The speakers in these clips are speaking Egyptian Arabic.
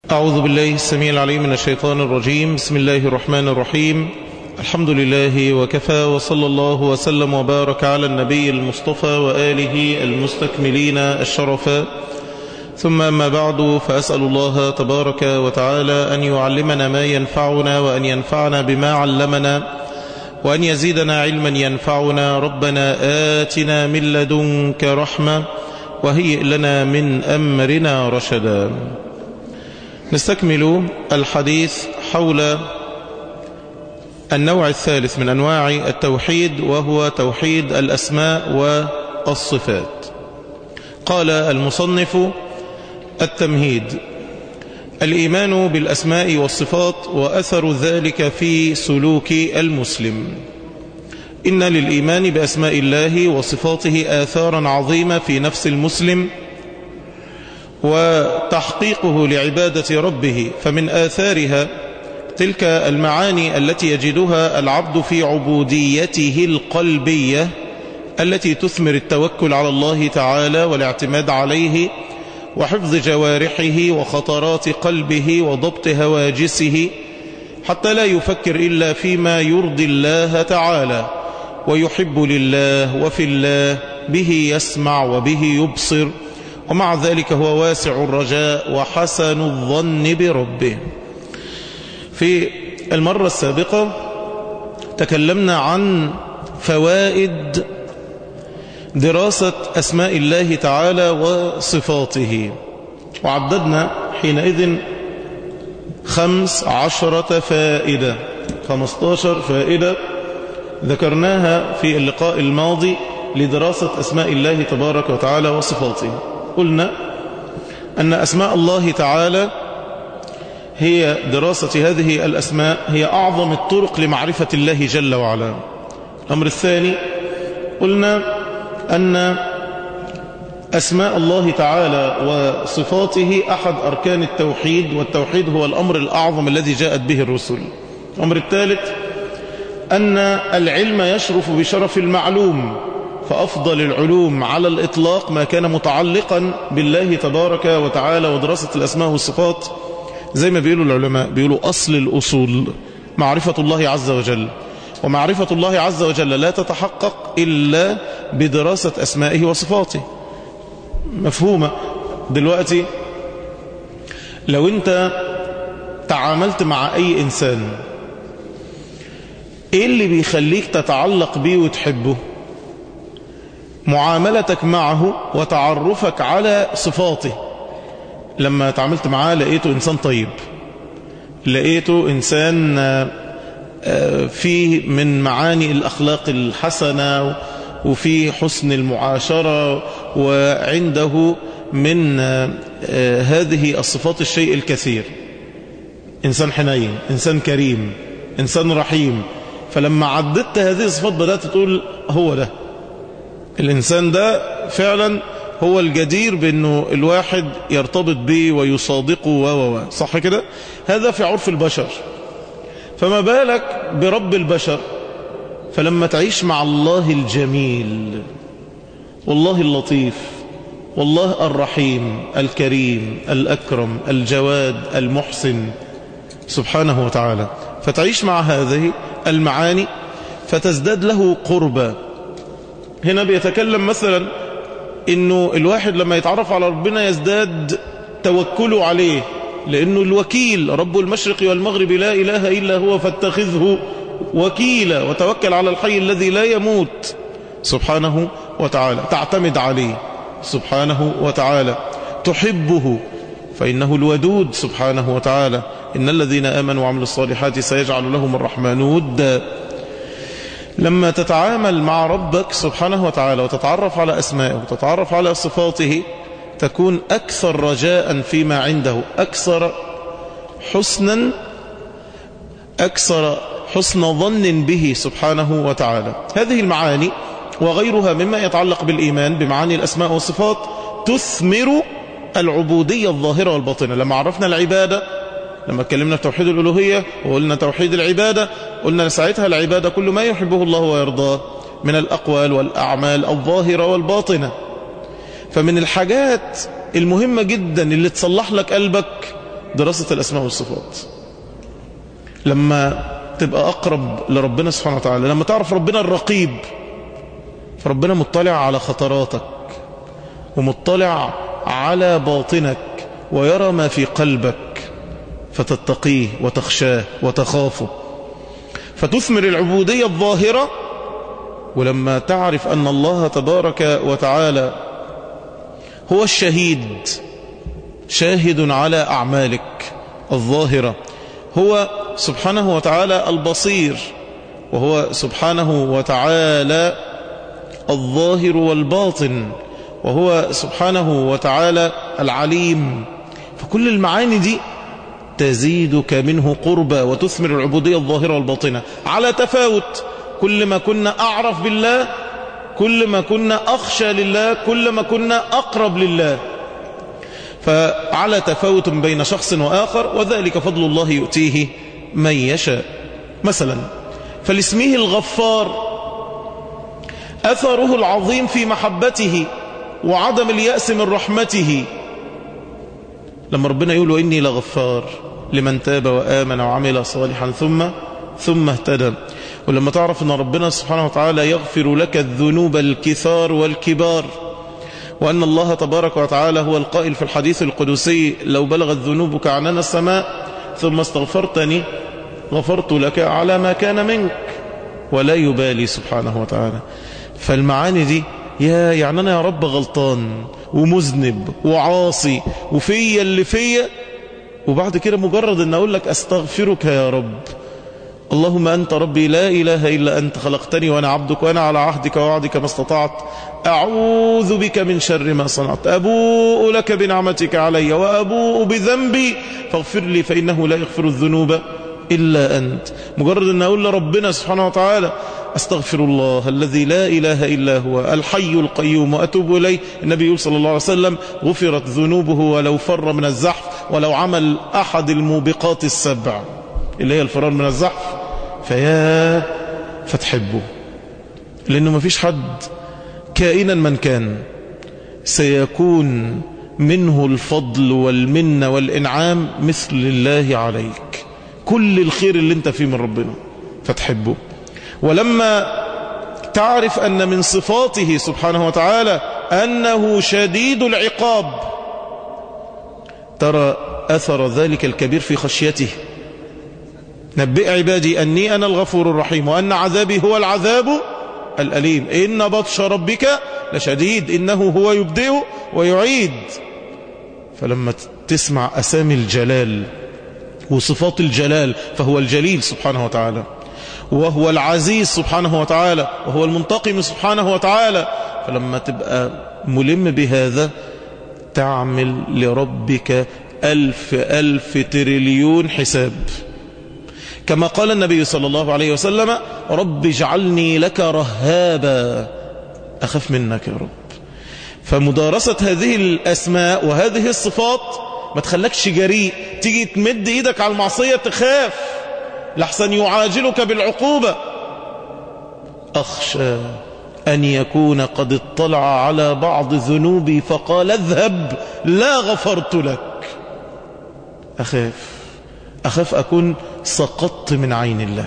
أعوذ بالله السميع العليم من الشيطان الرجيم بسم الله الرحمن الرحيم الحمد لله وكفى وصلى الله وسلم وبارك على النبي المصطفى وآله المستكملين الشرفا ثم أما بعد فأسأل الله تبارك وتعالى أن يعلمنا ما ينفعنا وأن ينفعنا بما علمنا وأن يزيدنا علما ينفعنا ربنا آتنا من لدنك رحمة وهيئ لنا من أمرنا رشدا نستكمل الحديث حول النوع الثالث من أنواع التوحيد وهو توحيد الأسماء والصفات قال المصنف التمهيد الإيمان بالأسماء والصفات وأثر ذلك في سلوك المسلم إن للإيمان بأسماء الله وصفاته آثارا عظيمة في نفس المسلم وتحقيقه لعبادة ربه فمن آثارها تلك المعاني التي يجدها العبد في عبوديته القلبية التي تثمر التوكل على الله تعالى والاعتماد عليه وحفظ جوارحه وخطرات قلبه وضبط هواجسه حتى لا يفكر إلا فيما يرضي الله تعالى ويحب لله وفي الله به يسمع وبه يبصر ومع ذلك هو واسع الرجاء وحسن الظن بربه في المرة السابقة تكلمنا عن فوائد دراسة أسماء الله تعالى وصفاته وعددنا حينئذ خمس عشرة فائدة خمستاشر فائدة ذكرناها في اللقاء الماضي لدراسة أسماء الله تبارك وتعالى وصفاته قلنا أن أسماء الله تعالى هي دراسة هذه الأسماء هي أعظم الطرق لمعرفة الله جل وعلا الأمر الثاني قلنا أن أسماء الله تعالى وصفاته أحد أركان التوحيد والتوحيد هو الأمر الأعظم الذي جاءت به الرسل الأمر الثالث أن العلم يشرف بشرف المعلوم فأفضل العلوم على الإطلاق ما كان متعلقا بالله تبارك وتعالى ودراسة الأسماء والصفات زي ما بيقولوا العلماء بيقولوا أصل الأصول معرفة الله عز وجل ومعرفة الله عز وجل لا تتحقق إلا بدراسة أسمائه وصفاته مفهومة دلوقتي لو أنت تعاملت مع أي إنسان إيه اللي بيخليك تتعلق بيه وتحبه معاملتك معه وتعرفك على صفاته لما تعاملت معاه لقيته إنسان طيب لقيته إنسان فيه من معاني الأخلاق الحسنة وفي حسن المعاشرة وعنده من هذه الصفات الشيء الكثير إنسان حنين إنسان كريم إنسان رحيم فلما عددت هذه الصفات بدأت تقول هو ده الإنسان ده فعلا هو الجدير بأنه الواحد يرتبط به ويصادقه و و صح كده هذا في عرف البشر فما بالك برب البشر فلما تعيش مع الله الجميل والله اللطيف والله الرحيم الكريم الأكرم الجواد المحسن سبحانه وتعالى فتعيش مع هذه المعاني فتزداد له قربا هنا بيتكلم مثلا انه الواحد لما يتعرف على ربنا يزداد توكله عليه لانه الوكيل رب المشرق والمغرب لا اله الا هو فاتخذه وكيلا وتوكل على الحي الذي لا يموت سبحانه وتعالى تعتمد عليه سبحانه وتعالى تحبه فإنه الودود سبحانه وتعالى إن الذين آمنوا وعملوا الصالحات سيجعل لهم الرحمن ودا لما تتعامل مع ربك سبحانه وتعالى وتتعرف على أسمائه وتتعرف على صفاته تكون أكثر رجاء فيما عنده أكثر حسنا أكثر حسن ظن به سبحانه وتعالى هذه المعاني وغيرها مما يتعلق بالإيمان بمعاني الأسماء والصفات تثمر العبودية الظاهرة والباطنة لما عرفنا العبادة لما اتكلمنا في توحيد الألوهية وقلنا توحيد العبادة قلنا ساعتها العبادة كل ما يحبه الله ويرضاه من الأقوال والأعمال الظاهرة والباطنة فمن الحاجات المهمة جدا اللي تصلح لك قلبك دراسة الأسماء والصفات لما تبقى أقرب لربنا سبحانه وتعالى لما تعرف ربنا الرقيب فربنا مطلع على خطراتك ومطلع على باطنك ويرى ما في قلبك فتتقيه وتخشاه وتخافه فتثمر العبودية الظاهرة ولما تعرف أن الله تبارك وتعالى هو الشهيد شاهد على أعمالك الظاهرة هو سبحانه وتعالى البصير وهو سبحانه وتعالى الظاهر والباطن وهو سبحانه وتعالى العليم فكل المعاني دي تزيدك منه قربا وتثمر العبودية الظاهرة والباطنة على تفاوت كل ما كنا أعرف بالله كل ما كنا أخشى لله كل ما كنا أقرب لله فعلى تفاوت بين شخص وآخر وذلك فضل الله يؤتيه من يشاء مثلا فلاسمه الغفار أثره العظيم في محبته وعدم اليأس من رحمته لما ربنا يقول إني لغفار لمن تاب وآمن وعمل صالحا ثم ثم اهتدى ولما تعرف أن ربنا سبحانه وتعالى يغفر لك الذنوب الكثار والكبار وأن الله تبارك وتعالى هو القائل في الحديث القدسي لو بلغت ذنوبك عنان السماء ثم استغفرتني غفرت لك على ما كان منك ولا يبالي سبحانه وتعالى فالمعاني دي يا يعني أنا يا رب غلطان ومذنب وعاصي وفيا اللي فيا وبعد كده مجرد أن أقول لك أستغفرك يا رب اللهم أنت ربي لا إله إلا أنت خلقتني وأنا عبدك وأنا على عهدك ووعدك ما استطعت أعوذ بك من شر ما صنعت أبوء لك بنعمتك علي وأبوء بذنبي فاغفر لي فإنه لا يغفر الذنوب إلا أنت مجرد أن أقول لربنا سبحانه وتعالى أستغفر الله الذي لا إله إلا هو الحي القيوم وأتوب إليه النبي يقول صلى الله عليه وسلم غفرت ذنوبه ولو فر من الزحف ولو عمل أحد الموبقات السبع اللي هي الفرار من الزحف فيا فتحبه لأنه ما فيش حد كائنا من كان سيكون منه الفضل والمنة والإنعام مثل الله عليك كل الخير اللي انت فيه من ربنا فتحبه ولما تعرف أن من صفاته سبحانه وتعالى أنه شديد العقاب ترى أثر ذلك الكبير في خشيته نبئ عبادي أني أنا الغفور الرحيم وأن عذابي هو العذاب الأليم إن بطش ربك لشديد إنه هو يبدئ ويعيد فلما تسمع أسامي الجلال وصفات الجلال فهو الجليل سبحانه وتعالى وهو العزيز سبحانه وتعالى وهو المنتقم سبحانه وتعالى فلما تبقى ملم بهذا تعمل لربك ألف ألف تريليون حساب كما قال النبي صلى الله عليه وسلم رب اجعلني لك رهابا أخف منك يا رب فمدارسة هذه الأسماء وهذه الصفات ما تخلكش جريء تيجي تمد ايدك على المعصية تخاف لحسن يعاجلك بالعقوبة أخشى أن يكون قد اطلع على بعض ذنوبي فقال اذهب لا غفرت لك أخاف أخاف أكون سقطت من عين الله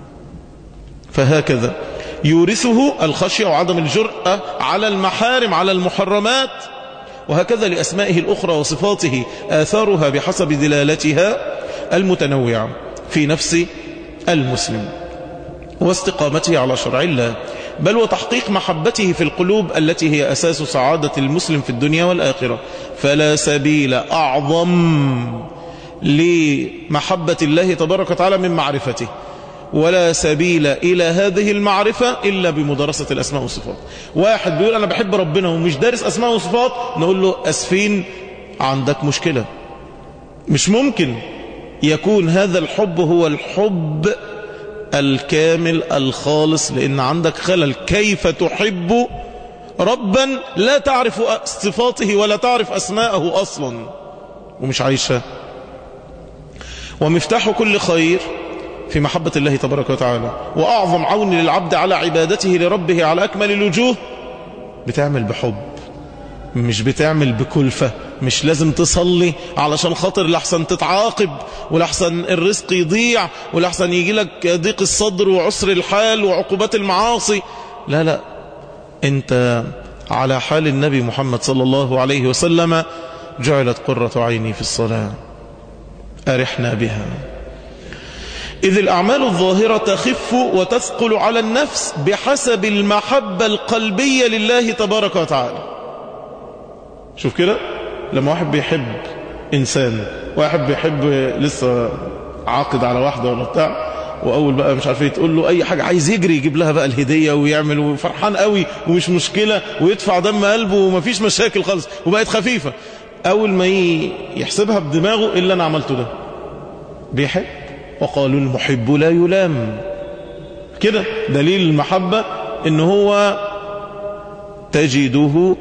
فهكذا يورثه الخشية وعدم الجرأة على المحارم على المحرمات وهكذا لأسمائه الأخرى وصفاته آثارها بحسب دلالتها المتنوعة في نفس المسلم واستقامته على شرع الله بل وتحقيق محبته في القلوب التي هي أساس سعادة المسلم في الدنيا والآخرة فلا سبيل أعظم لمحبة الله تبارك وتعالى من معرفته ولا سبيل إلى هذه المعرفة إلا بمدرسة الأسماء والصفات واحد بيقول أنا بحب ربنا ومش دارس أسماء وصفات نقول له أسفين عندك مشكلة مش ممكن يكون هذا الحب هو الحب الكامل الخالص لأن عندك خلل كيف تحب ربا لا تعرف صفاته ولا تعرف أسماءه أصلا ومش عايشة ومفتاح كل خير في محبة الله تبارك وتعالى وأعظم عون للعبد على عبادته لربه على أكمل الوجوه بتعمل بحب مش بتعمل بكلفة مش لازم تصلي علشان خاطر لحسن تتعاقب ولحسن الرزق يضيع ولحسن يجي لك ضيق الصدر وعسر الحال وعقوبات المعاصي لا لا انت على حال النبي محمد صلى الله عليه وسلم جعلت قرة عيني في الصلاة أرحنا بها إذ الأعمال الظاهرة تخف وتثقل على النفس بحسب المحبة القلبية لله تبارك وتعالى شوف كده لما واحد بيحب إنسان واحد بيحب لسه عاقد على واحدة ولا بتاع واول بقى مش عارف ايه تقول له اي حاجه عايز يجري يجيب لها بقى الهديه ويعمل وفرحان قوي ومش مشكله ويدفع دم قلبه ومفيش مشاكل خالص وبقت خفيفه اول ما يحسبها بدماغه الا انا عملته ده بيحب وقالوا المحب لا يلام كده دليل المحبه ان هو تجده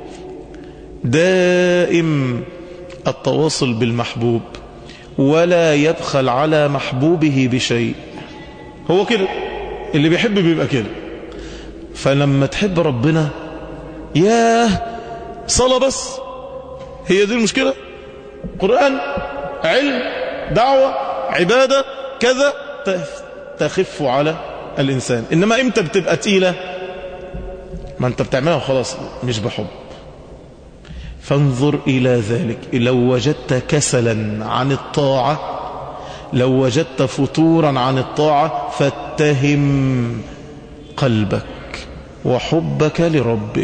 دائم التواصل بالمحبوب ولا يبخل على محبوبه بشيء هو كده اللي بيحب بيبقى كده فلما تحب ربنا ياه صلاة بس هي دي المشكلة قرآن علم دعوة عبادة كذا تخف على الإنسان إنما إمتى بتبقى تقيلة ما أنت بتعملها وخلاص مش بحب فانظر إلى ذلك لو وجدت كسلا عن الطاعة لو وجدت فتورا عن الطاعة فاتهم قلبك وحبك لربك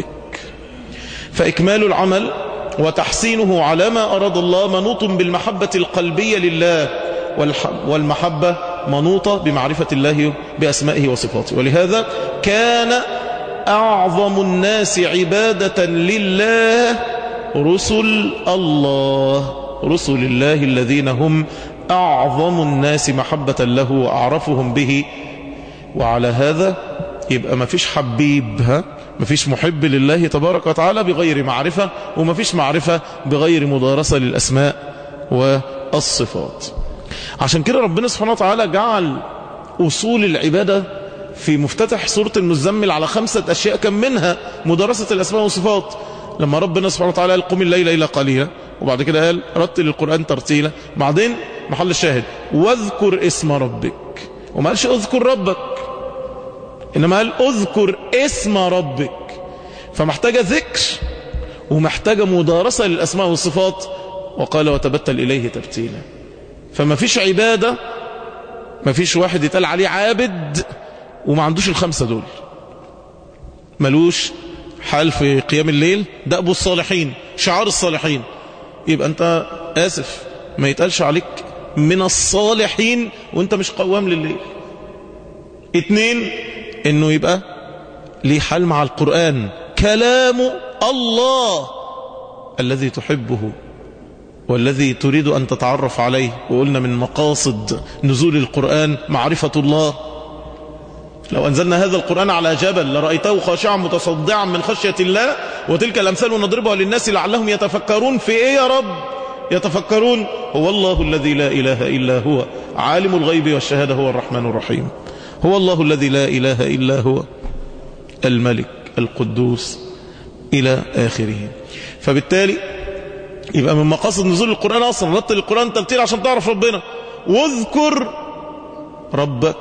فإكمال العمل وتحسينه على ما أراد الله منوط بالمحبة القلبية لله والمحبة منوطة بمعرفة الله بأسمائه وصفاته ولهذا كان أعظم الناس عبادة لله رسل الله رسل الله الذين هم أعظم الناس محبة له وأعرفهم به وعلى هذا يبقى ما فيش حبيب ها ما فيش محب لله تبارك وتعالى بغير معرفة وما فيش معرفة بغير مدارسة للأسماء والصفات عشان كده ربنا سبحانه وتعالى جعل أصول العبادة في مفتتح سورة المزمل على خمسة أشياء كم منها مدارسة الأسماء والصفات لما ربنا سبحانه وتعالى قال قم الليل إلى قليلا وبعد كده قال رتل القرآن ترتيلا بعدين محل الشاهد واذكر اسم ربك وما قالش اذكر ربك إنما قال اذكر اسم ربك فمحتاجة ذكر ومحتاجة مدارسة للأسماء والصفات وقال وتبتل إليه تبتيلا فما فيش عبادة ما فيش واحد يتقال عليه عابد وما عندوش الخمسة دول ملوش حال في قيام الليل ده أبو الصالحين شعار الصالحين يبقى أنت آسف ما يتقالش عليك من الصالحين وانت مش قوام لليل اتنين انه يبقى ليه حال مع القرآن كلام الله الذي تحبه والذي تريد أن تتعرف عليه وقلنا من مقاصد نزول القرآن معرفة الله لو أنزلنا هذا القرآن على جبل لرأيته خاشعا متصدعا من خشية الله وتلك الأمثال نضربها للناس لعلهم يتفكرون في إيه يا رب يتفكرون هو الله الذي لا إله إلا هو عالم الغيب والشهادة هو الرحمن الرحيم هو الله الذي لا إله إلا هو الملك القدوس إلى آخره فبالتالي يبقى من مقاصد نزول القرآن أصلا رتل القرآن ترتيل عشان تعرف ربنا واذكر ربك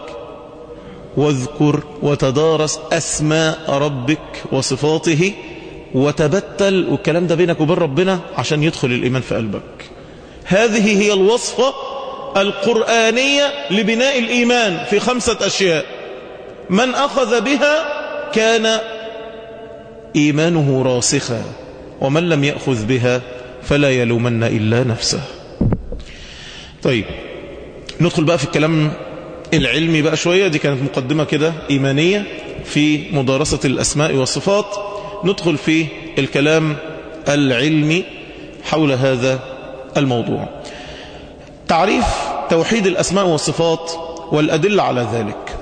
واذكر وتدارس أسماء ربك وصفاته وتبتل والكلام ده بينك وبين ربنا عشان يدخل الإيمان في قلبك هذه هي الوصفة القرآنية لبناء الإيمان في خمسة أشياء من أخذ بها كان إيمانه راسخا ومن لم يأخذ بها فلا يلومن إلا نفسه طيب ندخل بقى في الكلام العلمي بقى شوية دي كانت مقدمة كده إيمانية في مدارسة الأسماء والصفات ندخل في الكلام العلمي حول هذا الموضوع تعريف توحيد الأسماء والصفات والأدلة على ذلك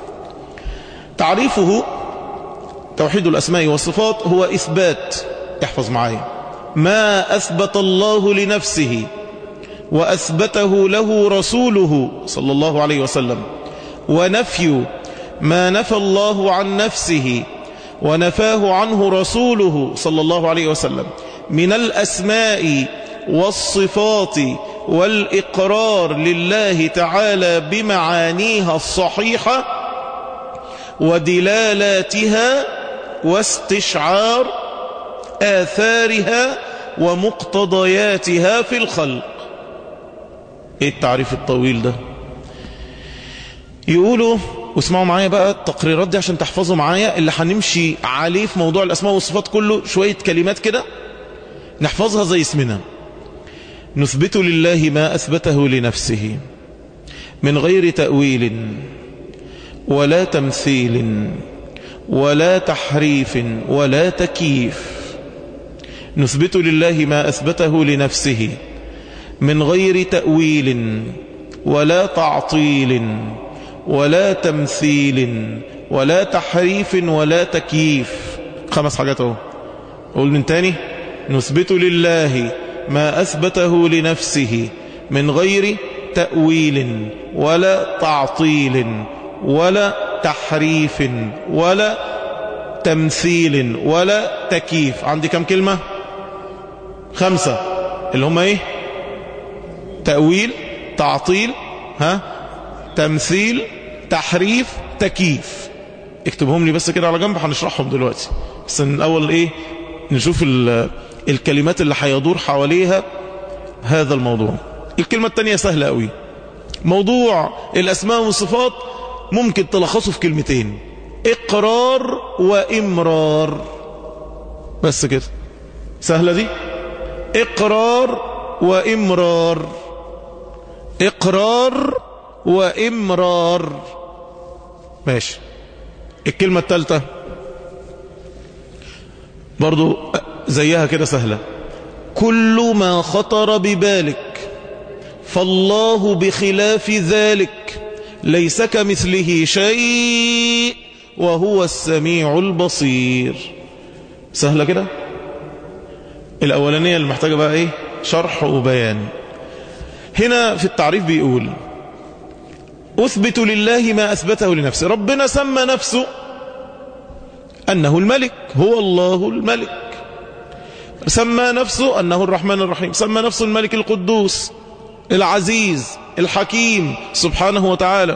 تعريفه توحيد الأسماء والصفات هو إثبات احفظ معايا ما أثبت الله لنفسه وأثبته له رسوله صلى الله عليه وسلم ونفي ما نفى الله عن نفسه ونفاه عنه رسوله صلى الله عليه وسلم من الأسماء والصفات والإقرار لله تعالى بمعانيها الصحيحة ودلالاتها واستشعار آثارها ومقتضياتها في الخلق ايه التعريف الطويل ده يقولوا واسمعوا معايا بقى التقريرات دي عشان تحفظوا معايا اللي هنمشي عليه في موضوع الأسماء والصفات كله شوية كلمات كده نحفظها زي اسمنا نثبت لله ما أثبته لنفسه من غير تأويل ولا تمثيل ولا تحريف ولا تكييف نثبت لله ما أثبته لنفسه من غير تأويل ولا تعطيل ولا تمثيل ولا تحريف ولا تكييف خمس حاجات اهو قول من تاني نثبت لله ما أثبته لنفسه من غير تأويل ولا تعطيل ولا تحريف ولا تمثيل ولا تكييف عندي كم كلمة خمسة اللي هم ايه تأويل تعطيل ها تمثيل تحريف تكييف اكتبهم لي بس كده على جنب هنشرحهم دلوقتي بس الاول ايه نشوف الكلمات اللي هيدور حواليها هذا الموضوع الكلمة التانية سهلة قوي موضوع الأسماء والصفات ممكن تلخصه في كلمتين إقرار وإمرار بس كده سهلة دي إقرار وإمرار إقرار وإمرار ماشي الكلمة الثالثة برضو زيها كده سهلة كل ما خطر ببالك فالله بخلاف ذلك ليس كمثله شيء وهو السميع البصير سهلة كده الأولانية اللي محتاجة بقى إيه شرح وبيان هنا في التعريف بيقول أثبت لله ما أثبته لنفسه ربنا سمى نفسه أنه الملك هو الله الملك سمى نفسه أنه الرحمن الرحيم سمى نفسه الملك القدوس العزيز الحكيم سبحانه وتعالى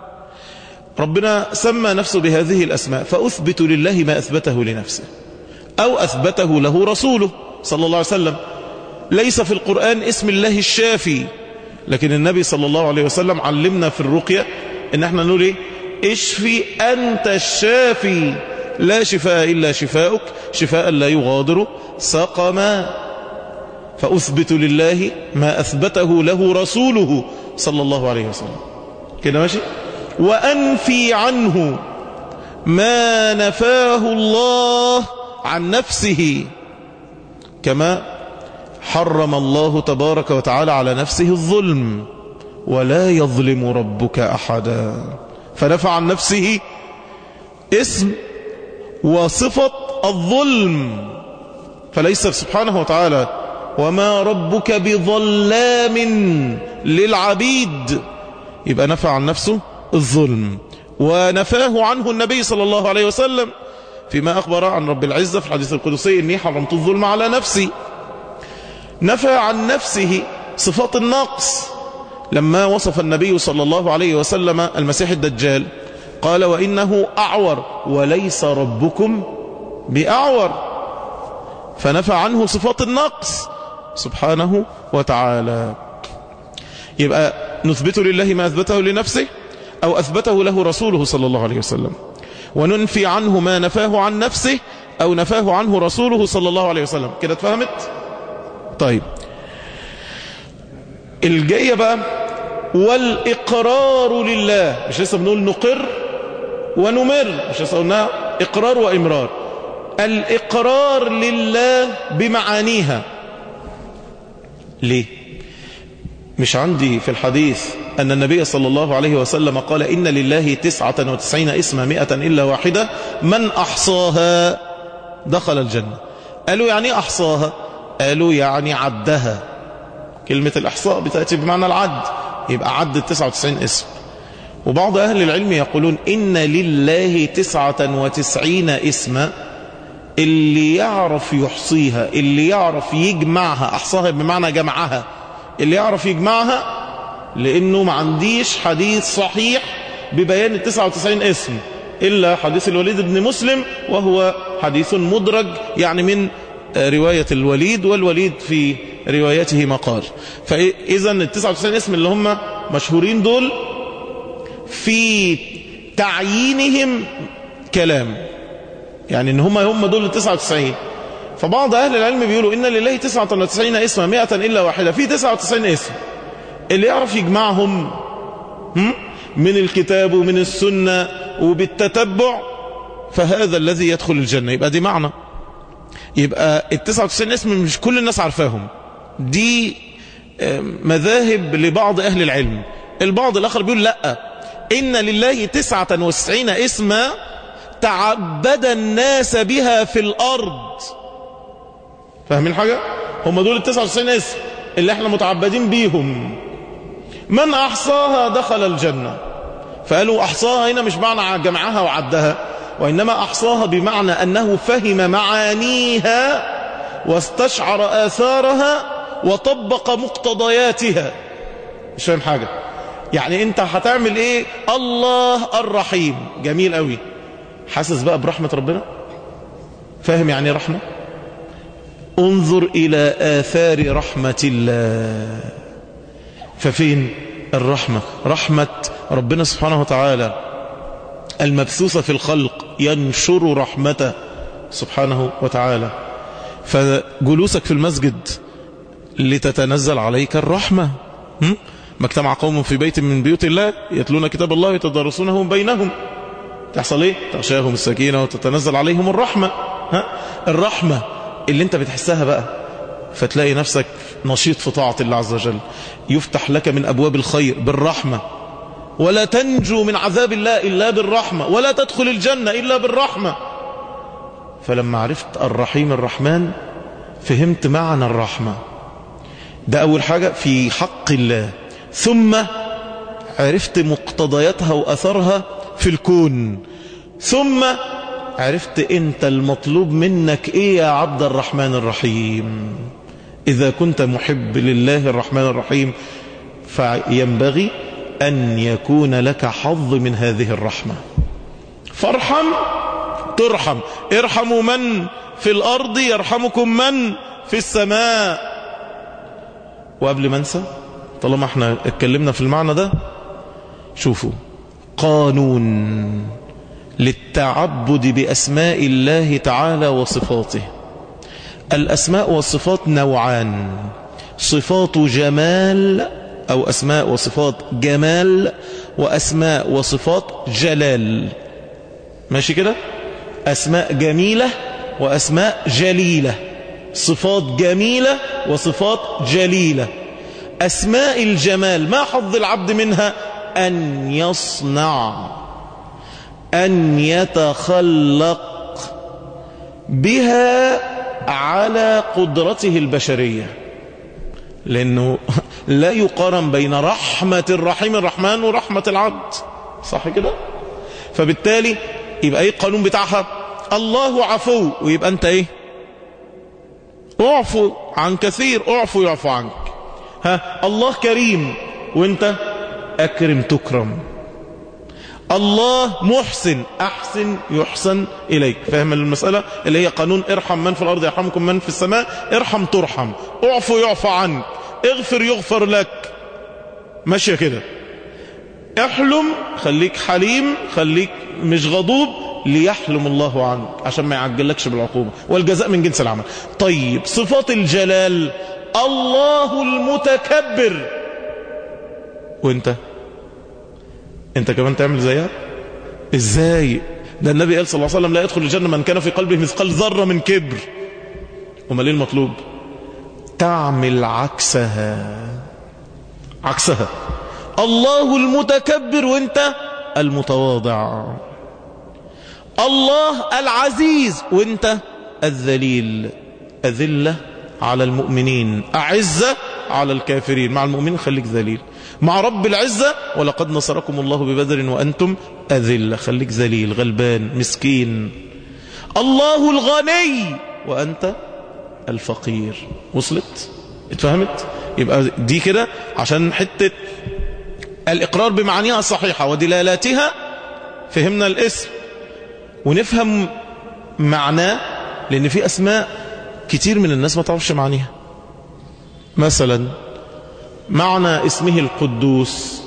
ربنا سمى نفسه بهذه الأسماء فأثبت لله ما أثبته لنفسه أو أثبته له رسوله صلى الله عليه وسلم ليس في القرآن اسم الله الشافي لكن النبي صلى الله عليه وسلم علمنا في الرقية ان احنا نقول ايه اشفي انت الشافي لا شفاء الا شفاؤك شفاء لا يغادر سقما فاثبت لله ما اثبته له رسوله صلى الله عليه وسلم كده ماشي وانفي عنه ما نفاه الله عن نفسه كما حرم الله تبارك وتعالى على نفسه الظلم ولا يظلم ربك أحدا فنفع عن نفسه اسم وصفة الظلم فليس سبحانه وتعالى وما ربك بظلام للعبيد يبقى نفع عن نفسه الظلم ونفاه عنه النبي صلى الله عليه وسلم فيما أخبر عن رب العزة في الحديث القدسي إني حرمت الظلم على نفسي نفى عن نفسه صفات النقص لما وصف النبي صلى الله عليه وسلم المسيح الدجال قال وإنه أعور وليس ربكم بأعور فنفى عنه صفات النقص سبحانه وتعالى يبقى نثبت لله ما أثبته لنفسه أو أثبته له رسوله صلى الله عليه وسلم وننفي عنه ما نفاه عن نفسه أو نفاه عنه رسوله صلى الله عليه وسلم كده اتفهمت؟ طيب الجاية بقى والإقرار لله مش لسه بنقول نقر ونمر مش لسه قلنا إقرار وإمرار الإقرار لله بمعانيها ليه مش عندي في الحديث أن النبي صلى الله عليه وسلم قال إن لله تسعة وتسعين اسما مئة إلا واحدة من أحصاها دخل الجنة قالوا يعني أحصاها قالوا يعني عدها كلمة الإحصاء بتأتي بمعنى العد يبقى عد التسعة وتسعين اسم وبعض أهل العلم يقولون إن لله تسعة وتسعين اسما اللي يعرف يحصيها اللي يعرف يجمعها أحصاها بمعنى جمعها اللي يعرف يجمعها لأنه ما عنديش حديث صحيح ببيان ال 99 اسم إلا حديث الوليد بن مسلم وهو حديث مدرج يعني من رواية الوليد والوليد في روايته مقال فإذا ال 99 اسم اللي هم مشهورين دول في تعيينهم كلام يعني ان هم هم دول ال 99 فبعض اهل العلم بيقولوا ان لله 99 اسما 100 الا واحده في 99 اسم اللي يعرف يجمعهم من الكتاب ومن السنه وبالتتبع فهذا الذي يدخل الجنه يبقى دي معنى يبقى ال 99 اسم مش كل الناس عارفاهم دي مذاهب لبعض اهل العلم البعض الاخر بيقول لا ان لله 99 اسما تعبد الناس بها في الأرض فاهمين حاجة؟ هم دول ال 99 اسم اللي احنا متعبدين بيهم من أحصاها دخل الجنة فقالوا أحصاها هنا مش معنى جمعها وعدها وإنما أحصاها بمعنى أنه فهم معانيها واستشعر آثارها وطبق مقتضياتها مش فاهم حاجة يعني انت هتعمل ايه الله الرحيم جميل قوي حاسس بقى برحمة ربنا فاهم يعني رحمة انظر إلى آثار رحمة الله ففين الرحمة رحمة ربنا سبحانه وتعالى المبثوثة في الخلق ينشر رحمته سبحانه وتعالى فجلوسك في المسجد لتتنزل عليك الرحمة ما اجتمع قوم في بيت من بيوت الله يتلون كتاب الله ويتدارسونه بينهم تحصل ايه تغشاهم السكينة وتتنزل عليهم الرحمة ها؟ الرحمة اللي انت بتحسها بقى فتلاقي نفسك نشيط في طاعة الله عز وجل يفتح لك من أبواب الخير بالرحمة ولا تنجو من عذاب الله إلا بالرحمة ولا تدخل الجنة إلا بالرحمة فلما عرفت الرحيم الرحمن فهمت معنى الرحمة ده أول حاجة في حق الله ثم عرفت مقتضياتها وأثرها في الكون ثم عرفت انت المطلوب منك ايه يا عبد الرحمن الرحيم اذا كنت محب لله الرحمن الرحيم فينبغي ان يكون لك حظ من هذه الرحمة فارحم ترحم ارحموا من في الارض يرحمكم من في السماء وقبل ما انسى طالما احنا اتكلمنا في المعنى ده شوفوا قانون للتعبد بأسماء الله تعالى وصفاته الأسماء والصفات نوعان صفات جمال أو أسماء وصفات جمال وأسماء وصفات جلال ماشي كده أسماء جميلة وأسماء جليلة صفات جميلة وصفات جليلة أسماء الجمال ما حظ العبد منها أن يصنع أن يتخلق بها على قدرته البشرية لأنه لا يقارن بين رحمة الرحيم الرحمن ورحمة العبد صح كده فبالتالي يبقى ايه القانون بتاعها الله عفو ويبقى انت ايه اعفو عن كثير اعفو يعفو عنك ها الله كريم وانت اكرم تكرم الله محسن أحسن يحسن إليك فاهم المسألة اللي هي قانون ارحم من في الأرض يرحمكم من في السماء ارحم ترحم اعفو يعفى عنك اغفر يغفر لك ماشية كده احلم خليك حليم خليك مش غضوب ليحلم الله عنك عشان ما يعجلكش بالعقوبة والجزاء من جنس العمل طيب صفات الجلال الله المتكبر وانت انت كمان تعمل زيها ازاي ده النبي قال صلى الله عليه وسلم لا يدخل الجنة من كان في قلبه مثقال ذرة من كبر وما ليه المطلوب تعمل عكسها عكسها الله المتكبر وانت المتواضع الله العزيز وانت الذليل أذلة على المؤمنين أعزة على الكافرين مع المؤمنين خليك ذليل مع رب العزة ولقد نصركم الله ببدر وأنتم أذلة خليك ذليل غلبان مسكين الله الغني وأنت الفقير وصلت اتفهمت يبقى دي كده عشان حتة الإقرار بمعانيها الصحيحة ودلالاتها فهمنا الاسم ونفهم معناه لأن في أسماء كتير من الناس ما تعرفش معانيها مثلا معنى اسمه القدوس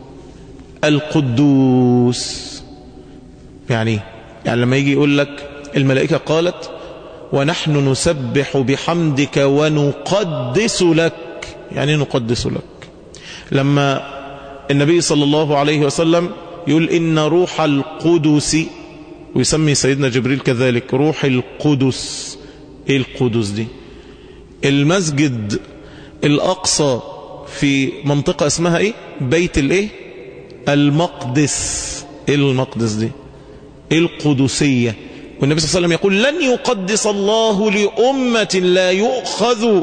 القدوس يعني يعني لما يجي يقول لك الملائكة قالت ونحن نسبح بحمدك ونقدس لك يعني نقدس لك لما النبي صلى الله عليه وسلم يقول إن روح القدس ويسمي سيدنا جبريل كذلك روح القدس ايه القدس دي المسجد الأقصى في منطقة اسمها ايه بيت الايه المقدس ايه المقدس دي ايه القدسية والنبي صلى الله عليه وسلم يقول لن يقدس الله لأمة لا يؤخذ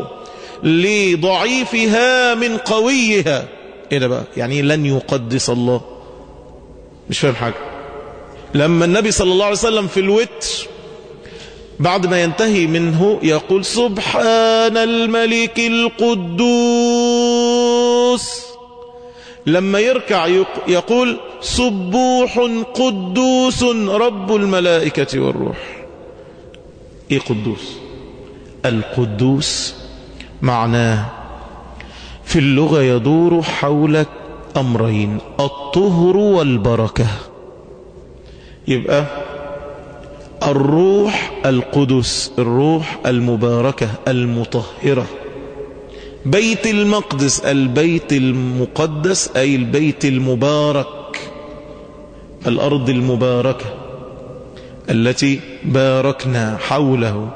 لضعيفها من قويها ايه ده بقى يعني لن يقدس الله مش فاهم حاجة لما النبي صلى الله عليه وسلم في الوتر بعد ما ينتهي منه يقول سبحان الملك القدوس لما يركع يقول سبوح قدوس رب الملائكة والروح ايه قدوس القدوس معناه في اللغة يدور حول أمرين الطهر والبركة يبقى الروح القدس الروح المباركة المطهرة بيت المقدس البيت المقدس أي البيت المبارك الأرض المباركة التي باركنا حوله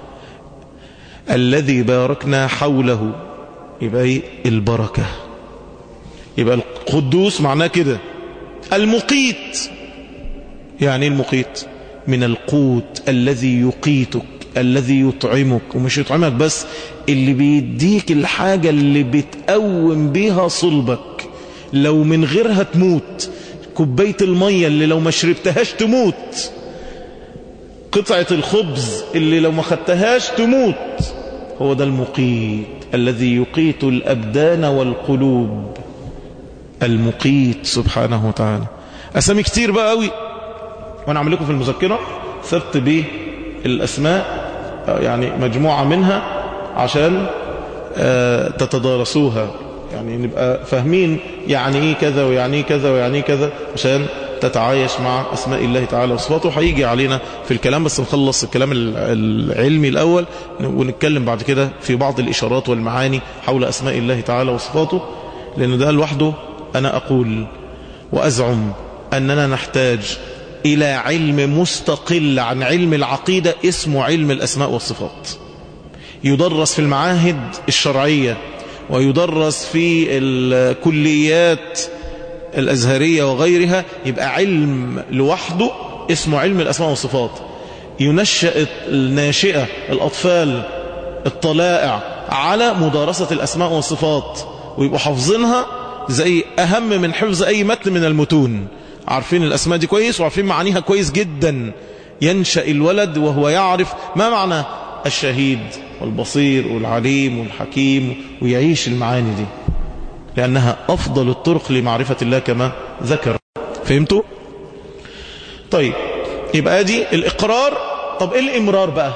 الذي باركنا حوله يبقى البركة يبقى القدوس معناه كده المقيت يعني المقيت من القوت الذي يقيتك الذي يطعمك ومش يطعمك بس اللي بيديك الحاجة اللي بتقوم بيها صلبك لو من غيرها تموت كوباية المية اللي لو ما شربتهاش تموت قطعة الخبز اللي لو ما خدتهاش تموت هو ده المقيت الذي يقيت الأبدان والقلوب المقيت سبحانه وتعالى أسامي كتير بقى قوي وانا اعمل لكم في المذكرة ثبت به الاسماء يعني مجموعة منها عشان تتدارسوها يعني نبقى فاهمين يعني ايه كذا ويعني ايه كذا ويعني ايه كذا عشان تتعايش مع اسماء الله تعالى وصفاته هيجي علينا في الكلام بس نخلص الكلام العلمي الاول ونتكلم بعد كده في بعض الاشارات والمعاني حول اسماء الله تعالى وصفاته لان ده لوحده انا اقول وازعم اننا نحتاج إلى علم مستقل عن علم العقيدة اسمه علم الأسماء والصفات يدرس في المعاهد الشرعية ويدرس في الكليات الأزهرية وغيرها يبقى علم لوحده اسمه علم الأسماء والصفات ينشأ الناشئة الأطفال الطلائع على مدارسة الأسماء والصفات ويبقوا حافظينها زي أهم من حفظ أي متن من المتون عارفين الأسماء دي كويس وعارفين معانيها كويس جدا ينشأ الولد وهو يعرف ما معنى الشهيد والبصير والعليم والحكيم ويعيش المعاني دي لأنها أفضل الطرق لمعرفة الله كما ذكر فهمتوا؟ طيب يبقى دي الإقرار طب إيه الإمرار بقى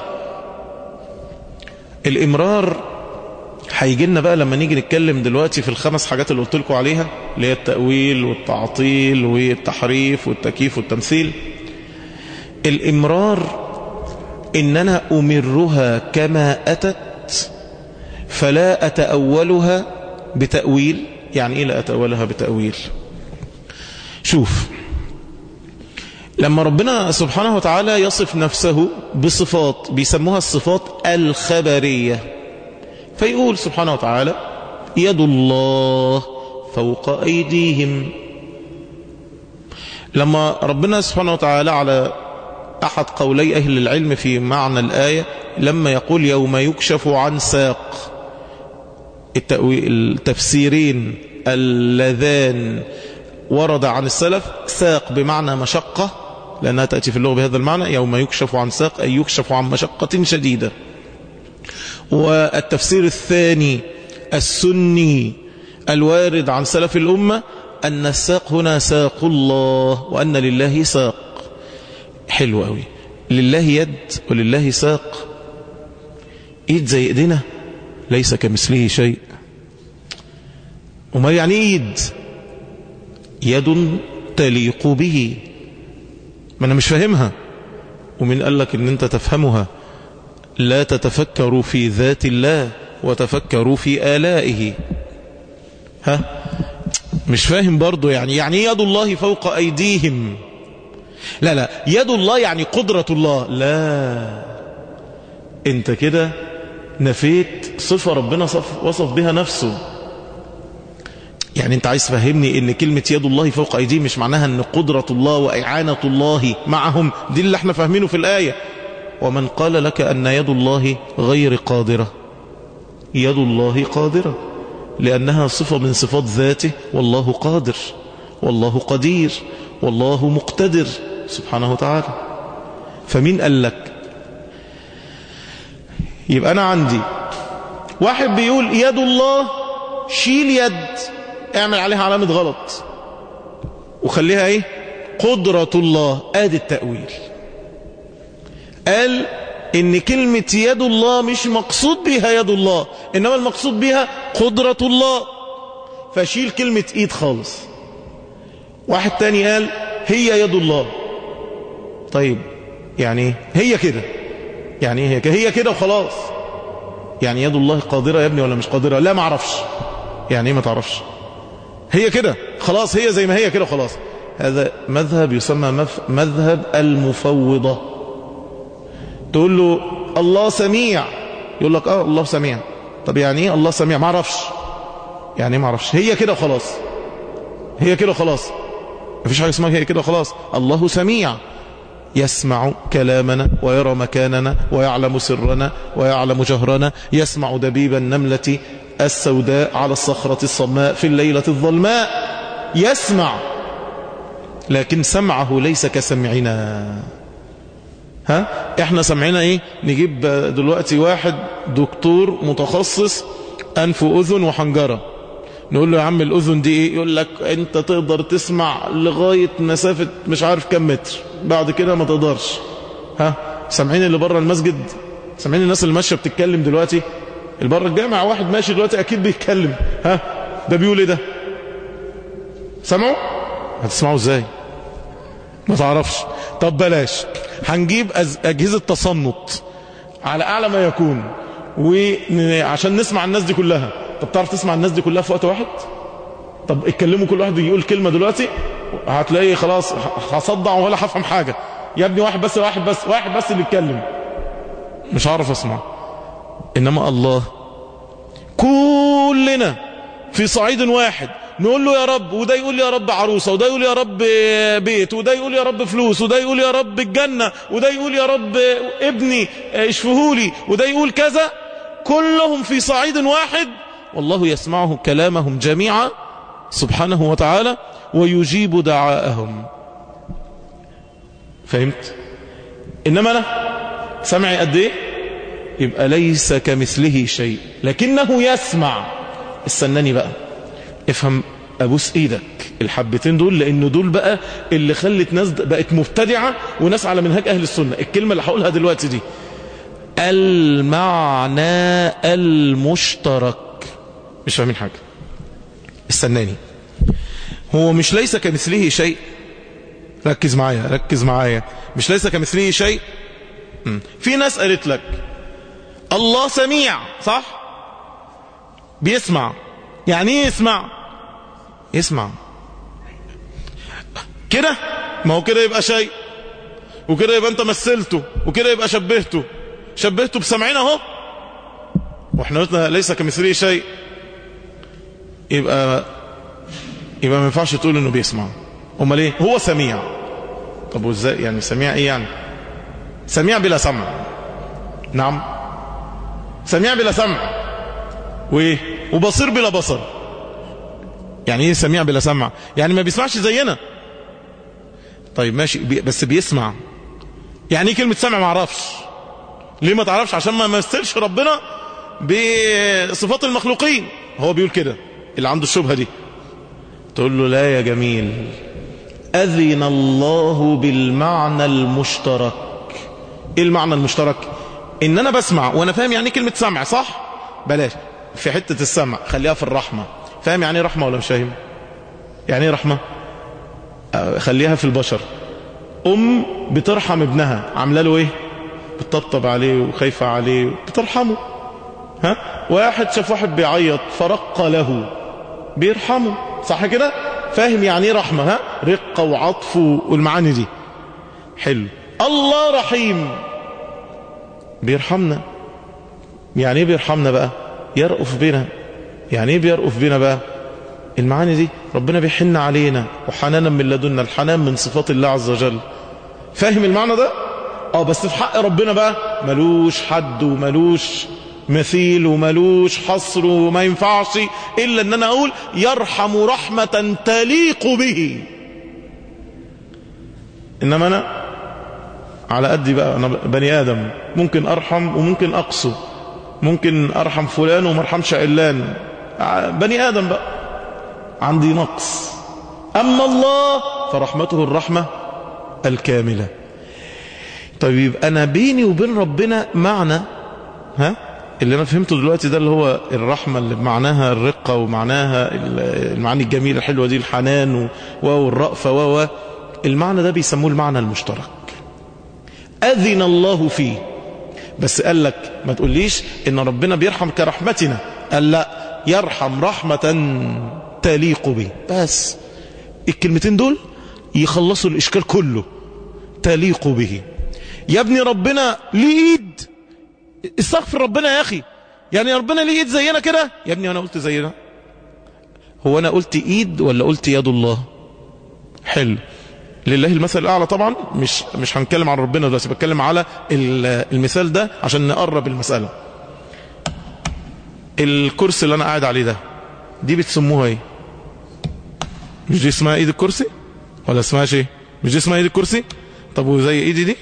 الإمرار هيجي لنا بقى لما نيجي نتكلم دلوقتي في الخمس حاجات اللي قلت لكم عليها اللي هي التأويل والتعطيل والتحريف والتكييف والتمثيل الإمرار إن أنا أمرها كما أتت فلا أتأولها بتأويل يعني إيه لا أتأولها بتأويل شوف لما ربنا سبحانه وتعالى يصف نفسه بصفات بيسموها الصفات الخبرية فيقول سبحانه وتعالى يد الله فوق أيديهم لما ربنا سبحانه وتعالى على أحد قولي أهل العلم في معنى الآية لما يقول يوم يكشف عن ساق التفسيرين اللذان ورد عن السلف ساق بمعنى مشقة لأنها تأتي في اللغة بهذا المعنى يوم يكشف عن ساق أي يكشف عن مشقة شديدة والتفسير الثاني السني الوارد عن سلف الأمة أن الساق هنا ساق الله وأن لله ساق حلو قوي لله يد ولله ساق ايد زي ايدينا ليس كمثله شيء وما يعني ايد يد تليق به ما انا مش فاهمها ومن قال لك ان انت تفهمها لا تتفكروا في ذات الله وتفكروا في آلائه ها مش فاهم برضو يعني يعني يد الله فوق أيديهم لا لا يد الله يعني قدرة الله لا انت كده نفيت صفة ربنا صف وصف بها نفسه يعني انت عايز تفهمني ان كلمة يد الله فوق ايديهم مش معناها ان قدرة الله واعانة الله معهم دي اللي احنا فاهمينه في الآية ومن قال لك ان يد الله غير قادرة يد الله قادرة لأنها صفة من صفات ذاته والله قادر والله قدير والله مقتدر سبحانه وتعالى فمين قال لك يبقى أنا عندي واحد بيقول يد الله شيل يد اعمل عليها علامة غلط وخليها ايه قدرة الله ادي التأويل قال ان كلمة يد الله مش مقصود بها يد الله انما المقصود بها قدرة الله فشيل كلمة ايد خالص واحد تاني قال هي يد الله طيب يعني هي كده يعني هي كده هي كده وخلاص يعني يد الله قادرة يا ابني ولا مش قادرة لا ما اعرفش يعني ايه ما تعرفش هي كده خلاص هي زي ما هي كده خلاص هذا مذهب يسمى مذهب المفوضة تقول له الله سميع يقول لك اه الله سميع طب يعني ايه الله سميع ما اعرفش يعني ايه ما اعرفش هي كده خلاص هي كده خلاص مفيش حاجه اسمها هي كده خلاص الله سميع يسمع كلامنا ويرى مكاننا ويعلم سرنا ويعلم جهرنا يسمع دبيب النملة السوداء على الصخرة الصماء في الليلة الظلماء يسمع لكن سمعه ليس كسمعنا ها احنا سمعنا ايه نجيب دلوقتي واحد دكتور متخصص انف واذن وحنجره نقول له يا عم الاذن دي ايه يقول لك انت تقدر تسمع لغايه مسافه مش عارف كم متر بعد كده ما تقدرش ها سامعين اللي بره المسجد سامعين الناس اللي ماشيه بتتكلم دلوقتي اللي بره الجامع واحد ماشي دلوقتي اكيد بيتكلم ها ده بيقول ايه ده سمعوا هتسمعوا ازاي ما تعرفش طب بلاش هنجيب أجهزة تصنط على أعلى ما يكون وعشان نسمع الناس دي كلها طب تعرف تسمع الناس دي كلها في وقت واحد طب اتكلموا كل واحد يقول كلمة دلوقتي هتلاقي خلاص هصدع ولا هفهم حاجة يا ابني واحد بس واحد بس واحد بس اللي يتكلم مش عارف اسمع انما الله كلنا في صعيد واحد نقول له يا رب وده يقول يا رب عروسة وده يقول يا رب بيت وده يقول يا رب فلوس وده يقول يا رب الجنة وده يقول يا رب ابني اشفهولي وده يقول كذا كلهم في صعيد واحد والله يسمعه كلامهم جميعا سبحانه وتعالى ويجيب دعاءهم فهمت انما انا سمعي قد ايه يبقى ليس كمثله شيء لكنه يسمع استناني بقى افهم ابوس ايدك الحبتين دول لان دول بقى اللي خلت ناس بقت مبتدعة وناس على منهج اهل السنة الكلمة اللي هقولها دلوقتي دي المعنى المشترك مش فاهمين حاجة استناني هو مش ليس كمثله شيء ركز معايا ركز معايا مش ليس كمثله شيء في ناس قالت لك الله سميع صح بيسمع يعني ايه يسمع يسمع كده ما هو كده يبقى شيء وكده يبقى انت مثلته وكده يبقى شبهته شبهته بسمعنا اهو واحنا قلنا ليس كمثله شيء يبقى يبقى ما ينفعش تقول انه بيسمع امال ايه هو سميع طب وازاي يعني سميع ايه يعني سميع بلا سمع نعم سميع بلا سمع وايه وبصير بلا بصر يعني ايه سميع بلا سمع يعني ما بيسمعش زينا طيب ماشي بي بس بيسمع يعني ايه كلمة سمع ما اعرفش ليه ما تعرفش عشان ما يمثلش ربنا بصفات المخلوقين هو بيقول كده اللي عنده الشبهة دي تقول له لا يا جميل أذن الله بالمعنى المشترك ايه المعنى المشترك ان انا بسمع وانا فاهم يعني كلمة سمع صح بلاش في حتة السمع خليها في الرحمة فاهم يعني ايه رحمة ولا مش فاهم يعني ايه رحمة خليها في البشر ام بترحم ابنها عامله له ايه بتطبطب عليه وخايفة عليه بترحمه ها واحد شاف واحد بيعيط فرق له بيرحمه صح كده فاهم يعني ايه رحمة ها رقة وعطف والمعاني دي حلو الله رحيم بيرحمنا يعني ايه بيرحمنا بقى يرأف بنا يعني ايه بيرأف بنا بقى المعاني دي ربنا بيحن علينا وحنانا من لدنا الحنان من صفات الله عز وجل فاهم المعنى ده اه بس في حق ربنا بقى ملوش حد وملوش مثيل وملوش حصر وما ينفعش إلا أن أنا أقول يرحم رحمة تليق به إنما أنا على قدي بقى أنا بني آدم ممكن أرحم وممكن أقصو ممكن أرحم فلان وما أرحمش علان بني آدم بقى عندي نقص أما الله فرحمته الرحمة الكاملة طيب أنا بيني وبين ربنا معنى ها اللي أنا فهمته دلوقتي ده اللي هو الرحمة اللي معناها الرقة ومعناها المعاني الجميلة الحلوة دي الحنان والرأفة و المعنى ده بيسموه المعنى المشترك أذن الله فيه بس قال لك ما تقوليش إن ربنا بيرحم كرحمتنا قال لا يرحم رحمة تليق به بس الكلمتين دول يخلصوا الإشكال كله تليق به يا ابني ربنا ليه ايد استغفر ربنا يا اخي يعني ربنا ليه ايد زينا كده يا ابني انا قلت زينا هو انا قلت ايد ولا قلت يد الله حلو لله المثل الاعلى طبعا مش مش هنتكلم عن ربنا بس بتكلم على المثال ده عشان نقرب المساله الكرسي اللي انا قاعد عليه ده دي بتسموها ايه مش دي اسمها ايد الكرسي ولا اسمها شيء مش دي اسمها ايد الكرسي طب وزي ايدي دي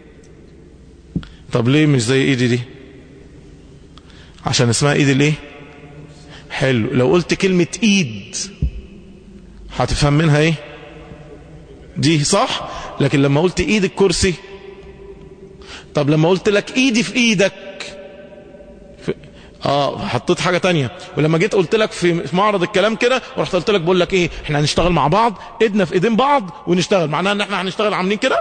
طب ليه مش زي ايدي دي عشان اسمها ايد الايه حلو لو قلت كلمة ايد هتفهم منها ايه دي صح لكن لما قلت ايد الكرسي طب لما قلت لك ايدي في ايدك في اه حطيت حاجة تانية ولما جيت قلت لك في معرض الكلام كده ورحت قلت لك بقول لك ايه احنا هنشتغل مع بعض ايدنا في ايدين بعض ونشتغل معناها ان احنا هنشتغل عاملين كده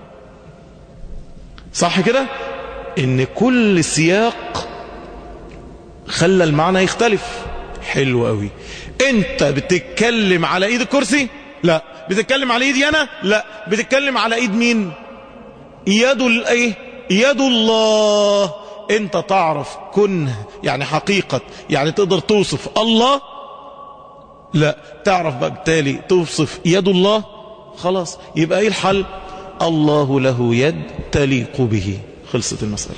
صح كده ان كل سياق خلى المعنى يختلف حلو قوي انت بتتكلم على ايد الكرسي لا بتتكلم على ايدي انا لا بتتكلم على ايد مين يد الايه يد الله انت تعرف كنه يعني حقيقة يعني تقدر توصف الله لا تعرف بقى بالتالي توصف يد الله خلاص يبقى ايه الحل الله له يد تليق به خلصت المسألة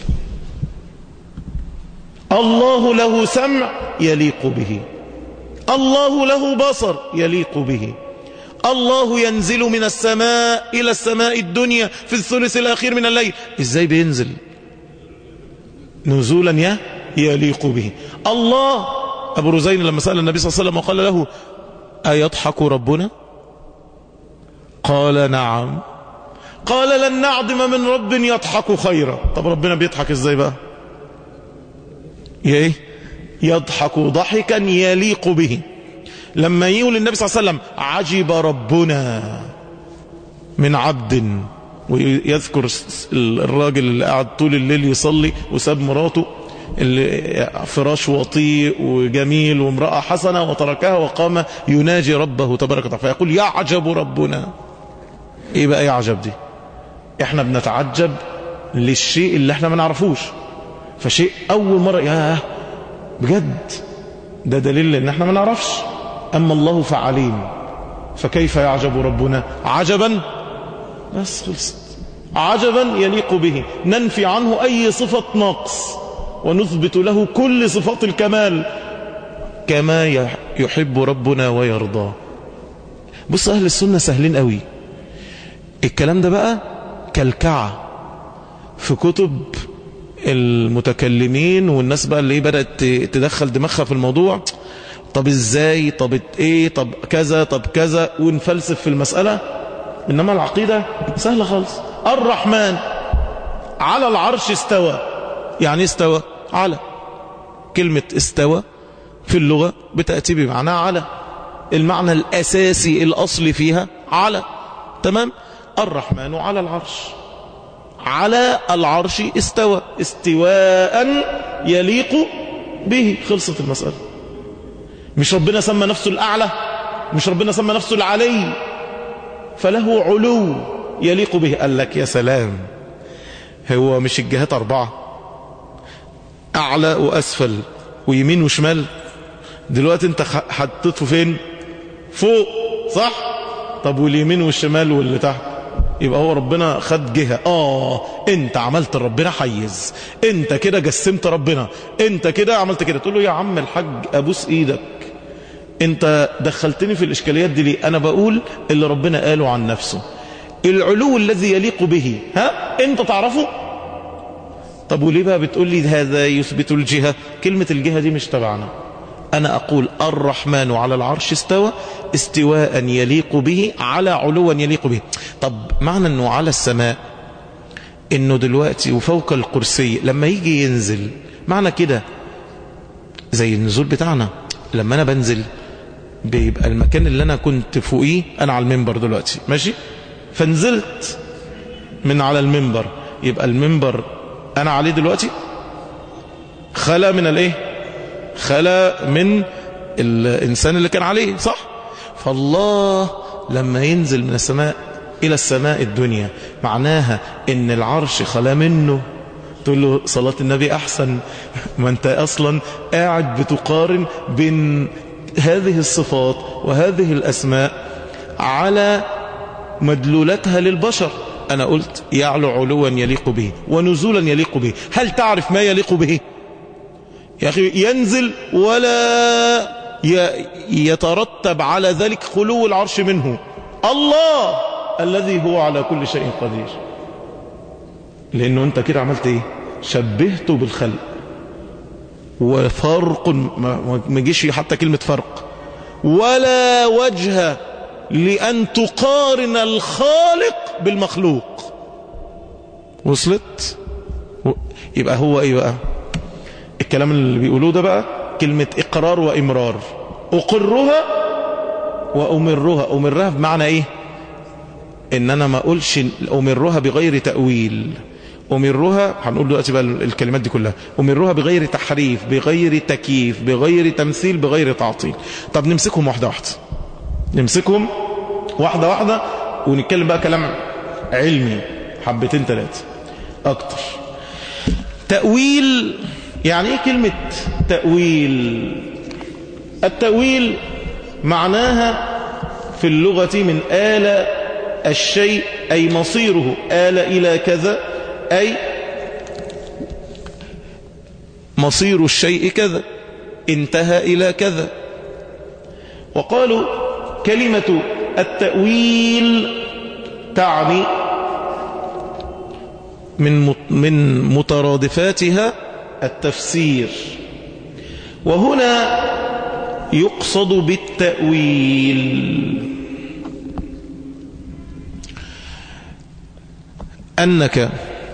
الله له سمع يليق به الله له بصر يليق به الله ينزل من السماء إلى السماء الدنيا في الثلث الأخير من الليل إزاي بينزل نزولا يا يليق به الله أبو رزين لما سأل النبي صلى الله عليه وسلم وقال له أيضحك ربنا قال نعم قال لن نعدم من رب يضحك خيرا طب ربنا بيضحك ازاي بقى ايه يضحك ضحكا يليق به لما يقول النبي صلى الله عليه وسلم عجب ربنا من عبد ويذكر الراجل اللي قاعد طول الليل يصلي وساب مراته اللي فراش وطيء وجميل وامرأة حسنة وتركها وقام يناجي ربه تبارك وتعالى فيقول يعجب ربنا ايه بقى يعجب دي احنا بنتعجب للشيء اللي احنا ما نعرفوش فشيء اول مرة يا بجد ده دليل ان احنا ما نعرفش اما الله فعليم فكيف يعجب ربنا عجبا بس خلصت عجبا يليق به ننفي عنه اي صفة نقص ونثبت له كل صفات الكمال كما يحب ربنا ويرضى بص اهل السنة سهلين قوي الكلام ده بقى كالكعة في كتب المتكلمين والناس بقى اللي بدأت تدخل دماغها في الموضوع طب ازاي طب ايه طب كذا طب كذا ونفلسف في المسألة انما العقيدة سهلة خالص الرحمن على العرش استوى يعني استوى على كلمة استوى في اللغة بتأتي بمعنى على المعنى الأساسي الأصلي فيها على تمام الرحمن على العرش على العرش استوى استواء يليق به خلصت المسألة مش ربنا سمى نفسه الأعلى مش ربنا سمى نفسه العلي فله علو يليق به قال لك يا سلام هو مش الجهات أربعة أعلى وأسفل ويمين وشمال دلوقتي انت حطيته فين فوق صح طب واليمين والشمال واللي تحت يبقى هو ربنا خد جهة اه انت عملت ربنا حيز انت كده جسمت ربنا انت كده عملت كده تقول له يا عم الحاج ابوس ايدك انت دخلتني في الاشكاليات دي ليه انا بقول اللي ربنا قاله عن نفسه العلو الذي يليق به ها انت تعرفه طب وليه بقى بتقول لي هذا يثبت الجهة كلمة الجهة دي مش تبعنا أنا أقول الرحمن على العرش استوى استواء يليق به على علوا يليق به طب معنى أنه على السماء أنه دلوقتي وفوق الكرسي لما يجي ينزل معنى كده زي النزول بتاعنا لما أنا بنزل بيبقى المكان اللي أنا كنت فوقيه أنا على المنبر دلوقتي ماشي فنزلت من على المنبر يبقى المنبر أنا عليه دلوقتي خلا من الايه خلا من الإنسان اللي كان عليه صح فالله لما ينزل من السماء إلى السماء الدنيا معناها إن العرش خلا منه تقول له صلاة النبي أحسن ما أنت أصلا قاعد بتقارن بين هذه الصفات وهذه الأسماء على مدلولتها للبشر أنا قلت يعلو علوا يليق به ونزولا يليق به هل تعرف ما يليق به يا أخي ينزل ولا يترتب على ذلك خلو العرش منه الله الذي هو على كل شيء قدير لأنه أنت كده عملت إيه شبهته بالخلق وفرق ما يجيش حتى كلمة فرق ولا وجه لأن تقارن الخالق بالمخلوق وصلت يبقى هو ايه بقى الكلام اللي بيقولوه ده بقى كلمة اقرار وامرار اقرها وامرها امرها بمعنى ايه ان انا ما اقولش امرها بغير تأويل أمرها هنقول دلوقتي بقى الكلمات دي كلها أمرها بغير تحريف بغير تكييف بغير تمثيل بغير تعطيل طب نمسكهم واحدة واحدة نمسكهم واحدة واحدة ونتكلم بقى كلام علمي حبتين ثلاثة أكتر تأويل يعني ايه كلمة تأويل التأويل معناها في اللغة من آل الشيء أي مصيره آل إلى كذا أي مصير الشيء كذا انتهى إلى كذا وقالوا كلمة التأويل تعني من من مترادفاتها التفسير وهنا يقصد بالتأويل أنك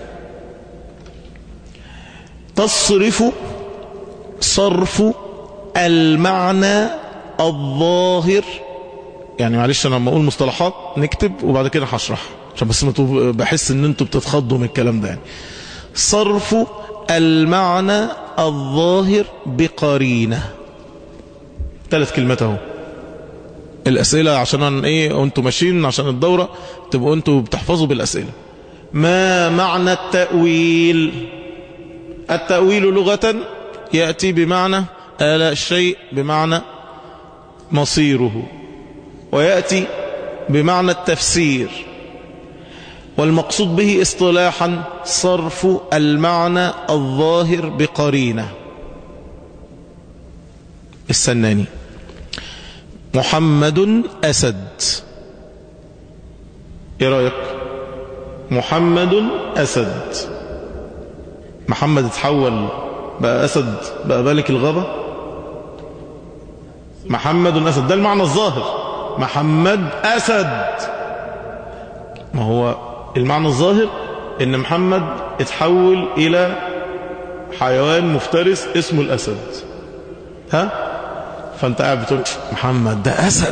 تصرف صرف المعنى الظاهر يعني معلش انا لما اقول مصطلحات نكتب وبعد كده هشرح عشان بس بحس ان انتوا بتتخضوا من الكلام ده يعني صرف المعنى الظاهر بقرينه ثلاث كلمات اهو الاسئله عشان ايه انتوا ماشيين عشان الدوره تبقوا انتوا بتحفظوا بالاسئله ما معنى التاويل التاويل لغه ياتي بمعنى آل الشيء بمعنى مصيره ويأتي بمعنى التفسير والمقصود به اصطلاحا صرف المعنى الظاهر بقرينة السناني محمد أسد ايه رأيك محمد أسد محمد اتحول بقى أسد بقى بالك الغابة محمد أسد ده المعنى الظاهر محمد أسد ما هو المعنى الظاهر ان محمد اتحول الى حيوان مفترس اسمه الاسد ها فانت قاعد بتقول محمد ده اسد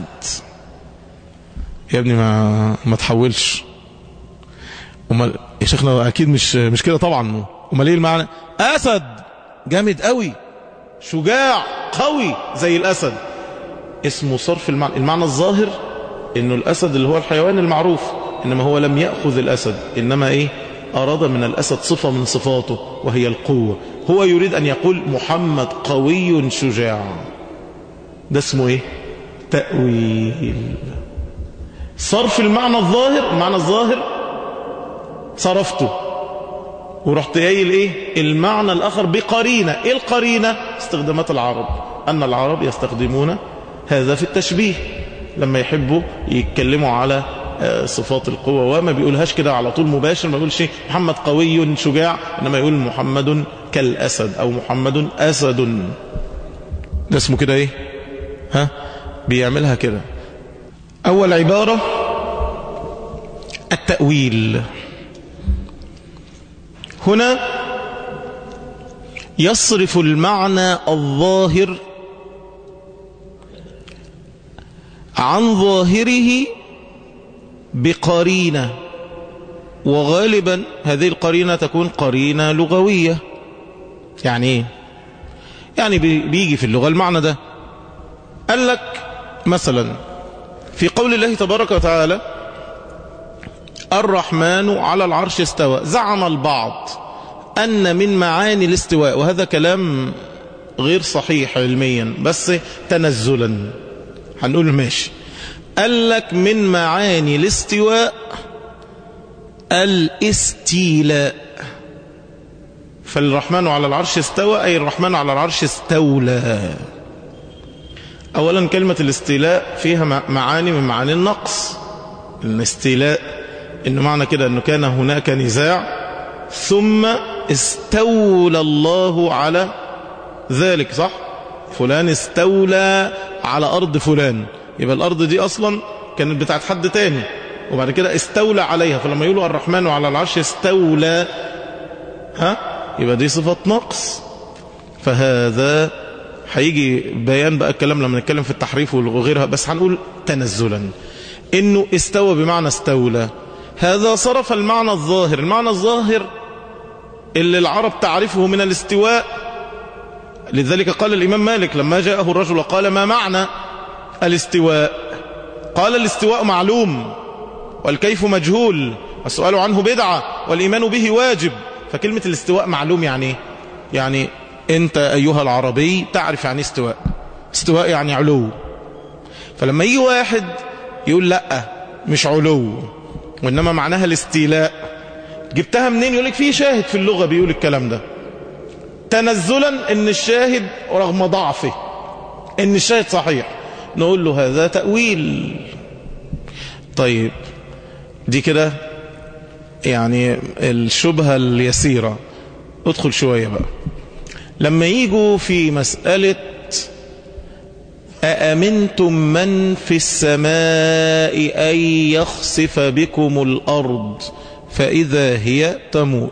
يا ابني ما ما تحولش امال يا شيخنا اكيد مش مش كده طبعا امال ايه المعنى اسد جامد قوي شجاع قوي زي الاسد اسمه صرف المعنى المعنى الظاهر انه الاسد اللي هو الحيوان المعروف انما هو لم ياخذ الاسد انما ايه اراد من الاسد صفه من صفاته وهي القوه هو يريد ان يقول محمد قوي شجاع ده اسمه ايه تاويل صرف المعنى الظاهر المعنى الظاهر صرفته ورحت قايل ايه المعنى الاخر بقرينه ايه القرينه استخدامات العرب ان العرب يستخدمون هذا في التشبيه لما يحبوا يتكلموا على صفات القوة وما بيقولهاش كده على طول مباشر ما بيقولش محمد قوي شجاع إنما يقول محمد كالأسد أو محمد أسد ده اسمه كده إيه ها بيعملها كده أول عبارة التأويل هنا يصرف المعنى الظاهر عن ظاهره بقرينة وغالبا هذه القرينة تكون قرينة لغوية يعني ايه يعني بيجي في اللغة المعنى ده قال لك مثلا في قول الله تبارك وتعالى الرحمن على العرش استوى زعم البعض أن من معاني الاستواء وهذا كلام غير صحيح علميا بس تنزلا هنقول ماشي قال لك من معاني الاستواء الاستيلاء فالرحمن على العرش استوى أي الرحمن على العرش استولى أولا كلمة الاستيلاء فيها معاني من معاني النقص الاستيلاء إنه معنى كده أنه كان هناك نزاع ثم استولى الله على ذلك صح فلان استولى على أرض فلان يبقى الأرض دي أصلا كانت بتاعت حد تاني وبعد كده استولى عليها فلما يقولوا الرحمن على العرش استولى ها يبقى دي صفة نقص فهذا هيجي بيان بقى الكلام لما نتكلم في التحريف وغيرها بس هنقول تنزلا انه استوى بمعنى استولى هذا صرف المعنى الظاهر المعنى الظاهر اللي العرب تعرفه من الاستواء لذلك قال الإمام مالك لما جاءه الرجل قال ما معنى الاستواء قال الاستواء معلوم والكيف مجهول والسؤال عنه بدعة والإيمان به واجب فكلمة الاستواء معلوم يعني يعني أنت أيها العربي تعرف يعني استواء استواء يعني علو فلما يجي واحد يقول لا مش علو وإنما معناها الاستيلاء جبتها منين يقول لك في شاهد في اللغة بيقول الكلام ده تنزلا ان الشاهد رغم ضعفه ان الشاهد صحيح نقول له هذا تأويل طيب دي كده يعني الشبهة اليسيرة ادخل شوية بقى لما يجوا في مسألة أأمنتم من في السماء أن يخسف بكم الأرض فإذا هي تمور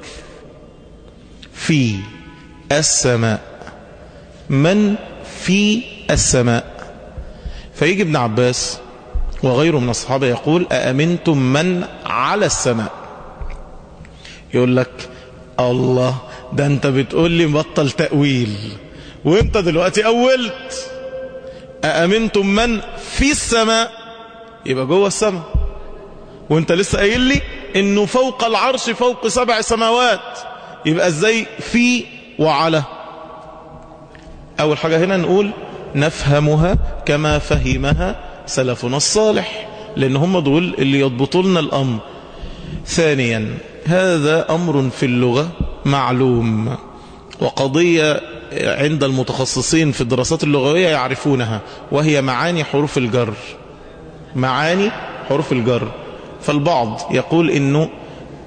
في السماء من في السماء فيجي ابن عباس وغيره من الصحابة يقول أأمنتم من على السماء يقول لك الله ده انت بتقول لي بطل تأويل وانت دلوقتي أولت أأمنتم من في السماء يبقى جوه السماء وانت لسه قايل لي انه فوق العرش فوق سبع سماوات يبقى ازاي في وعلى اول حاجة هنا نقول نفهمها كما فهمها سلفنا الصالح لان هم دول اللي يضبطوا لنا الامر ثانيا هذا امر في اللغة معلوم وقضية عند المتخصصين في الدراسات اللغوية يعرفونها وهي معاني حروف الجر معاني حروف الجر فالبعض يقول انه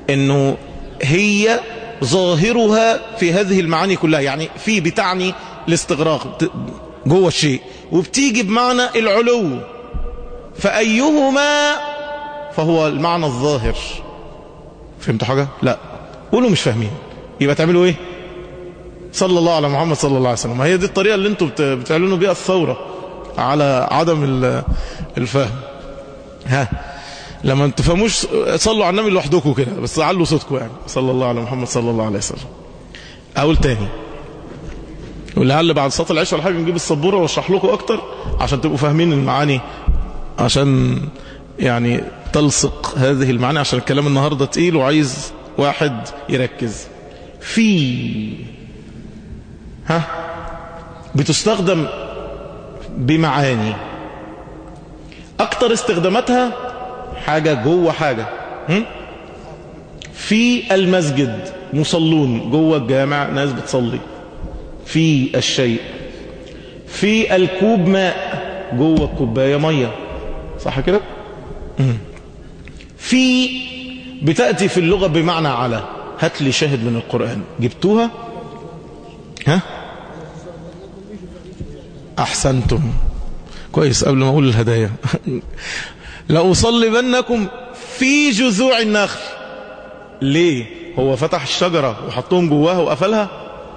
انه هي ظاهرها في هذه المعاني كلها يعني في بتعني الاستغراق جوه الشيء وبتيجي بمعنى العلو فأيهما فهو المعنى الظاهر فهمتوا حاجة؟ لا قولوا مش فاهمين يبقى تعملوا ايه صلى الله على محمد صلى الله عليه وسلم هي دي الطريقة اللي انتوا بتعلنوا بيها الثورة على عدم الفهم ها لما انتوا تفهموش صلوا على النبي لوحدكم كده بس علوا صوتكم يعني صلى الله على محمد صلى الله عليه وسلم اقول تاني ولعل بعد صلاه العشاء ولا حاجه نجيب السبوره واشرح لكم اكتر عشان تبقوا فاهمين المعاني عشان يعني تلصق هذه المعاني عشان الكلام النهارده تقيل وعايز واحد يركز في ها بتستخدم بمعاني اكتر استخداماتها حاجة جوه حاجة هم؟ في المسجد مصلون جوه الجامع ناس بتصلي في الشيء في الكوب ماء جوه الكوباية مية صح كده في بتأتي في اللغة بمعنى على هات لي شاهد من القرآن جبتوها ها أحسنتم كويس قبل ما أقول الهدايا لأصلبنكم في جذوع النخل ليه هو فتح الشجرة وحطهم جواها وقفلها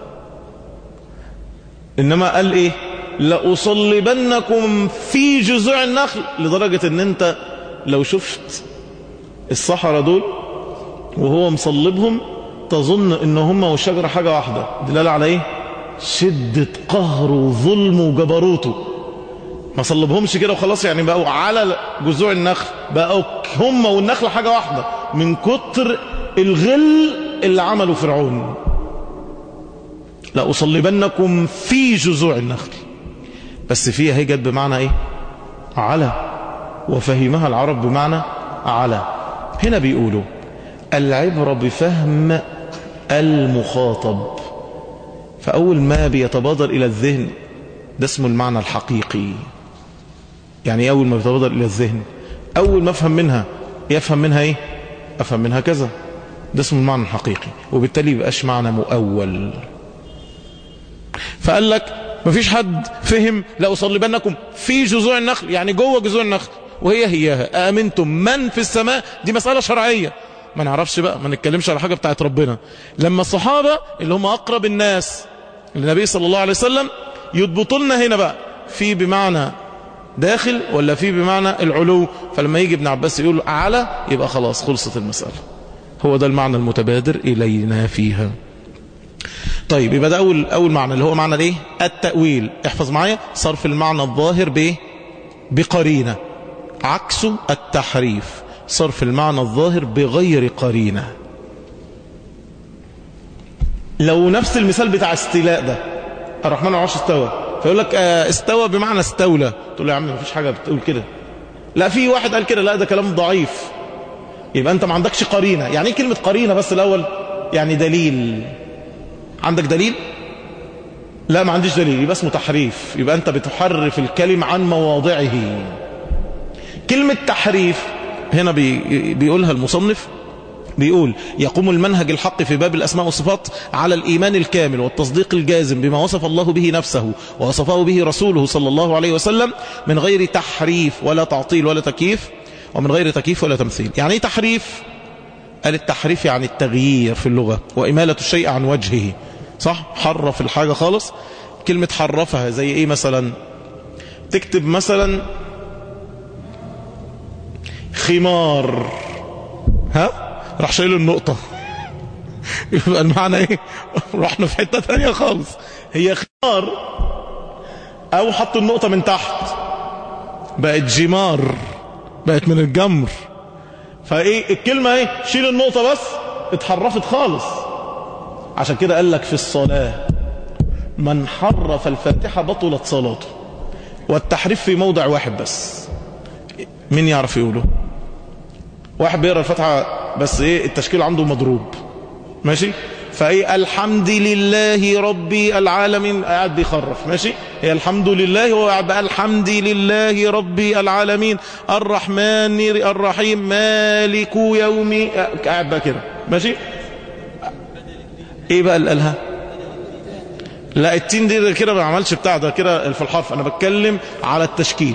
إنما قال إيه لأصلبنكم في جذوع النخل لدرجة ان انت لو شفت الصحراء دول وهو مصلبهم تظن ان هم والشجرة حاجة واحدة دلالة على ايه شدة قهر وظلم وجبروته ما صلبهمش كده وخلاص يعني بقوا على جذوع النخل بقوا هم والنخل حاجة واحدة من كتر الغل اللي عمله فرعون لأصلبنكم في جذوع النخل بس فيها هي جت بمعنى ايه على وفهمها العرب بمعنى على هنا بيقولوا العبرة بفهم المخاطب فأول ما بيتبادر إلى الذهن ده اسمه المعنى الحقيقي يعني أول ما بيتبادر إلى الذهن أول ما أفهم منها يفهم منها إيه أفهم منها كذا ده اسمه المعنى الحقيقي وبالتالي يبقاش معنى مؤول فقال لك مفيش حد فهم لأصلبنكم في جذوع النخل يعني جوه جذوع النخل وهي هياها آمنتم من في السماء دي مسألة شرعية ما نعرفش بقى ما نتكلمش على حاجة بتاعت ربنا لما الصحابة اللي هم أقرب الناس للنبي صلى الله عليه وسلم يضبطوا لنا هنا بقى في بمعنى داخل ولا في بمعنى العلو فلما يجي ابن عباس يقول على يبقى خلاص خلصت المسألة هو ده المعنى المتبادر إلينا فيها طيب يبقى ده أول, أول معنى اللي هو معنى الايه التأويل احفظ معايا صرف المعنى الظاهر بايه بقرينة عكسه التحريف صرف المعنى الظاهر بغير قرينة لو نفس المثال بتاع استيلاء ده الرحمن العرش استوى فيقول لك اه استوى بمعنى استولى تقول له يا عم مفيش حاجة بتقول كده لا في واحد قال كده لا ده كلام ضعيف يبقى انت ما عندكش قرينة يعني ايه كلمة قرينة بس الاول يعني دليل عندك دليل لا ما عنديش دليل يبقى اسمه تحريف يبقى انت بتحرف الكلم عن مواضعه كلمة تحريف هنا بي بيقولها المصنف بيقول يقوم المنهج الحق في باب الأسماء والصفات على الإيمان الكامل والتصديق الجازم بما وصف الله به نفسه ووصفه به رسوله صلى الله عليه وسلم من غير تحريف ولا تعطيل ولا تكييف ومن غير تكييف ولا تمثيل يعني ايه تحريف قال التحريف يعني التغيير في اللغة وإمالة الشيء عن وجهه صح حرف الحاجة خالص كلمة حرفها زي ايه مثلا تكتب مثلا خمار ها راح شايل النقطة يبقى المعنى ايه رحنا في حتة تانية خالص هي خمار او حط النقطة من تحت بقت جمار بقت من الجمر فايه الكلمة ايه شيل النقطة بس اتحرفت خالص عشان كده قال لك في الصلاة من حرف الفاتحة بطلت صلاته والتحريف في موضع واحد بس مين يعرف يقوله واحد بيقرأ الفاتحة بس ايه التشكيل عنده مضروب ماشي فايه الحمد لله ربي العالمين قاعد بيخرف ماشي هي الحمد لله هو قاعد بقى الحمد لله ربي العالمين الرحمن الرحيم مالك يوم قاعد بقى كده ماشي ايه بقى اللي قالها لا التين دي كده ما عملش بتاع ده كده في الحرف انا بتكلم على التشكيل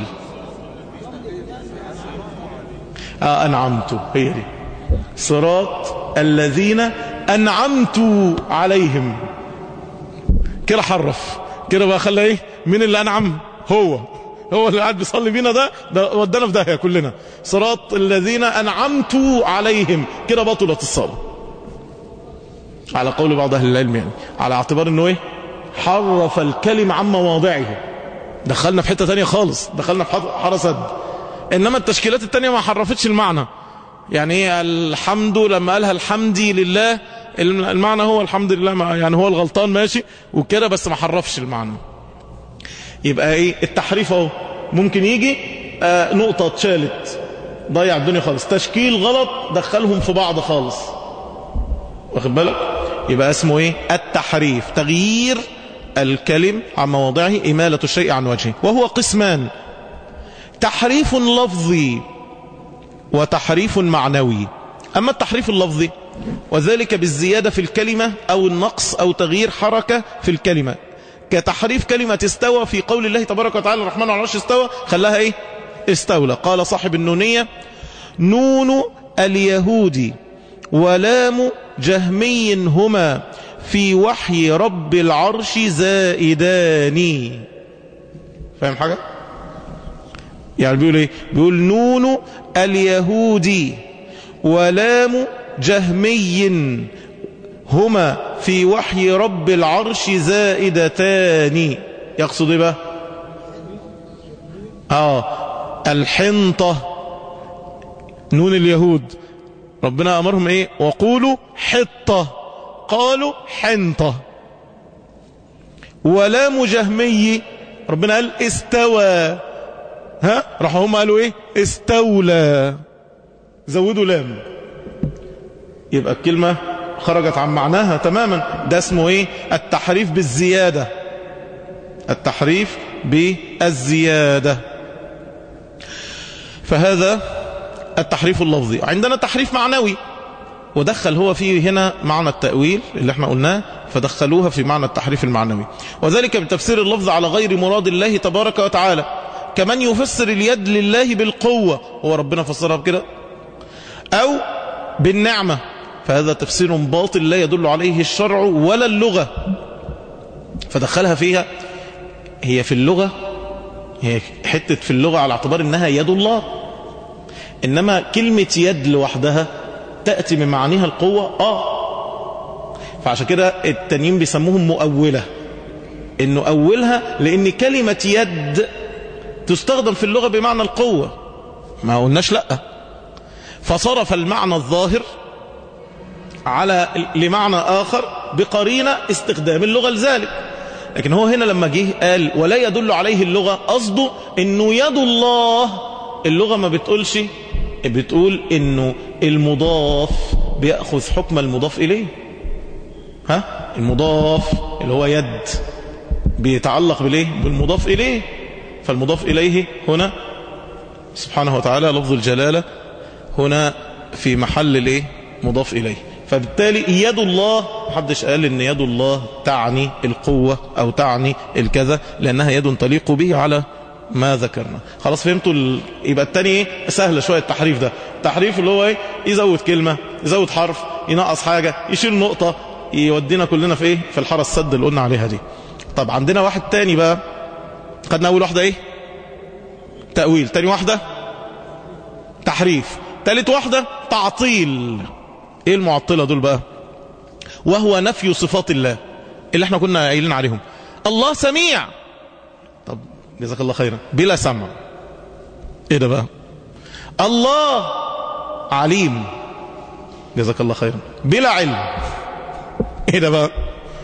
آه انعمت هي دي صراط الذين انعمت عليهم كده حرف كده بقى خلى ايه مين اللي انعم هو هو اللي قاعد بيصلي بينا ده ده ودانا في داهيه كلنا صراط الذين انعمت عليهم كده بطلت الصلاه على قول بعض اهل العلم يعني على اعتبار انه ايه حرف الكلم عن مواضعه دخلنا في حته ثانيه خالص دخلنا في حرسد انما التشكيلات الثانيه ما حرفتش المعنى يعني ايه الحمد لما قالها الحمدي لله المعنى هو الحمد لله يعني هو الغلطان ماشي وكده بس ما حرفش المعنى يبقى ايه التحريف اهو ممكن يجي آه نقطة اتشالت ضيع الدنيا خالص تشكيل غلط دخلهم في بعض خالص واخد بالك يبقى اسمه ايه التحريف تغيير الكلم عن مواضعه إمالة الشيء عن وجهه وهو قسمان تحريف لفظي وتحريف معنوي أما التحريف اللفظي وذلك بالزيادة في الكلمة أو النقص أو تغيير حركة في الكلمة كتحريف كلمة استوى في قول الله تبارك وتعالى الرحمن على العرش استوى خلاها ايه استولى قال صاحب النونية نون اليهود ولام جهمي هما في وحي رب العرش زائدان فاهم حاجة يعني بيقول ايه بيقول نون اليهود ولام جهمي هما في وحي رب العرش زائدتان يقصد ايه بقى اه الحنطة نون اليهود ربنا امرهم ايه وقولوا حطة قالوا حنطة ولام جهمي ربنا قال استوى ها راحوا هم قالوا ايه استولى زودوا لام يبقى الكلمة خرجت عن معناها تماما ده اسمه ايه التحريف بالزيادة التحريف بالزيادة فهذا التحريف اللفظي عندنا تحريف معنوي ودخل هو فيه هنا معنى التأويل اللي احنا قلناه فدخلوها في معنى التحريف المعنوي وذلك بتفسير اللفظ على غير مراد الله تبارك وتعالى كمن يفسر اليد لله بالقوة هو ربنا فسرها بكده أو بالنعمة فهذا تفسير باطل لا يدل عليه الشرع ولا اللغة فدخلها فيها هي في اللغة هي حتة في اللغة على اعتبار انها يد الله انما كلمة يد لوحدها تأتي من معانيها القوة اه فعشان كده التانيين بيسموهم مؤولة انه اولها لان كلمة يد تستخدم في اللغة بمعنى القوة ما قلناش لأ فصرف المعنى الظاهر على لمعنى آخر بقرينة استخدام اللغة لذلك لكن هو هنا لما جه قال ولا يدل عليه اللغة قصده انه يد الله اللغة ما بتقولش بتقول انه المضاف بيأخذ حكم المضاف اليه ها المضاف اللي هو يد بيتعلق بالايه بالمضاف اليه فالمضاف اليه هنا سبحانه وتعالى لفظ الجلالة هنا في محل الايه مضاف اليه فبالتالي يد الله محدش قال ان يد الله تعني القوة او تعني الكذا لانها يد تليق به على ما ذكرنا خلاص فهمتوا ال... يبقى التاني ايه سهلة شوية التحريف ده التحريف اللي هو ايه يزود كلمة يزود حرف ينقص حاجة يشيل نقطة يودينا كلنا في ايه في الحارة السد اللي قلنا عليها دي طب عندنا واحد تاني بقى خدنا اول واحدة ايه تأويل تاني واحدة تحريف تالت واحدة تعطيل ايه المعطلة دول بقى وهو نفي صفات الله اللي احنا كنا قايلين عليهم الله سميع طب جزاك الله خيرا بلا سمع ايه ده بقى الله عليم جزاك الله خيرا بلا علم ايه ده بقى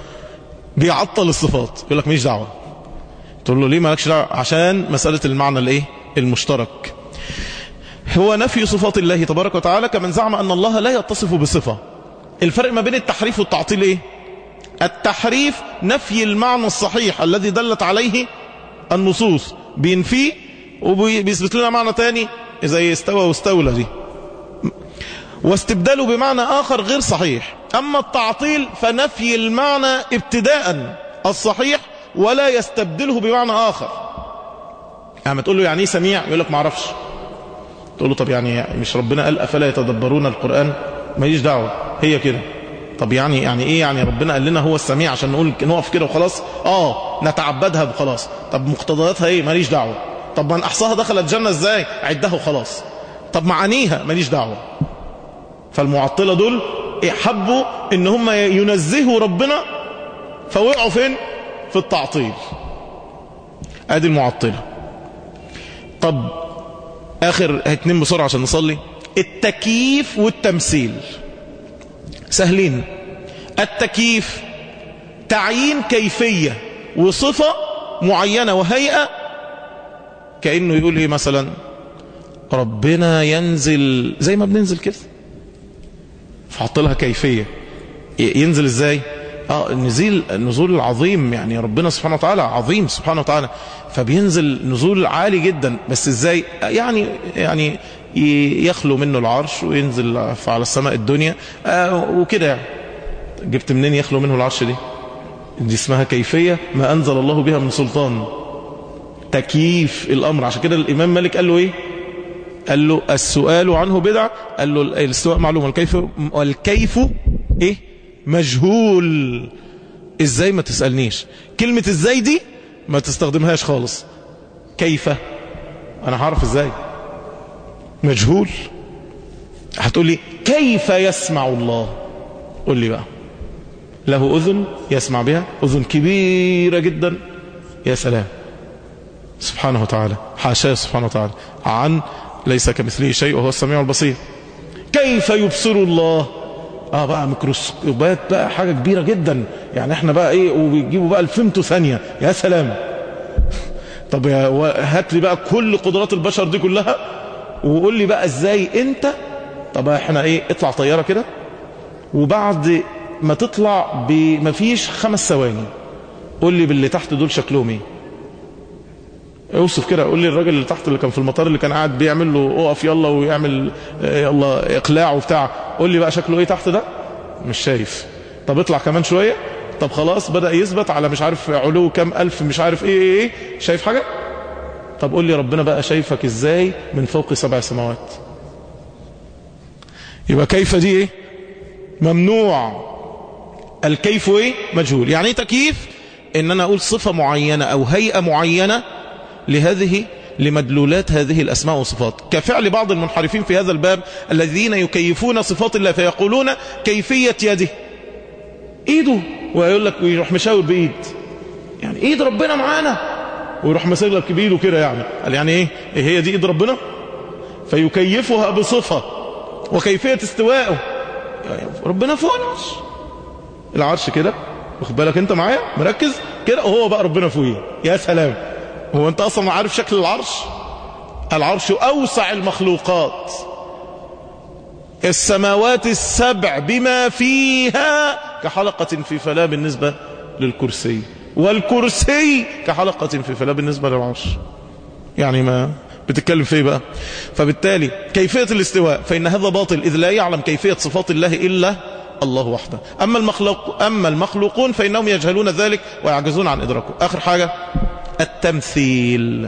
بيعطل الصفات يقول لك ماليش دعوه تقول له ليه مالكش دعوه عشان مساله المعنى الايه المشترك هو نفي صفات الله تبارك وتعالى كمن زعم أن الله لا يتصف بصفة الفرق ما بين التحريف والتعطيل إيه التحريف نفي المعنى الصحيح الذي دلت عليه النصوص بينفيه وبيثبت لنا معنى تاني زي استوى واستولى دي واستبداله بمعنى آخر غير صحيح أما التعطيل فنفي المعنى ابتداء الصحيح ولا يستبدله بمعنى آخر يعني تقول له يعني ايه سميع يقول لك ما اعرفش تقول له طب يعني مش ربنا قال أفلا يتدبرون القرآن ماليش دعوة هي كده طب يعني يعني ايه يعني ربنا قال لنا هو السميع عشان نقول نقف كده وخلاص اه نتعبدها وخلاص طب مقتضياتها ايه ماليش دعوة طب من احصاها دخل الجنة ازاي عدها وخلاص طب معانيها ماليش دعوة فالمعطلة دول حبوا ان هم ينزهوا ربنا فوقعوا فين في التعطيل ادي المعطلة طب اخر اتنين بسرعة عشان نصلي التكييف والتمثيل سهلين التكييف تعيين كيفية وصفة معينة وهيئة كأنه يقول ايه مثلا ربنا ينزل زي ما بننزل كده فحط لها كيفية ينزل ازاي اه النزيل النزول العظيم يعني ربنا سبحانه وتعالى عظيم سبحانه وتعالى فبينزل نزول عالي جدا بس ازاي يعني يعني يخلو منه العرش وينزل على السماء الدنيا آه وكده يعني جبت منين يخلو منه العرش دي دي اسمها كيفية ما أنزل الله بها من سلطان تكييف الأمر عشان كده الإمام مالك قال له إيه قال له السؤال عنه بدعة قال له الاستواء معلوم والكيف, والكيف إيه مجهول إزاي ما تسألنيش كلمة إزاي دي ما تستخدمهاش خالص كيف أنا هعرف إزاي مجهول هتقول لي كيف يسمع الله قول لي بقى له أذن يسمع بها أذن كبيرة جدا يا سلام سبحانه وتعالى حاشاه سبحانه وتعالى عن ليس كمثله شيء وهو السميع البصير كيف يبصر الله اه بقى ميكروسكوبات بقى حاجة كبيرة جدا يعني احنا بقى ايه وبيجيبوا بقى الفيمتو ثانية يا سلام طب يا هات لي بقى كل قدرات البشر دي كلها وقول لي بقى ازاي انت طب احنا ايه اطلع طيارة كده وبعد ما تطلع بمفيش خمس ثواني قول لي باللي تحت دول شكلهم ايه اوصف كده قول لي الراجل اللي تحت اللي كان في المطار اللي كان قاعد بيعمل له اقف يلا ويعمل يلا اقلاع وبتاع قول لي بقى شكله ايه تحت ده مش شايف طب اطلع كمان شوية طب خلاص بدأ يثبت على مش عارف علو كام الف مش عارف ايه ايه, إيه. شايف حاجة طب قول لي ربنا بقى شايفك ازاي من فوق سبع سماوات يبقى كيف دي ايه ممنوع الكيف ايه مجهول يعني ايه تكييف ان انا اقول صفة معينة او هيئة معينة لهذه لمدلولات هذه الأسماء والصفات كفعل بعض المنحرفين في هذا الباب الذين يكيفون صفات الله فيقولون كيفية يده ايده ويقول لك ويروح مشاور بايد يعني ايد ربنا معانا ويروح مسك لك بايده كده يعني قال يعني ايه إيه هي دي ايد ربنا فيكيفها بصفة وكيفية استوائه يعني ربنا فوق العرش العرش كده واخد بالك انت معايا مركز كده وهو بقى ربنا فوقيه يا سلام هو انت اصلا عارف شكل العرش العرش اوسع المخلوقات السماوات السبع بما فيها كحلقة في فلا بالنسبة للكرسي والكرسي كحلقة في فلا بالنسبة للعرش يعني ما بتتكلم فيه بقى فبالتالي كيفية الاستواء فإن هذا باطل إذ لا يعلم كيفية صفات الله إلا الله وحده أما, المخلوق أما المخلوقون فإنهم يجهلون ذلك ويعجزون عن إدراكه آخر حاجة التمثيل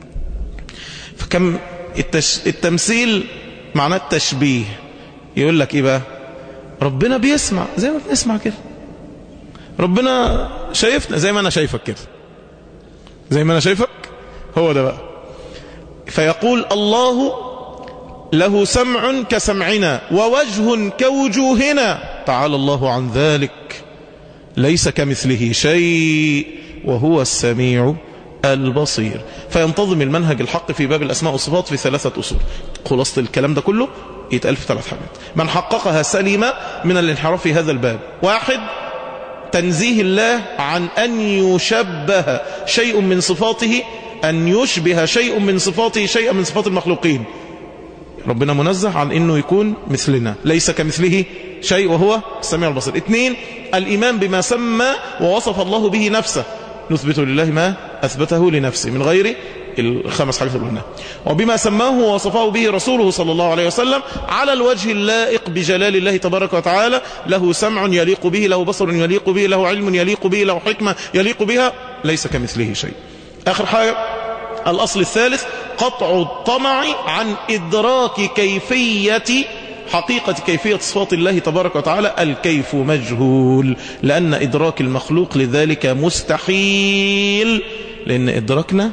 فكم التش... التمثيل معناه التشبيه يقول لك ايه بقى ربنا بيسمع زي ما بنسمع كده ربنا شايفنا زي ما انا شايفك كده زي ما انا شايفك هو ده بقى فيقول الله له سمع كسمعنا ووجه كوجوهنا تعالى الله عن ذلك ليس كمثله شيء وهو السميع البصير فينتظم المنهج الحق في باب الأسماء والصفات في ثلاثة أصول خلاصة الكلام ده كله يتقال في ثلاث حاجات من حققها سليم من الانحراف في هذا الباب واحد تنزيه الله عن أن يشبه شيء من صفاته أن يشبه شيء من صفاته شيئا من صفات المخلوقين ربنا منزه عن أنه يكون مثلنا ليس كمثله شيء وهو السميع البصير اثنين الإيمان بما سمى ووصف الله به نفسه نثبت لله ما أثبته لنفسه من غير الخمس حاجات اللي قلناها وبما سماه ووصفه به رسوله صلى الله عليه وسلم على الوجه اللائق بجلال الله تبارك وتعالى له سمع يليق به له بصر يليق به له علم يليق به له حكمة يليق بها ليس كمثله شيء آخر حاجة الأصل الثالث قطع الطمع عن إدراك كيفية حقيقة كيفية صفات الله تبارك وتعالى الكيف مجهول لأن إدراك المخلوق لذلك مستحيل لأن إدراكنا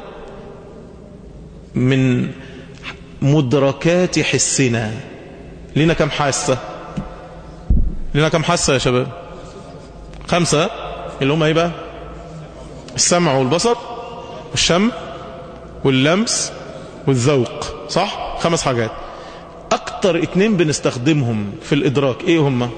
من مدركات حسنا لنا كم حاسة لنا كم حاسة يا شباب خمسة اللي هم ايه بقى السمع والبصر والشم واللمس والذوق صح خمس حاجات اكتر اتنين بنستخدمهم في الادراك ايه هما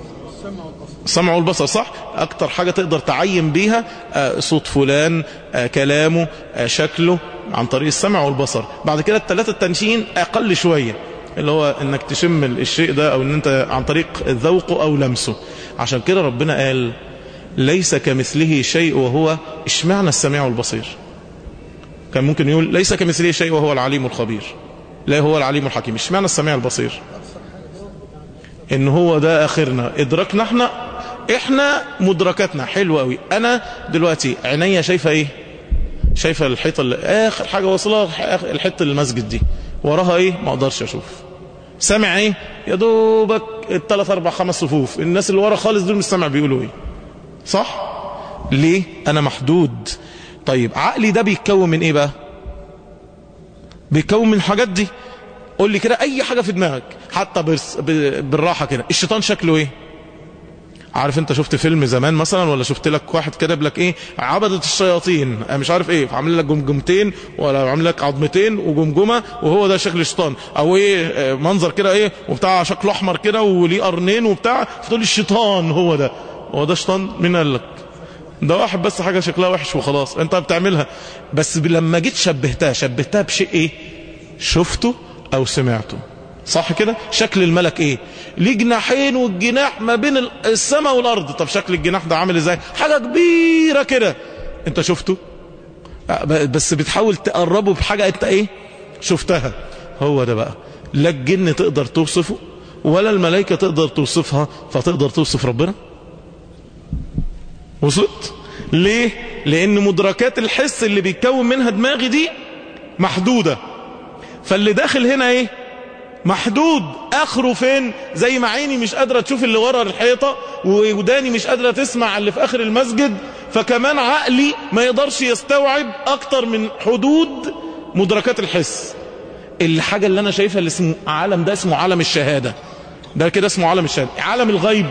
السمع والبصر صح اكتر حاجة تقدر تعين بيها آه صوت فلان آه كلامه آه شكله عن طريق السمع والبصر بعد كده الثلاثة التانيين اقل شوية اللي هو انك تشم الشيء ده او ان انت عن طريق ذوقه او لمسه عشان كده ربنا قال ليس كمثله شيء وهو اشمعنى السميع والبصير كان ممكن يقول ليس كمثله شيء وهو العليم الخبير لا هو العليم الحكيم اشمعنى السميع البصير ان هو ده اخرنا ادراكنا احنا احنا مدركاتنا حلوة قوي انا دلوقتي عينيا شايفة ايه شايفة الحيطة اللي اخر حاجة وصلها الحتة المسجد دي وراها ايه ما اقدرش اشوف سامع ايه يا دوبك الثلاث اربع خمس صفوف الناس اللي ورا خالص دول مش سامع بيقولوا ايه صح ليه انا محدود طيب عقلي ده بيتكون من ايه بقى بيتكون من الحاجات دي قول لي كده اي حاجة في دماغك حتى برس بالراحة كده الشيطان شكله ايه عارف انت شفت فيلم زمان مثلا ولا شفت لك واحد كتب لك ايه عبدة الشياطين مش عارف ايه عامل لك جمجمتين ولا عامل لك عظمتين وجمجمة وهو ده شكل الشيطان او ايه منظر كده ايه وبتاع شكله احمر كده وليه قرنين وبتاع فتقول الشيطان هو ده هو ده شيطان مين قال لك ده واحد بس حاجة شكلها وحش وخلاص انت بتعملها بس لما جيت شبهتها شبهتها بشيء ايه شفته او سمعته صح كده شكل الملك ايه ليه جناحين والجناح ما بين السماء والارض طب شكل الجناح ده عامل ازاي حاجة كبيرة كده انت شفته بس بتحاول تقربه بحاجة انت ايه شفتها هو ده بقى لا الجن تقدر توصفه ولا الملائكة تقدر توصفها فتقدر توصف ربنا وصلت ليه لان مدركات الحس اللي بيتكون منها دماغي دي محدودة فاللي داخل هنا ايه محدود اخره فين زي ما عيني مش قادرة تشوف اللي ورا الحيطة وداني مش قادرة تسمع اللي في اخر المسجد فكمان عقلي ما يقدرش يستوعب اكتر من حدود مدركات الحس الحاجة اللي انا شايفها اللي اسمه عالم ده اسمه عالم الشهادة ده كده اسمه عالم الشهادة عالم الغيب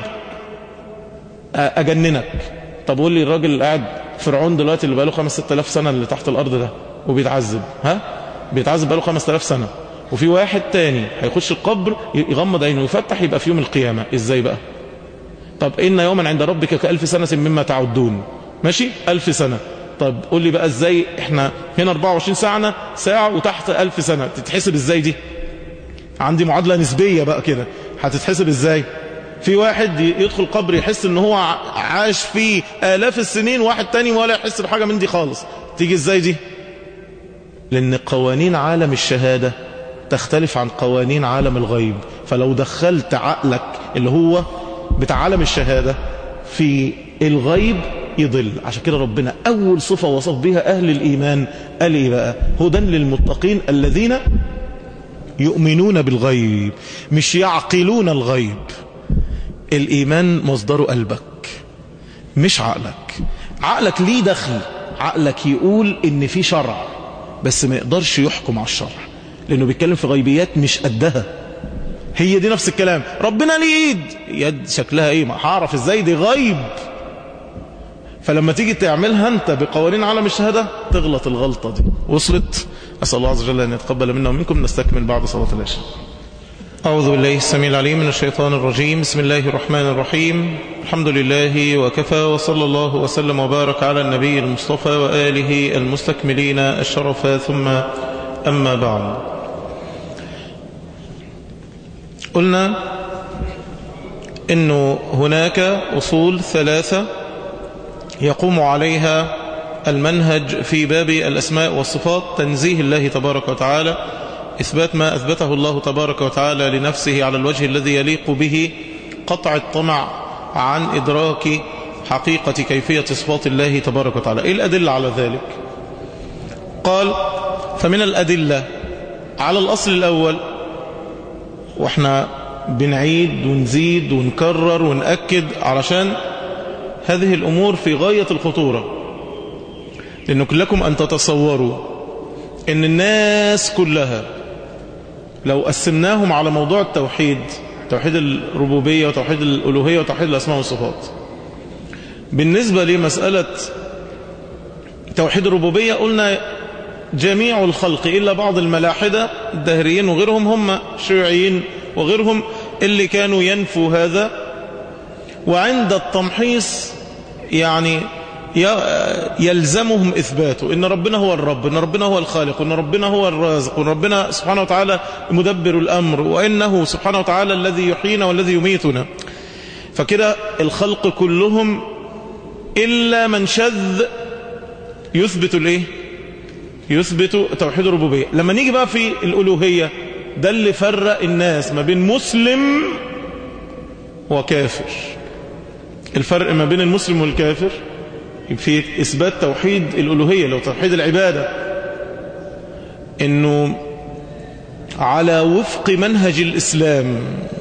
اجننك طب قول لي الراجل اللي قاعد فرعون دلوقتي اللي بقاله 5 6000 سنة اللي تحت الارض ده وبيتعذب ها بيتعذب بقاله 5000 سنة وفي واحد تاني هيخش القبر يغمض عينه ويفتح يبقى في يوم القيامة ازاي بقى طب ان يوما عند ربك كألف سنة مما تعدون ماشي ألف سنة طب قول لي بقى ازاي احنا هنا 24 ساعة ساعة وتحت ألف سنة تتحسب ازاي دي عندي معادلة نسبية بقى كده هتتحسب ازاي في واحد يدخل قبر يحس ان هو عاش فيه آلاف السنين واحد تاني ولا يحس بحاجة من دي خالص تيجي ازاي دي لان قوانين عالم الشهادة تختلف عن قوانين عالم الغيب فلو دخلت عقلك اللي هو بتاع عالم الشهادة في الغيب يضل عشان كده ربنا أول صفة وصف بها أهل الإيمان قال إيه بقى هدى للمتقين الذين يؤمنون بالغيب مش يعقلون الغيب الإيمان مصدره قلبك مش عقلك عقلك ليه دخل عقلك يقول إن في شرع بس ما يقدرش يحكم على الشرع لأنه بيتكلم في غيبيات مش قدها هي دي نفس الكلام ربنا ليه ايد يد شكلها ايه ما هعرف ازاي دي غيب فلما تيجي تعملها انت بقوانين عالم الشهادة تغلط الغلطة دي وصلت أسأل الله عز وجل أن يتقبل منا ومنكم نستكمل بعد صلاة العشاء أعوذ بالله السميع العليم من الشيطان الرجيم بسم الله الرحمن الرحيم الحمد لله وكفى وصلى الله وسلم وبارك على النبي المصطفى وآله المستكملين الشرف ثم أما بعد قلنا انه هناك اصول ثلاثة يقوم عليها المنهج في باب الأسماء والصفات تنزيه الله تبارك وتعالى إثبات ما أثبته الله تبارك وتعالى لنفسه على الوجه الذي يليق به قطع الطمع عن إدراك حقيقة كيفية صفات الله تبارك وتعالى إيه الأدلة على ذلك قال فمن الأدلة على الأصل الأول وإحنا بنعيد ونزيد ونكرر ونأكد علشان هذه الأمور في غاية الخطورة لأنه لكم أن تتصوروا أن الناس كلها لو قسمناهم على موضوع التوحيد توحيد الربوبية وتوحيد الألوهية وتوحيد الأسماء والصفات بالنسبة لمسألة توحيد الربوبية قلنا جميع الخلق إلا بعض الملاحدة الدهريين وغيرهم هم شيوعيين وغيرهم اللي كانوا ينفوا هذا وعند التمحيص يعني يلزمهم إثباته إن ربنا هو الرب إن ربنا هو الخالق إن ربنا هو الرازق وإن ربنا سبحانه وتعالى مدبر الأمر وإنه سبحانه وتعالى الذي يحيينا والذي يميتنا فكده الخلق كلهم إلا من شذ يثبت الإيه يثبت توحيد الربوبية لما نيجي بقى في الألوهية ده اللي فرق الناس ما بين مسلم وكافر الفرق ما بين المسلم والكافر في إثبات توحيد الألوهية لو توحيد العبادة إنه على وفق منهج الإسلام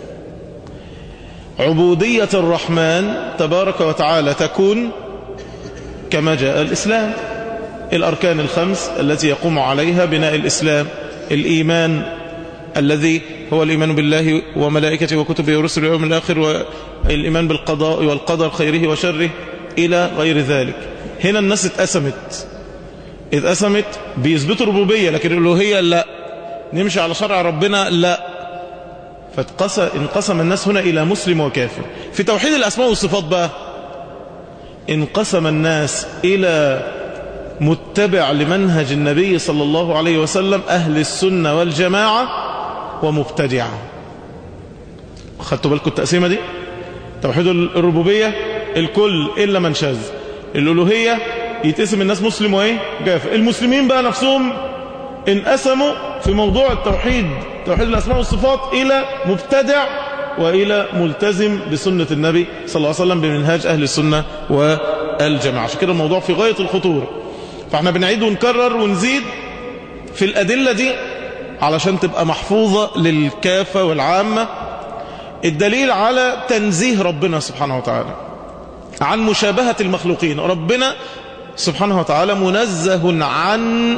عبودية الرحمن تبارك وتعالى تكون كما جاء الإسلام الأركان الخمس التي يقوم عليها بناء الإسلام الإيمان الذي هو الإيمان بالله وملائكته وكتبه ورسله واليوم الآخر والإيمان بالقضاء والقدر خيره وشره إلى غير ذلك هنا الناس اتقسمت اتقسمت بيثبتوا ربوبية لكن الألوهية لا نمشي على شرع ربنا لا فانقسم الناس هنا إلى مسلم وكافر في توحيد الأسماء والصفات بقى انقسم الناس إلى متبع لمنهج النبي صلى الله عليه وسلم أهل السنة والجماعة ومبتدعة خدتوا بالكم التقسيمة دي توحيد الربوبية الكل إلا من شاذ الألوهية يتقسم الناس مسلم وإيه جافر المسلمين بقى نفسهم انقسموا في موضوع التوحيد توحيد الأسماء والصفات إلى مبتدع وإلى ملتزم بسنة النبي صلى الله عليه وسلم بمنهاج أهل السنة والجماعة عشان كده الموضوع في غاية الخطورة فاحنا بنعيد ونكرر ونزيد في الأدلة دي علشان تبقى محفوظة للكافة والعامة الدليل على تنزيه ربنا سبحانه وتعالى عن مشابهة المخلوقين ربنا سبحانه وتعالى منزه عن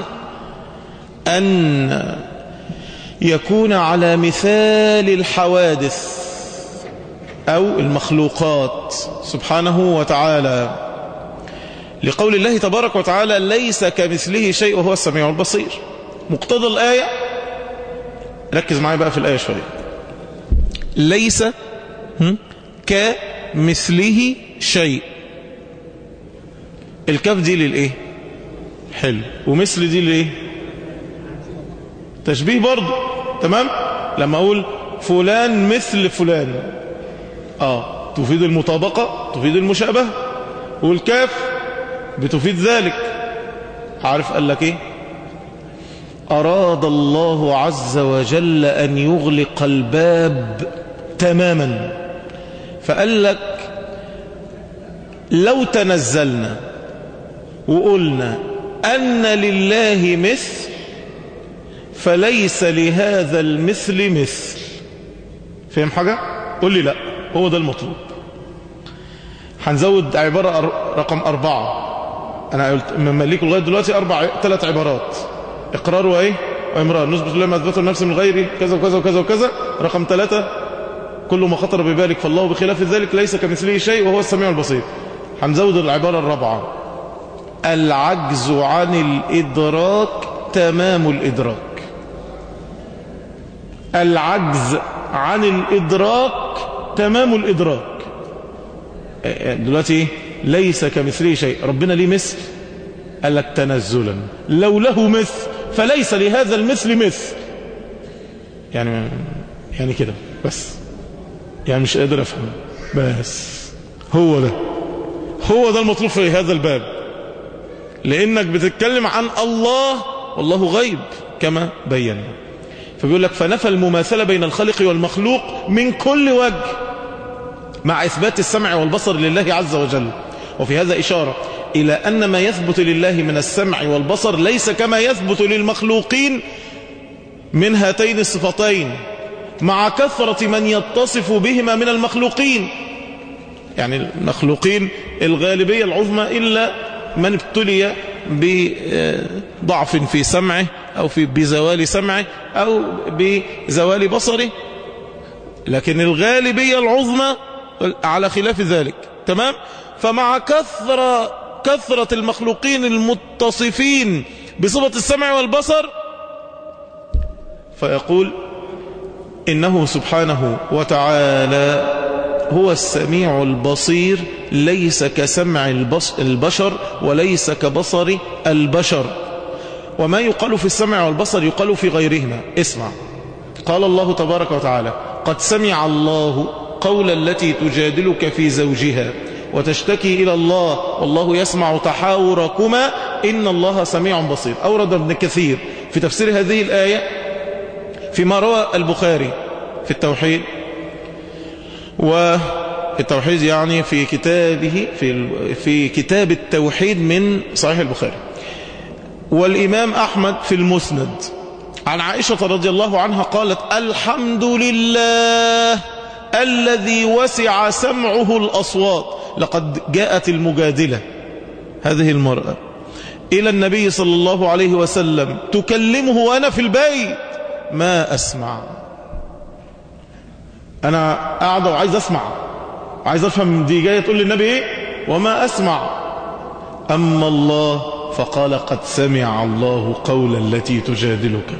أن يكون على مثال الحوادث أو المخلوقات سبحانه وتعالى لقول الله تبارك وتعالى ليس كمثله شيء وهو السميع البصير مقتضى الآية ركز معي بقى في الآية شوية ليس كمثله شيء الكاف دي للإيه حلو ومثل دي للإيه تشبيه برضه تمام لما أقول فلان مثل فلان آه تفيد المطابقة تفيد المشابهة والكاف بتفيد ذلك عارف قال لك ايه أراد الله عز وجل أن يغلق الباب تماما فقال لك لو تنزلنا وقلنا أن لله مثل فليس لهذا المثل مثل فهم حاجة؟ قول لي لا هو ده المطلوب هنزود عبارة رقم أربعة أنا قلت ممليك لغاية دلوقتي أربع ثلاث عبارات إقرار وإيه وإمرار نثبت الله ما أثبته النفس من غيره كذا وكذا وكذا وكذا رقم ثلاثة كل ما خطر ببالك فالله بخلاف ذلك ليس كمثله شيء وهو السميع البصير هنزود العبارة الرابعة العجز عن الإدراك تمام الإدراك العجز عن الإدراك تمام الإدراك دلوقتي ليس كمثله شيء ربنا ليه مثل قال لك تنزلا لو له مثل فليس لهذا المثل مثل يعني يعني كده بس يعني مش قادر افهم بس هو ده هو ده المطلوب في هذا الباب لأنك بتتكلم عن الله والله غيب كما بينا فبيقول لك فنفى المماثلة بين الخالق والمخلوق من كل وجه مع إثبات السمع والبصر لله عز وجل وفي هذا إشارة إلى أن ما يثبت لله من السمع والبصر ليس كما يثبت للمخلوقين من هاتين الصفتين مع كثرة من يتصف بهما من المخلوقين يعني المخلوقين الغالبية العظمى إلا من ابتلي بضعف في سمعه أو في بزوال سمعه أو بزوال بصره لكن الغالبية العظمى على خلاف ذلك تمام فمع كثرة كثرة المخلوقين المتصفين بصفة السمع والبصر فيقول إنه سبحانه وتعالى هو السميع البصير ليس كسمع البشر وليس كبصر البشر وما يقال في السمع والبصر يقال في غيرهما اسمع قال الله تبارك وتعالى قد سمع الله قول التي تجادلك في زوجها وتشتكي إلى الله والله يسمع تحاوركما إن الله سميع بصير أورد ابن كثير في تفسير هذه الآية فيما روى البخاري في التوحيد والتوحيد يعني في كتابه في في كتاب التوحيد من صحيح البخاري والإمام أحمد في المسند عن عائشة رضي الله عنها قالت الحمد لله الذي وسع سمعه الأصوات لقد جاءت المجادلة هذه المرأة إلى النبي صلى الله عليه وسلم تكلمه وأنا في البيت ما أسمع أنا قاعدة وعايز أسمع عايز أفهم دي جاية تقول للنبي إيه وما أسمع أما الله فقال قد سمع الله قول التي تجادلك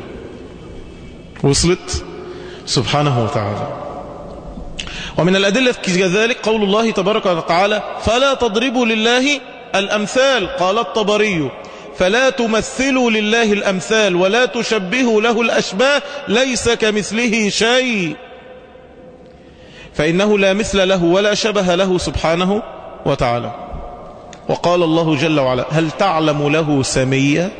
وصلت سبحانه وتعالى ومن الأدلة كذلك قول الله تبارك وتعالى فلا تضربوا لله الأمثال قال الطبري فلا تمثلوا لله الأمثال ولا تشبهوا له الأشباه ليس كمثله شيء فإنه لا مثل له ولا شبه له سبحانه وتعالى وقال الله جل وعلا هل تعلم له سمية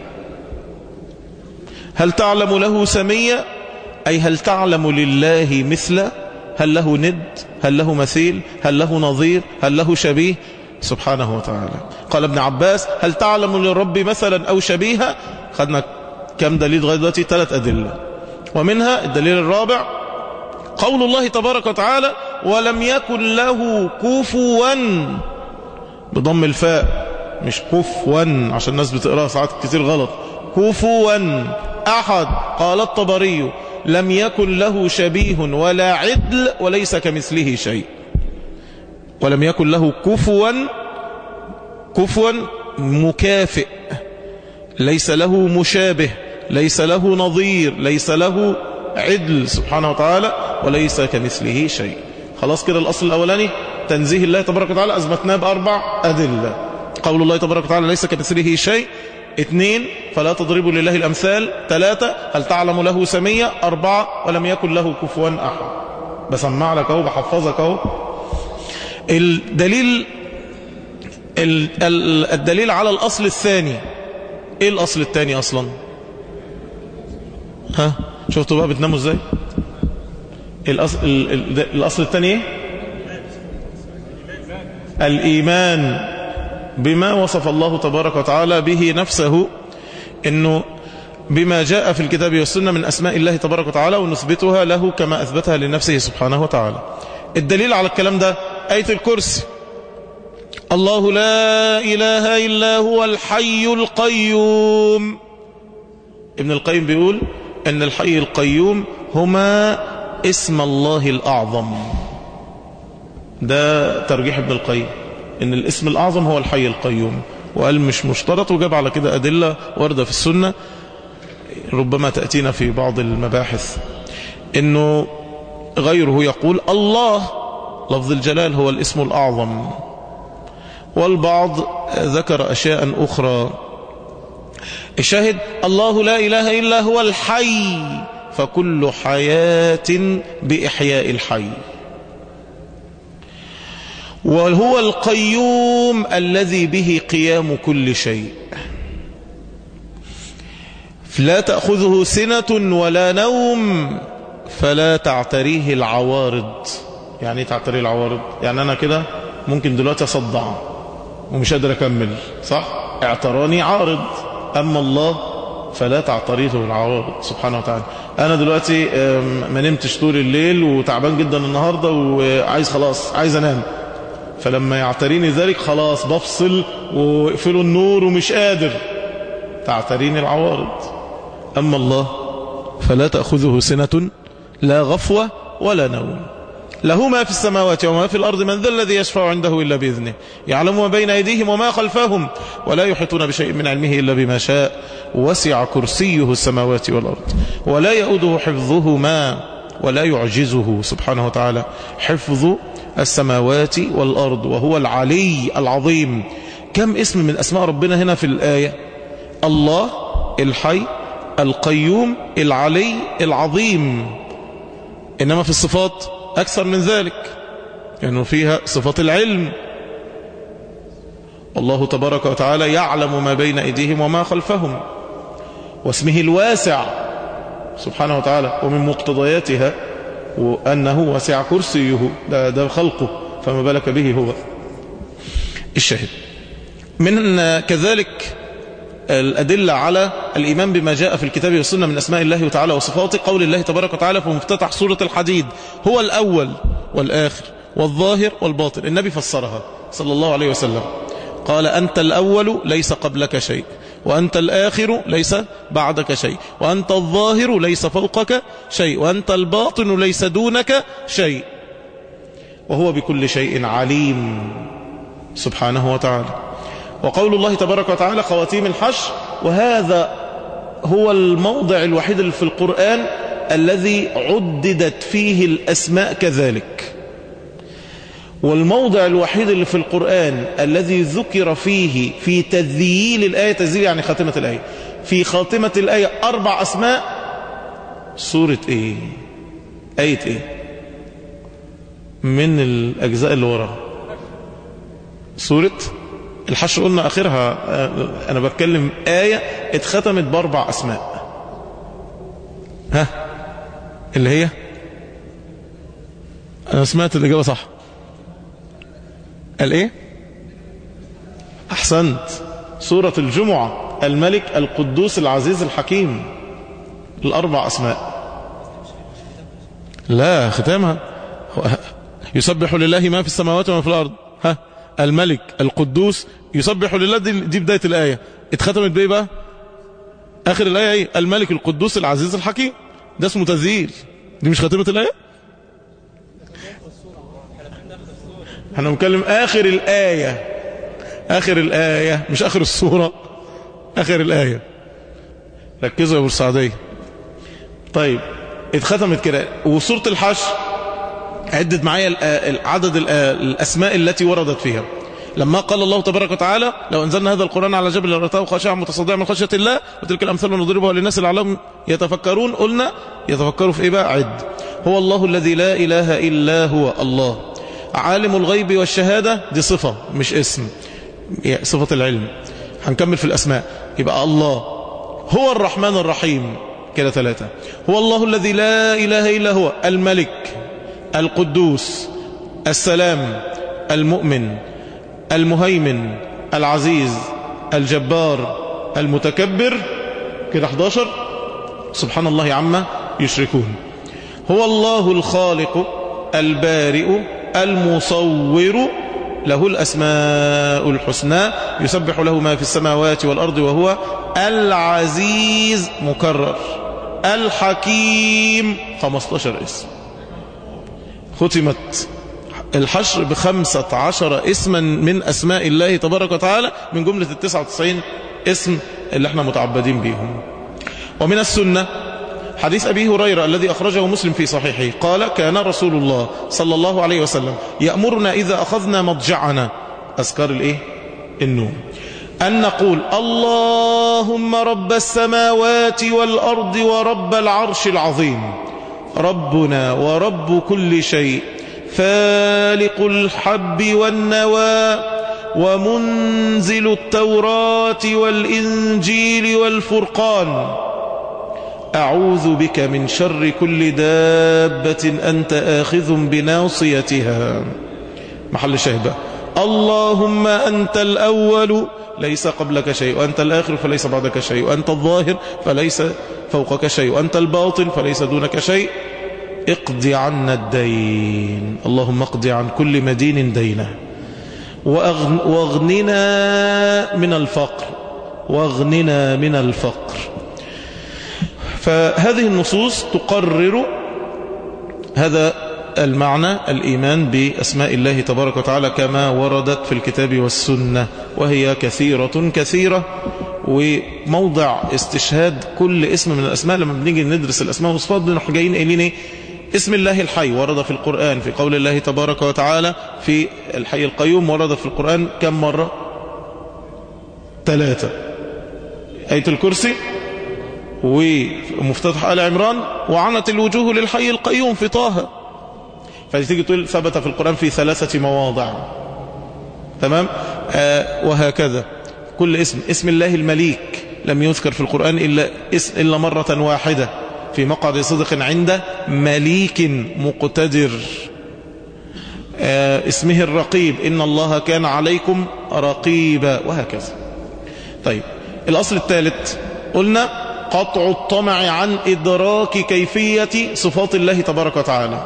هل تعلم له سمية أي هل تعلم لله مثل هل له ند هل له مثيل هل له نظير هل له شبيه سبحانه وتعالى قال ابن عباس هل تعلم للرب مثلا أو شبيها خدنا كم دليل غير دلوقتي ثلاث أدلة ومنها الدليل الرابع قول الله تبارك وتعالى ولم يكن له كفوا بضم الفاء مش كفوا عشان الناس بتقراها ساعات كتير غلط كفوا أحد قال الطبري لم يكن له شبيه ولا عدل وليس كمثله شيء ولم يكن له كفوا كفوا مكافئ ليس له مشابه ليس له نظير ليس له عدل سبحانه وتعالى وليس كمثله شيء خلاص كده الأصل الأولاني تنزيه الله تبارك وتعالى أثبتناه بأربع أدلة قول الله تبارك وتعالى ليس كمثله شيء اثنين فلا تضربوا لله الأمثال ثلاثة هل تعلم له سمية أربعة ولم يكن له كفوا أحد بسمع لك اهو بحفظك اهو الدليل الدليل على الأصل الثاني ايه الأصل الثاني أصلا ها شفتوا بقى بتناموا ازاي الأصل, الأصل الثاني ايه الإيمان بما وصف الله تبارك وتعالى به نفسه انه بما جاء في الكتاب والسنة من أسماء الله تبارك وتعالى ونثبتها له كما أثبتها لنفسه سبحانه وتعالى الدليل على الكلام ده آية الكرسي الله لا إله إلا هو الحي القيوم ابن القيم بيقول أن الحي القيوم هما اسم الله الأعظم ده ترجيح ابن القيم ان الاسم الأعظم هو الحي القيوم وقال مش مشترط وجاب على كده أدلة واردة في السنة ربما تأتينا في بعض المباحث انه غيره يقول الله لفظ الجلال هو الاسم الأعظم والبعض ذكر أشياء أخرى الشاهد الله لا إله إلا هو الحي فكل حياة بإحياء الحي وهو القيوم الذي به قيام كل شيء لا تأخذه سنة ولا نوم فلا تعتريه العوارض يعني تعتريه العوارض يعني أنا كده ممكن دلوقتي أصدع ومش قادر أكمل صح اعتراني عارض أما الله فلا تعتريه العوارض سبحانه وتعالى أنا دلوقتي ما نمتش طول الليل وتعبان جدا النهاردة وعايز خلاص عايز أنام فلما يعتريني ذلك خلاص بفصل واقفلوا النور ومش قادر تعتريني العوارض أما الله فلا تأخذه سنة لا غفوة ولا نوم له ما في السماوات وما في الأرض من ذا الذي يشفع عنده إلا بإذنه يعلم ما بين أيديهم وما خلفهم ولا يحيطون بشيء من علمه إلا بما شاء وسع كرسيه السماوات والأرض ولا يؤده حفظهما ولا يعجزه سبحانه وتعالى حفظ السماوات والأرض وهو العلي العظيم كم اسم من أسماء ربنا هنا في الآية الله الحي القيوم العلي العظيم إنما في الصفات أكثر من ذلك لأنه يعني فيها صفات العلم الله تبارك وتعالى يعلم ما بين أيديهم وما خلفهم واسمه الواسع سبحانه وتعالى ومن مقتضياتها وأنه وسع كرسيه ده, ده خلقه فما بالك به هو الشاهد من كذلك الأدلة على الإيمان بما جاء في الكتاب والسنة من أسماء الله تعالى وصفاته قول الله تبارك وتعالى في مفتتح سورة الحديد هو الأول والآخر والظاهر والباطن النبي فسرها صلى الله عليه وسلم قال أنت الأول ليس قبلك شيء وأنت الآخر ليس بعدك شيء وأنت الظاهر ليس فوقك شيء وأنت الباطن ليس دونك شيء وهو بكل شيء عليم سبحانه وتعالى وقول الله تبارك وتعالى خواتيم الحشر وهذا هو الموضع الوحيد في القرآن الذي عددت فيه الأسماء كذلك والموضع الوحيد اللي في القرآن الذي ذكر فيه في تذييل الآية تذييل يعني خاتمة الآية في خاتمة الآية أربع أسماء سورة إيه آية إيه من الأجزاء اللي وراها سورة الحشر قلنا آخرها أنا بتكلم آية اتختمت بأربع أسماء ها اللي هي أنا سمعت الإجابة صح قال إيه أحسنت سورة الجمعة الملك القدوس العزيز الحكيم الأربع أسماء لا ختامها يسبح لله ما في السماوات وما في الأرض ها الملك القدوس يسبح لله دي, دي بداية الآية اتختمت بإيه بقى آخر الآية ايه الملك القدوس العزيز الحكيم ده اسمه تذييل دي مش خاتمة الآية احنا بنتكلم آخر الآية آخر الآية مش آخر السورة آخر الآية ركزوا يا بورسعيدية طيب اتختمت كده وسورة الحشر عدد معايا عدد الأسماء التي وردت فيها لما قال الله تبارك وتعالى لو أنزلنا هذا القرآن على جبل لرأته خاشعا متصدعا من خشية الله وتلك الأمثال نضربها للناس لعلهم يتفكرون قلنا يتفكروا في إيه بقى عد هو الله الذي لا إله إلا هو الله عالم الغيب والشهادة دي صفة مش اسم صفة العلم هنكمل في الأسماء يبقى الله هو الرحمن الرحيم كده ثلاثة هو الله الذي لا إله إلا هو الملك القدوس السلام المؤمن المهيمن العزيز الجبار المتكبر كده 11 سبحان الله عما يشركون هو الله الخالق البارئ المصور له الأسماء الحسنى يسبح له ما في السماوات والأرض وهو العزيز مكرر الحكيم 15 اسم ختمت الحشر بخمسة عشر اسما من أسماء الله تبارك وتعالى من جملة التسعة وتسعين اسم اللي احنا متعبدين بيهم ومن السنة حديث أبي هريرة الذي أخرجه مسلم في صحيحه قال كان رسول الله صلى الله عليه وسلم يأمرنا إذا أخذنا مضجعنا أذكار الإيه؟ النوم أن نقول اللهم رب السماوات والأرض ورب العرش العظيم ربنا ورب كل شيء فالق الحب والنوى ومنزل التوراة والإنجيل والفرقان أعوذ بك من شر كل دابة أنت آخذ بناصيتها محل شهبة اللهم أنت الأول ليس قبلك شيء وأنت الآخر فليس بعدك شيء وأنت الظاهر فليس فوقك شيء وأنت الباطن فليس دونك شيء اقض عنا الدين اللهم اقض عن كل مدين دينه واغننا من الفقر واغننا من الفقر فهذه النصوص تقرر هذا المعنى الإيمان بأسماء الله تبارك وتعالى كما وردت في الكتاب والسنة وهي كثيرة كثيرة وموضع استشهاد كل اسم من الأسماء لما بنيجي ندرس الأسماء والصفات بنروح جايين قايلين ايه اسم الله الحي ورد في القرآن في قول الله تبارك وتعالى في الحي القيوم ورد في القرآن كم مرة ثلاثة آية الكرسي ومفتتح آل عمران وعنت الوجوه للحي القيوم في طه فتيجي تقول ثبت في القرآن في ثلاثة مواضع تمام آه وهكذا كل اسم اسم الله المليك لم يذكر في القرآن إلا, اسم إلا مرة واحدة في مقعد صدق عند مليك مقتدر آه اسمه الرقيب إن الله كان عليكم رقيبا وهكذا طيب الأصل الثالث قلنا قطع الطمع عن إدراك كيفية صفات الله تبارك وتعالى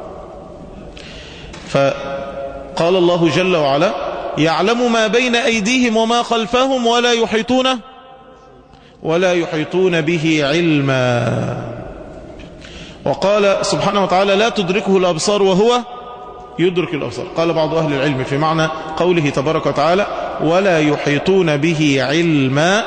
فقال الله جل وعلا يعلم ما بين أيديهم وما خلفهم ولا يحيطون ولا يحيطون به علما وقال سبحانه وتعالى لا تدركه الأبصار وهو يدرك الأبصار قال بعض أهل العلم في معنى قوله تبارك وتعالى ولا يحيطون به علما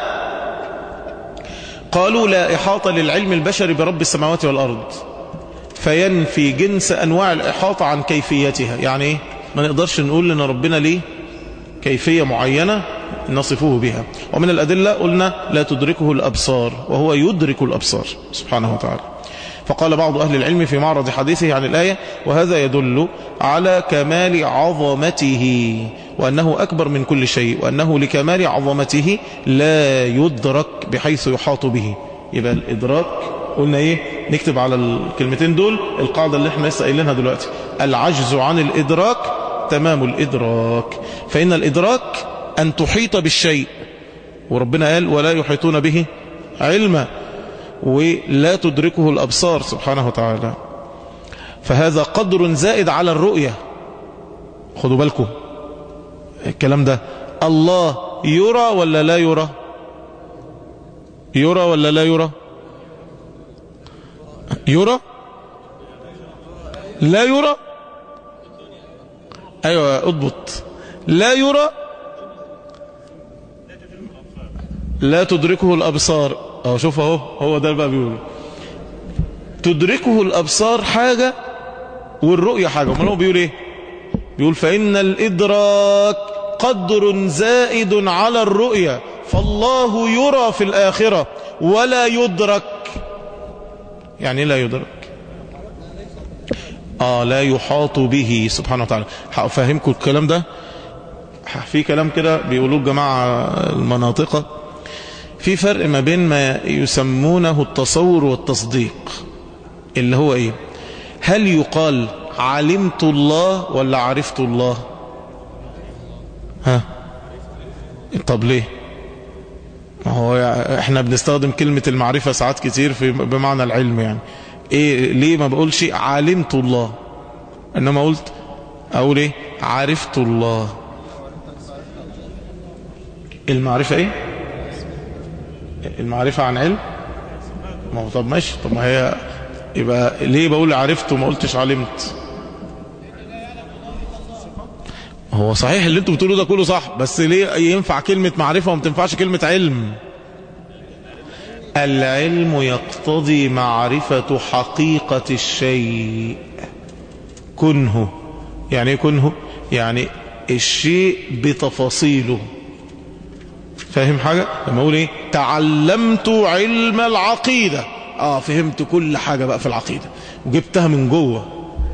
قالوا لا إحاطة للعلم البشري برب السماوات والأرض فينفي جنس أنواع الإحاطة عن كيفيتها يعني إيه؟ ما نقدرش نقول لنا ربنا ليه كيفية معينة نصفه بها ومن الأدلة قلنا لا تدركه الأبصار وهو يدرك الأبصار سبحانه وتعالى فقال بعض أهل العلم في معرض حديثه عن الآية وهذا يدل على كمال عظمته وأنه أكبر من كل شيء وأنه لكمال عظمته لا يدرك بحيث يحاط به يبقى الإدراك قلنا إيه نكتب على الكلمتين دول القاعدة اللي احنا لسه قايلينها دلوقتي العجز عن الإدراك تمام الإدراك فإن الإدراك أن تحيط بالشيء وربنا قال ولا يحيطون به علما ولا تدركه الأبصار سبحانه وتعالى فهذا قدر زائد على الرؤية خدوا بالكم الكلام ده الله يرى ولا لا يرى يرى ولا لا يرى يرى لا يرى ايوه اضبط لا يرى لا تدركه الابصار اهو شوف اهو هو ده بقى بيقول تدركه الابصار حاجة والرؤية حاجة امال هو بيقول ايه بيقول فان الادراك قدر زائد على الرؤية فالله يرى في الاخرة ولا يدرك يعني لا يدرك آه لا يحاط به سبحانه وتعالى هفهمكم الكلام ده في كلام كده بيقولوه الجماعة المناطقة في فرق ما بين ما يسمونه التصور والتصديق اللي هو ايه هل يقال علمت الله ولا عرفت الله ها طب ليه ما هو احنا بنستخدم كلمة المعرفة ساعات كتير في بمعنى العلم يعني ايه ليه ما بقولش علمت الله انما قلت اقول ايه عرفت الله المعرفة ايه المعرفة عن علم ما هو طب ماشي طب ما هي يبقى ليه بقول عرفت وما قلتش علمت هو صحيح اللي انتوا بتقولوا ده كله صح بس ليه ينفع كلمة معرفة وما تنفعش كلمة علم العلم يقتضي معرفة حقيقة الشيء كنه يعني ايه كنه يعني الشيء بتفاصيله فاهم حاجة لما اقول ايه تعلمت علم العقيدة اه فهمت كل حاجة بقى في العقيدة وجبتها من جوه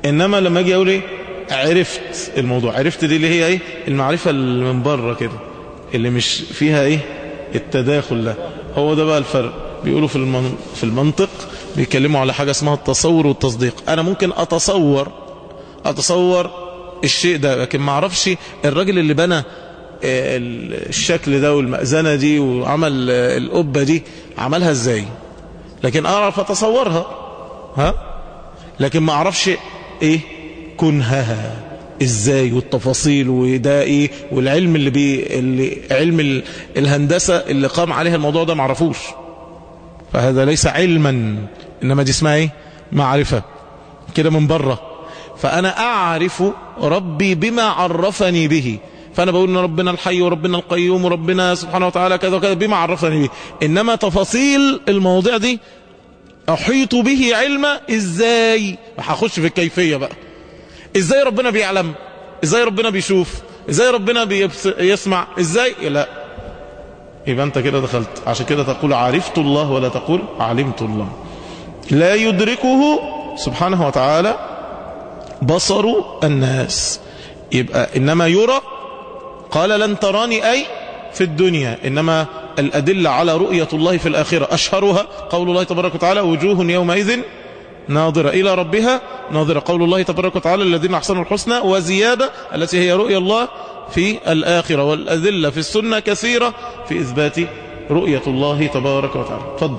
إنما لما أجي أقول إيه عرفت الموضوع عرفت دي اللي هي إيه المعرفة اللي من بره كده اللي مش فيها إيه التداخل ده هو ده بقى الفرق بيقولوا في المن... في المنطق بيتكلموا على حاجة اسمها التصور والتصديق أنا ممكن أتصور أتصور الشيء ده لكن ما اعرفش الراجل اللي بنى الشكل ده والمأذنة دي وعمل القبة دي عملها ازاي لكن اعرف اتصورها ها لكن ما اعرفش ايه كنهها ازاي والتفاصيل وده ايه والعلم اللي بي اللي علم ال... الهندسة اللي قام عليها الموضوع ده ما اعرفوش فهذا ليس علما انما دي اسمها ايه معرفة كده من بره فانا اعرف ربي بما عرفني به فأنا بقول إن ربنا الحي وربنا القيوم وربنا سبحانه وتعالى كذا وكذا بما عرفني به إنما تفاصيل المواضيع دي أحيط به علما إزاي هخش في الكيفية بقى إزاي ربنا بيعلم إزاي ربنا بيشوف إزاي ربنا بيسمع إزاي لا يبقى أنت كده دخلت عشان كده تقول عرفت الله ولا تقول علمت الله لا يدركه سبحانه وتعالى بصر الناس يبقى إنما يرى قال لن تراني أي في الدنيا إنما الأدلة على رؤية الله في الآخرة أشهرها قول الله تبارك وتعالى وجوه يومئذ ناظرة إلى ربها ناظرة قول الله تبارك وتعالى الذين أحسنوا الحسنى وزيادة التي هي رؤية الله في الآخرة والأدلة في السنة كثيرة في إثبات رؤية الله تبارك وتعالى تفضل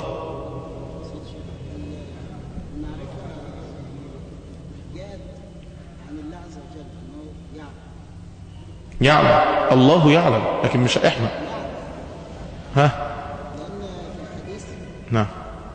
يعلم الله يعلم لكن مش احنا ها نعم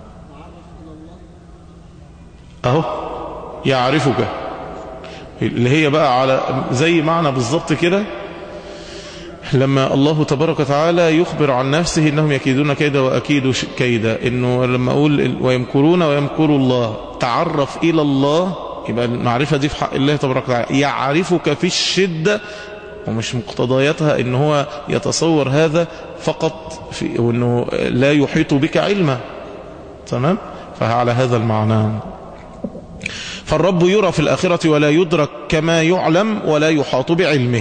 اهو يعرفك اللي هي بقى على زي معنى بالظبط كده لما الله تبارك وتعالى يخبر عن نفسه انهم يكيدون كيدا واكيد كيدا انه لما اقول ويمكرون ويمكر الله تعرف الى الله يبقى المعرفة دي في حق الله تبارك وتعالى يعرفك في الشدة ومش مقتضياتها ان هو يتصور هذا فقط في وانه لا يحيط بك علما تمام فعلى هذا المعنى فالرب يرى في الآخرة ولا يدرك كما يعلم ولا يحاط بعلمه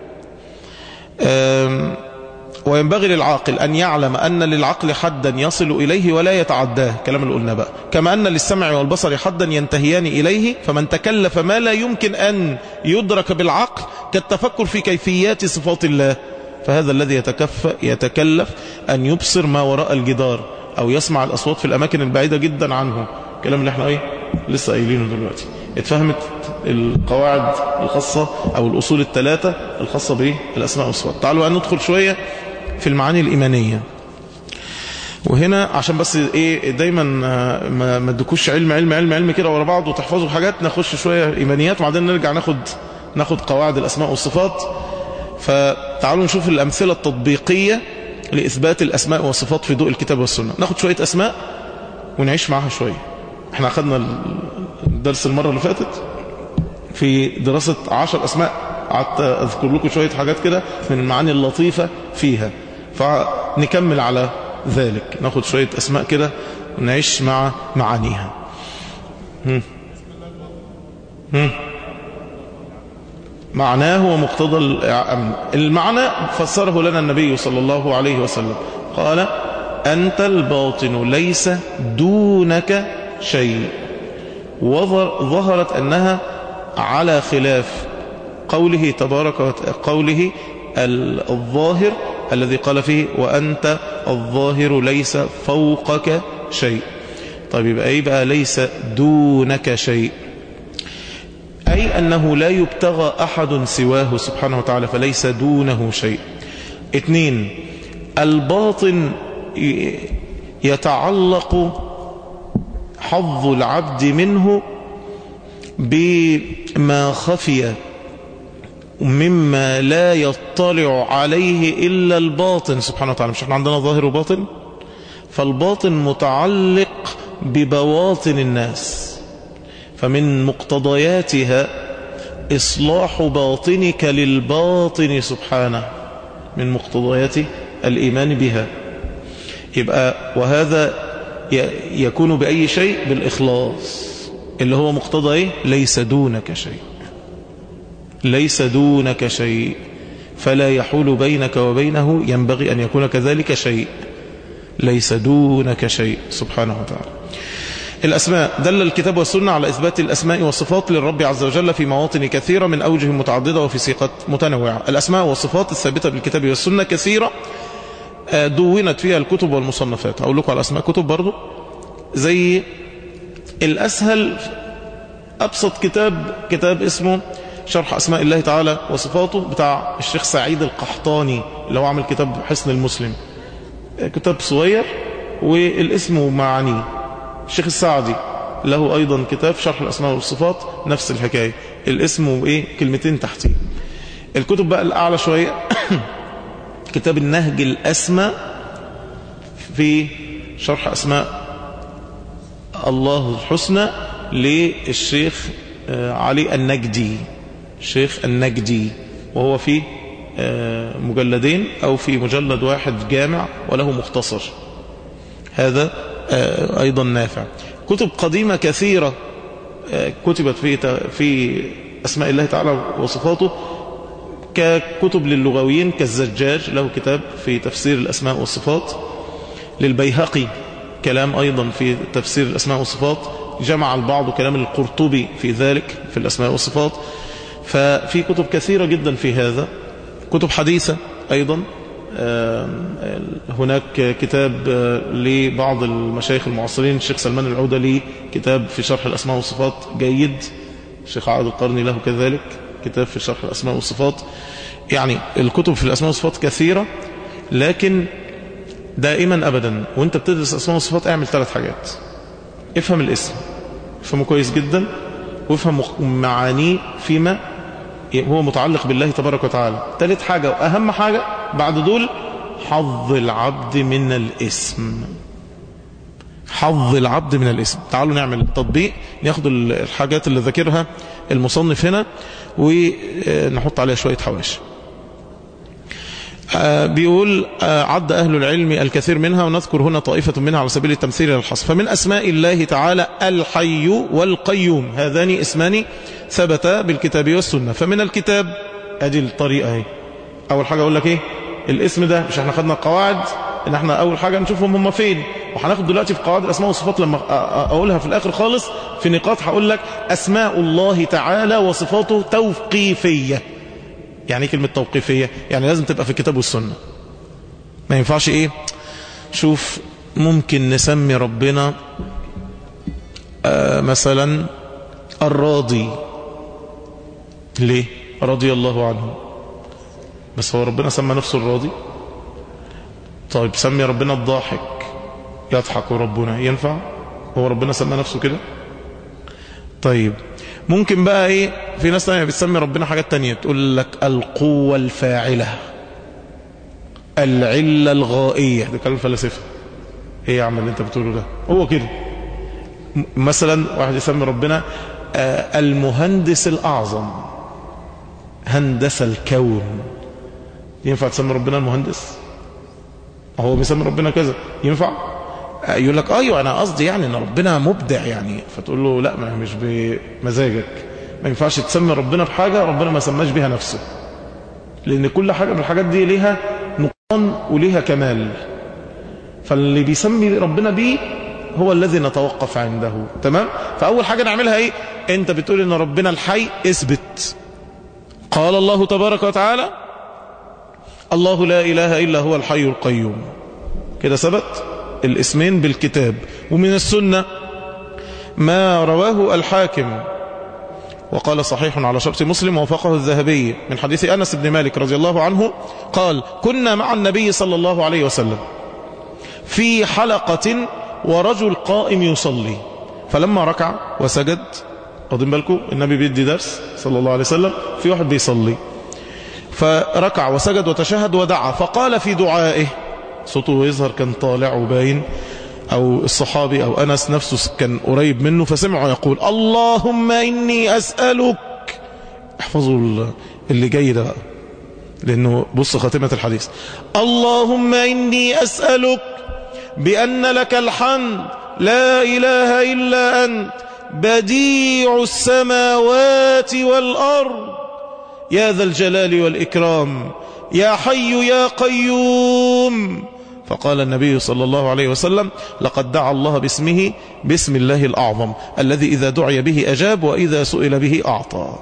وينبغي للعاقل أن يعلم أن للعقل حدا يصل إليه ولا يتعداه كلام اللي قلنا بقى كما أن للسمع والبصر حدا ينتهيان إليه فمن تكلف ما لا يمكن أن يدرك بالعقل كالتفكر في كيفيات صفات الله فهذا الذي يتكف يتكلف أن يبصر ما وراء الجدار أو يسمع الأصوات في الأماكن البعيدة جدا عنه كلام اللي احنا ايه لسه قايلينه دلوقتي اتفهمت القواعد الخاصة أو الأصول الثلاثة الخاصة بالأسماء والصفات تعالوا بقى ندخل شوية في المعاني الإيمانية وهنا عشان بس ايه دايما ما ما ادكوش علم علم علم علم كده ورا بعض وتحفظوا حاجات نخش شويه ايمانيات وبعدين نرجع ناخد ناخد قواعد الاسماء والصفات فتعالوا نشوف الامثله التطبيقيه لاثبات الاسماء والصفات في ضوء الكتاب والسنه ناخد شويه اسماء ونعيش معاها شويه احنا اخذنا الدرس المره اللي فاتت في دراسه عشر اسماء قعدت اذكر لكم شويه حاجات كده من المعاني اللطيفه فيها فنكمل على ذلك ناخد شوية أسماء كده ونعيش مع معانيها هم. هم. معناه ومقتضى الأمن المعنى فسره لنا النبي صلى الله عليه وسلم قال أنت الباطن ليس دونك شيء وظهرت أنها على خلاف قوله تبارك قوله الظاهر الذي قال فيه وأنت الظاهر ليس فوقك شيء طيب يبقى ايه بقى ليس دونك شيء أي أنه لا يبتغى أحد سواه سبحانه وتعالى فليس دونه شيء اثنين الباطن يتعلق حظ العبد منه بما خفي مما لا يطلع عليه إلا الباطن سبحانه وتعالى مش احنا عندنا ظاهر وباطن فالباطن متعلق ببواطن الناس فمن مقتضياتها إصلاح باطنك للباطن سبحانه من مقتضيات الإيمان بها يبقى وهذا يكون بأي شيء بالإخلاص اللي هو مقتضى ايه ليس دونك شيء ليس دونك شيء فلا يحول بينك وبينه ينبغي أن يكون كذلك شيء ليس دونك شيء سبحانه وتعالى الأسماء دل الكتاب والسنة على إثبات الأسماء والصفات للرب عز وجل في مواطن كثيرة من أوجه متعددة وفي سيقات متنوعة الأسماء والصفات الثابتة بالكتاب والسنة كثيرة دونت فيها الكتب والمصنفات أقول لكم على أسماء كتب برضو زي الأسهل أبسط كتاب كتاب اسمه شرح أسماء الله تعالى وصفاته بتاع الشيخ سعيد القحطاني اللي هو عمل كتاب حسن المسلم كتاب صغير والاسم ومعانيه الشيخ السعدي له أيضا كتاب شرح الأسماء والصفات نفس الحكاية الاسم وإيه كلمتين تحتيه الكتب بقى الأعلى شوية كتاب النهج الأسمى في شرح أسماء الله الحسنى للشيخ علي النجدي الشيخ النجدي وهو في مجلدين أو في مجلد واحد جامع وله مختصر هذا أيضا نافع كتب قديمة كثيرة كتبت في في أسماء الله تعالى وصفاته ككتب للغويين كالزجاج له كتاب في تفسير الأسماء والصفات للبيهقي كلام أيضا في تفسير الأسماء والصفات جمع البعض كلام القرطبي في ذلك في الأسماء والصفات ففي كتب كثيرة جدا في هذا كتب حديثة أيضا هناك كتاب لبعض المشايخ المعاصرين الشيخ سلمان العودة لي كتاب في شرح الأسماء والصفات جيد الشيخ عاد القرني له كذلك كتاب في شرح الأسماء والصفات يعني الكتب في الأسماء والصفات كثيرة لكن دائما أبدا وانت بتدرس أسماء والصفات اعمل ثلاث حاجات افهم الاسم افهمه كويس جدا وافهم معانيه فيما هو متعلق بالله تبارك وتعالى ثالث حاجة وأهم حاجة بعد دول حظ العبد من الاسم حظ العبد من الاسم تعالوا نعمل تطبيق ناخد الحاجات اللي ذاكرها المصنف هنا ونحط عليها شوية حواشي بيقول عد أهل العلم الكثير منها ونذكر هنا طائفة منها على سبيل التمثيل للحصر فمن أسماء الله تعالى الحي والقيوم هذان اسمان ثبتا بالكتاب والسنة فمن الكتاب ادي الطريقة اهي اول حاجة اقول لك ايه الاسم ده مش احنا خدنا القواعد ان احنا اول حاجة نشوفهم هم فين وهناخد دلوقتي في قواعد الاسماء والصفات لما اقولها في الاخر خالص في نقاط هقول لك اسماء الله تعالى وصفاته توقيفية يعني ايه كلمة توقيفية يعني لازم تبقى في الكتاب والسنة ما ينفعش ايه شوف ممكن نسمي ربنا آه مثلا الراضي ليه رضي الله عنه بس هو ربنا سمى نفسه الراضي طيب سمي ربنا الضاحك يضحك ربنا ينفع هو ربنا سمى نفسه كده طيب ممكن بقى ايه في ناس تانية بتسمي ربنا حاجات تانية تقول لك القوة الفاعلة العلة الغائية ده كلام فلسفة ايه يا عم اللي انت بتقوله ده هو كده مثلا واحد يسمي ربنا آه المهندس الأعظم هندس الكون ينفع تسمي ربنا المهندس هو بيسمي ربنا كذا ينفع يقول لك ايوه انا قصدي يعني ان ربنا مبدع يعني فتقول له لا ما مش بمزاجك ما ينفعش تسمي ربنا بحاجه ربنا ما سماش بها نفسه لان كل حاجه من الحاجات دي ليها نقصان وليها كمال فاللي بيسمي ربنا بيه هو الذي نتوقف عنده تمام فاول حاجه نعملها ايه انت بتقول ان ربنا الحي اثبت قال الله تبارك وتعالى الله لا اله الا هو الحي القيوم كده ثبت الاسمين بالكتاب ومن السنة ما رواه الحاكم وقال صحيح على شرط مسلم ووافقه الذهبي من حديث أنس بن مالك رضي الله عنه قال كنا مع النبي صلى الله عليه وسلم في حلقة ورجل قائم يصلي فلما ركع وسجد واخدين بالكم النبي بيدي درس صلى الله عليه وسلم في واحد بيصلي فركع وسجد وتشهد ودعا فقال في دعائه صوته يظهر كان طالع وباين أو الصحابي أو أنس نفسه كان قريب منه فسمعه يقول اللهم إني أسألك احفظوا اللي جاي ده بقى لأنه بص خاتمة الحديث اللهم إني أسألك بأن لك الحمد لا إله إلا أنت بديع السماوات والأرض يا ذا الجلال والإكرام يا حي يا قيوم فقال النبي صلى الله عليه وسلم لقد دعا الله باسمه باسم الله الأعظم الذي إذا دعي به أجاب وإذا سئل به أعطى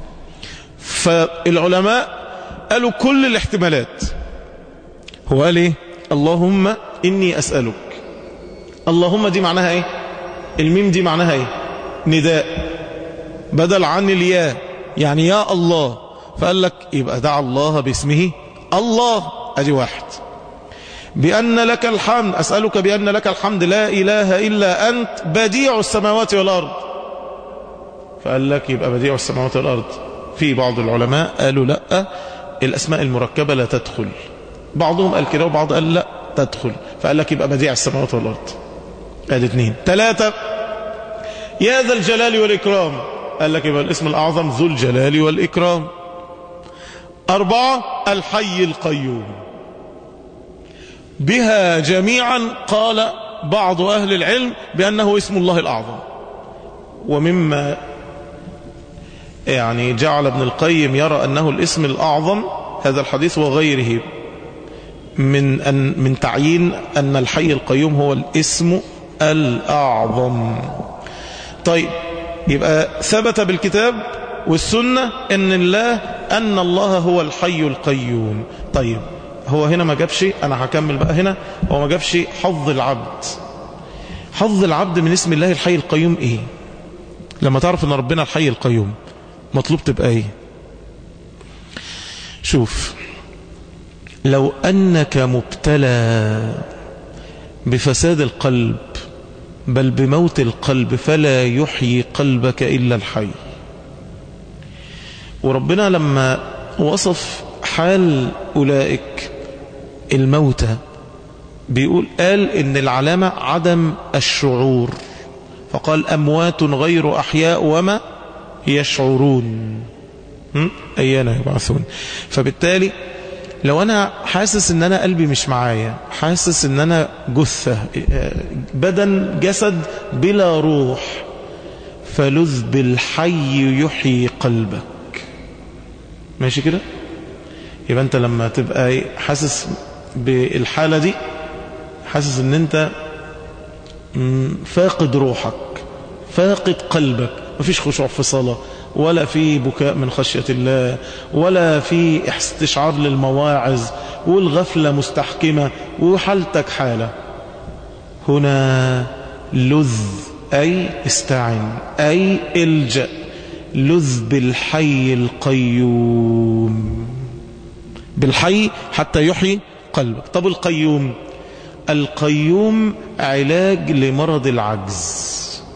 فالعلماء قالوا كل الاحتمالات هو قال ايه اللهم إني أسألك اللهم دي معناها ايه الميم دي معناها ايه نداء بدل عن الياء يعني يا الله فقال لك يبقى دعا الله باسمه الله ادي واحد بأن لك الحمد أسألك بأن لك الحمد لا إله إلا أنت بديع السماوات والأرض فقال لك يبقى بديع السماوات والأرض في بعض العلماء قالوا لا الأسماء المركبة لا تدخل بعضهم قال كده وبعض قال لا تدخل فقال لك يبقى بديع السماوات والأرض ادي اثنين ثلاثة يا ذا الجلال والإكرام قال لك يبقى الاسم الأعظم ذو الجلال والإكرام أربعة الحي القيوم بها جميعا قال بعض أهل العلم بأنه اسم الله الأعظم ومما يعني جعل ابن القيم يرى أنه الاسم الأعظم هذا الحديث وغيره من أن من تعيين أن الحي القيوم هو الاسم الأعظم طيب يبقى ثبت بالكتاب والسنة أن الله أن الله هو الحي القيوم طيب هو هنا ما جابش أنا هكمل بقى هنا هو ما جابش حظ العبد حظ العبد من اسم الله الحي القيوم إيه لما تعرف أن ربنا الحي القيوم مطلوب تبقى إيه شوف لو أنك مبتلى بفساد القلب بل بموت القلب فلا يحيي قلبك إلا الحي وربنا لما وصف حال أولئك الموتى بيقول قال إن العلامة عدم الشعور فقال أموات غير أحياء وما يشعرون أيانا يبعثون فبالتالي لو أنا حاسس إن أنا قلبي مش معايا حاسس إن أنا جثة بدن جسد بلا روح فلذ بالحي يحيي قلبك ماشي كده يبقى أنت لما تبقى حاسس بالحالة دي حاسس إن أنت فاقد روحك فاقد قلبك مفيش خشوع في صلاة ولا في بكاء من خشية الله ولا في استشعار للمواعظ والغفلة مستحكمة وحالتك حالة هنا لذ أي استعن أي الجأ لذ بالحي القيوم بالحي حتى يحيي قلبك طب القيوم القيوم علاج لمرض العجز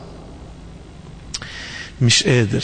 مش قادر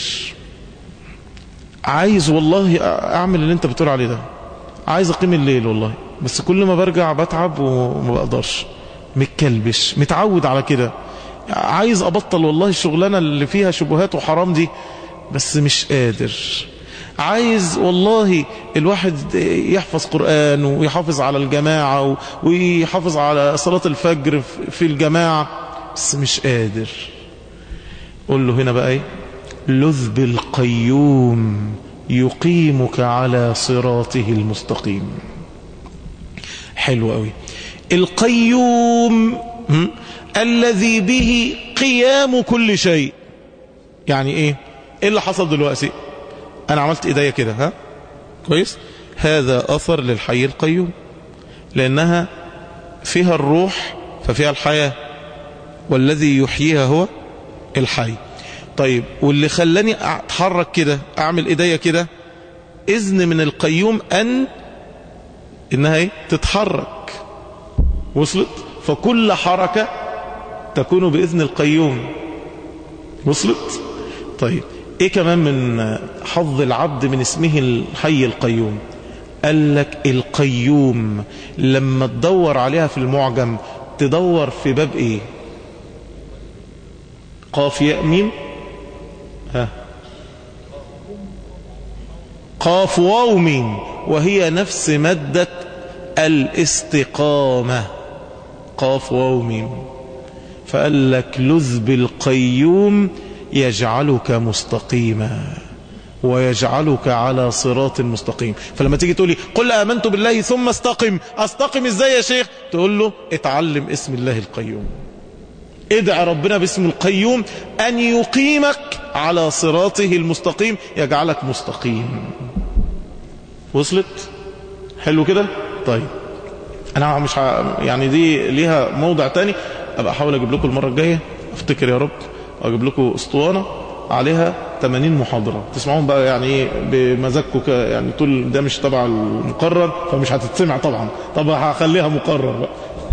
عايز والله اعمل اللي انت بتقول عليه ده عايز اقيم الليل والله بس كل ما برجع بتعب وما بقدرش متكلبش متعود على كده عايز ابطل والله الشغلانة اللي فيها شبهات وحرام دي بس مش قادر عايز والله الواحد يحفظ قرآن ويحافظ على الجماعة ويحافظ على صلاة الفجر في الجماعة بس مش قادر قول له هنا بقى ايه لذ بالقيوم يقيمك على صراطه المستقيم حلو قوي القيوم الذي به قيام كل شيء يعني ايه ايه اللي حصل دلوقتي انا عملت ايديا كده ها كويس هذا اثر للحي القيوم لانها فيها الروح ففيها الحياة والذي يحييها هو الحي طيب واللي خلاني اتحرك كده اعمل ايديا كده اذن من القيوم ان انها ايه تتحرك وصلت فكل حركة تكون باذن القيوم وصلت طيب ايه كمان من حظ العبد من اسمه الحي القيوم قال لك القيوم لما تدور عليها في المعجم تدور في باب ايه قاف ياء ميم ها قاف واو ميم وهي نفس مادة الاستقامة قاف واو ميم فقال لك لذ بالقيوم يجعلك مستقيما ويجعلك على صراط مستقيم فلما تيجي تقولي قل آمنت بالله ثم استقم استقم ازاي يا شيخ تقول له اتعلم اسم الله القيوم ادعى ربنا باسم القيوم أن يقيمك على صراطه المستقيم يجعلك مستقيم وصلت حلو كده طيب انا مش ه... يعني دي ليها موضع تاني ابقى احاول اجيب لكم المره الجايه افتكر يا رب واجيب لكم اسطوانه عليها 80 محاضره تسمعون بقى يعني ايه بمزاجكم يعني طول ده مش تبع المقرر فمش هتتسمع طبعا طب هخليها مقرر بقى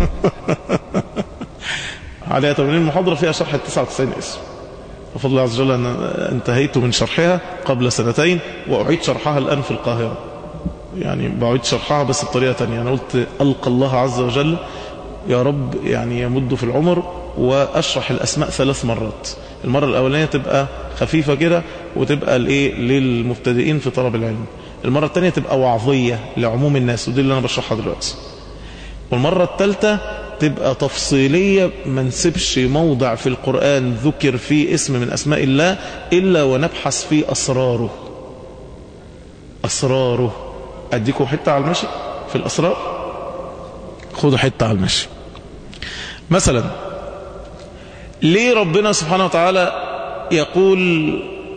عليها 80 محاضره فيها شرح 99 اسم بفضل الله عز وجل أنا انتهيت من شرحها قبل سنتين وأعيد شرحها الآن في القاهرة يعني بعيد شرحها بس بطريقة تانية أنا قلت ألقى الله عز وجل يا رب يعني يمد في العمر وأشرح الأسماء ثلاث مرات المرة الأولانية تبقى خفيفة كده وتبقى لإيه للمبتدئين في طلب العلم المرة الثانية تبقى وعظية لعموم الناس ودي اللي أنا بشرحها دلوقتي والمرة الثالثة تبقى تفصيلية ما نسيبش موضع في القرآن ذكر فيه اسم من أسماء الله إلا ونبحث فيه أسراره أسراره أديكم حتة على المشي في الأسرار خدوا حتة على المشي مثلا ليه ربنا سبحانه وتعالى يقول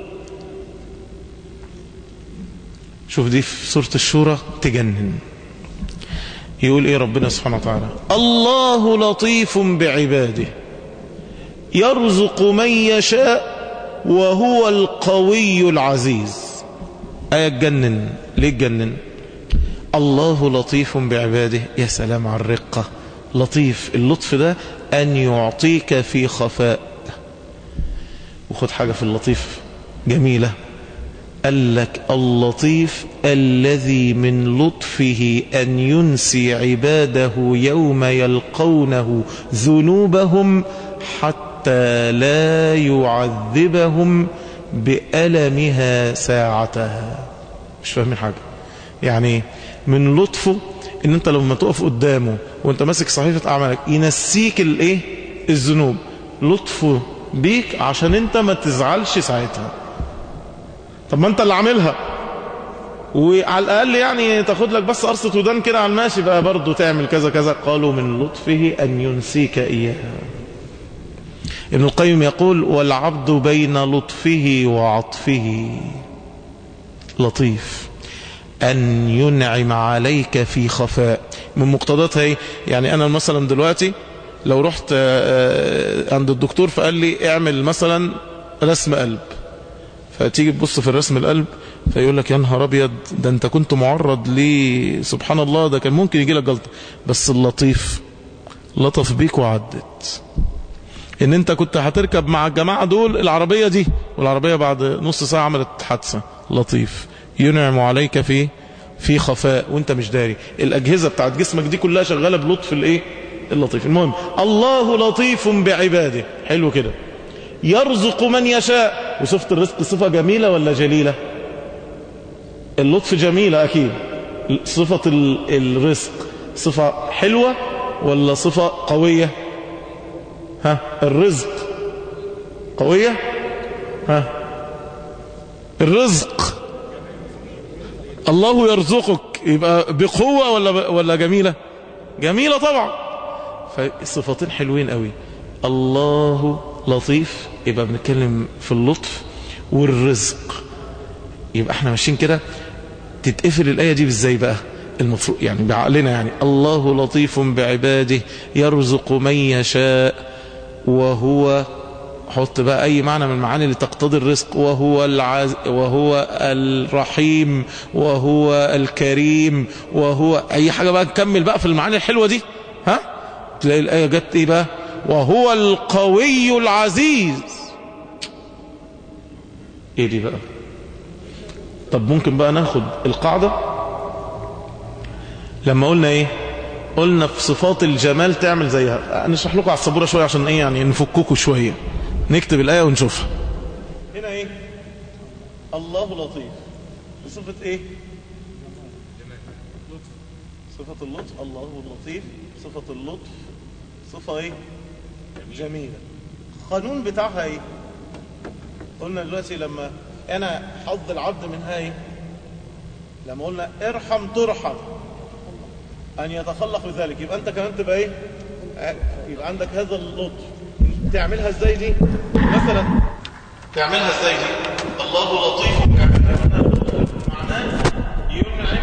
شوف دي في سورة الشورى تجنن يقول ايه ربنا سبحانه وتعالى الله لطيف بعباده يرزق من يشاء وهو القوي العزيز آية تجنن ليه تجنن الله لطيف بعباده يا سلام على الرقة لطيف اللطف ده أن يعطيك في خفاء وخد حاجة في اللطيف جميلة قال لك اللطيف الذي من لطفه أن ينسي عباده يوم يلقونه ذنوبهم حتى لا يعذبهم بألمها ساعتها مش فاهمين حاجة يعني من لطفه ان انت لما تقف قدامه وانت ماسك صحيفة اعمالك ينسيك الايه الذنوب لطفه بيك عشان انت ما تزعلش ساعتها طب ما انت اللي عاملها وعلى الاقل يعني تاخد لك بس قرصه ودان كده على الماشي بقى برضه تعمل كذا كذا قالوا من لطفه ان ينسيك اياها ابن القيم يقول والعبد بين لطفه وعطفه لطيف أن ينعم عليك في خفاء من مقتضاتها ايه يعني أنا مثلا دلوقتي لو رحت عند الدكتور فقال لي اعمل مثلا رسم قلب فتيجي تبص في الرسم القلب فيقول لك يا نهار ابيض ده انت كنت معرض ليه سبحان الله ده كان ممكن يجي لك جلطه بس اللطيف لطف بيك وعدت ان انت كنت هتركب مع الجماعه دول العربيه دي والعربيه بعد نص ساعه عملت حادثه لطيف ينعم عليك في في خفاء وانت مش داري الاجهزه بتاعت جسمك دي كلها شغاله بلطف الايه اللطيف المهم الله لطيف بعباده حلو كده يرزق من يشاء وصفة الرزق صفة جميلة ولا جليلة اللطف جميلة أكيد صفة الرزق صفة حلوة ولا صفة قوية ها الرزق قوية ها الرزق الله يرزقك يبقى بقوة ولا ولا جميلة جميلة طبعا فصفتين حلوين قوي الله لطيف يبقى بنتكلم في اللطف والرزق يبقى احنا ماشيين كده تتقفل الآية دي ازاي بقى المفروض يعني بعقلنا يعني الله لطيف بعباده يرزق من يشاء وهو حط بقى أي معنى من المعاني اللي تقتضي الرزق وهو العز وهو الرحيم وهو الكريم وهو أي حاجة بقى نكمل بقى في المعاني الحلوة دي ها تلاقي الآية جت إيه بقى وهو القوي العزيز ايه دي بقى طب ممكن بقى ناخد القاعدة لما قلنا ايه قلنا في صفات الجمال تعمل زيها نشرح لكم على السبورة شوية عشان ايه يعني نفككوا شوية نكتب الآية ونشوفها هنا ايه الله لطيف بصفة ايه صفة اللطف الله اللطيف صفة اللطف صفة ايه جميلة قانون بتاعها ايه قلنا دلوقتي لما انا حظ العبد من هاي لما قلنا ارحم ترحم ان يتخلق بذلك يبقى انت كمان تبقى ايه يبقى عندك هذا اللطف تعملها ازاي دي مثلا تعملها ازاي دي الله لطيف معناه ينعم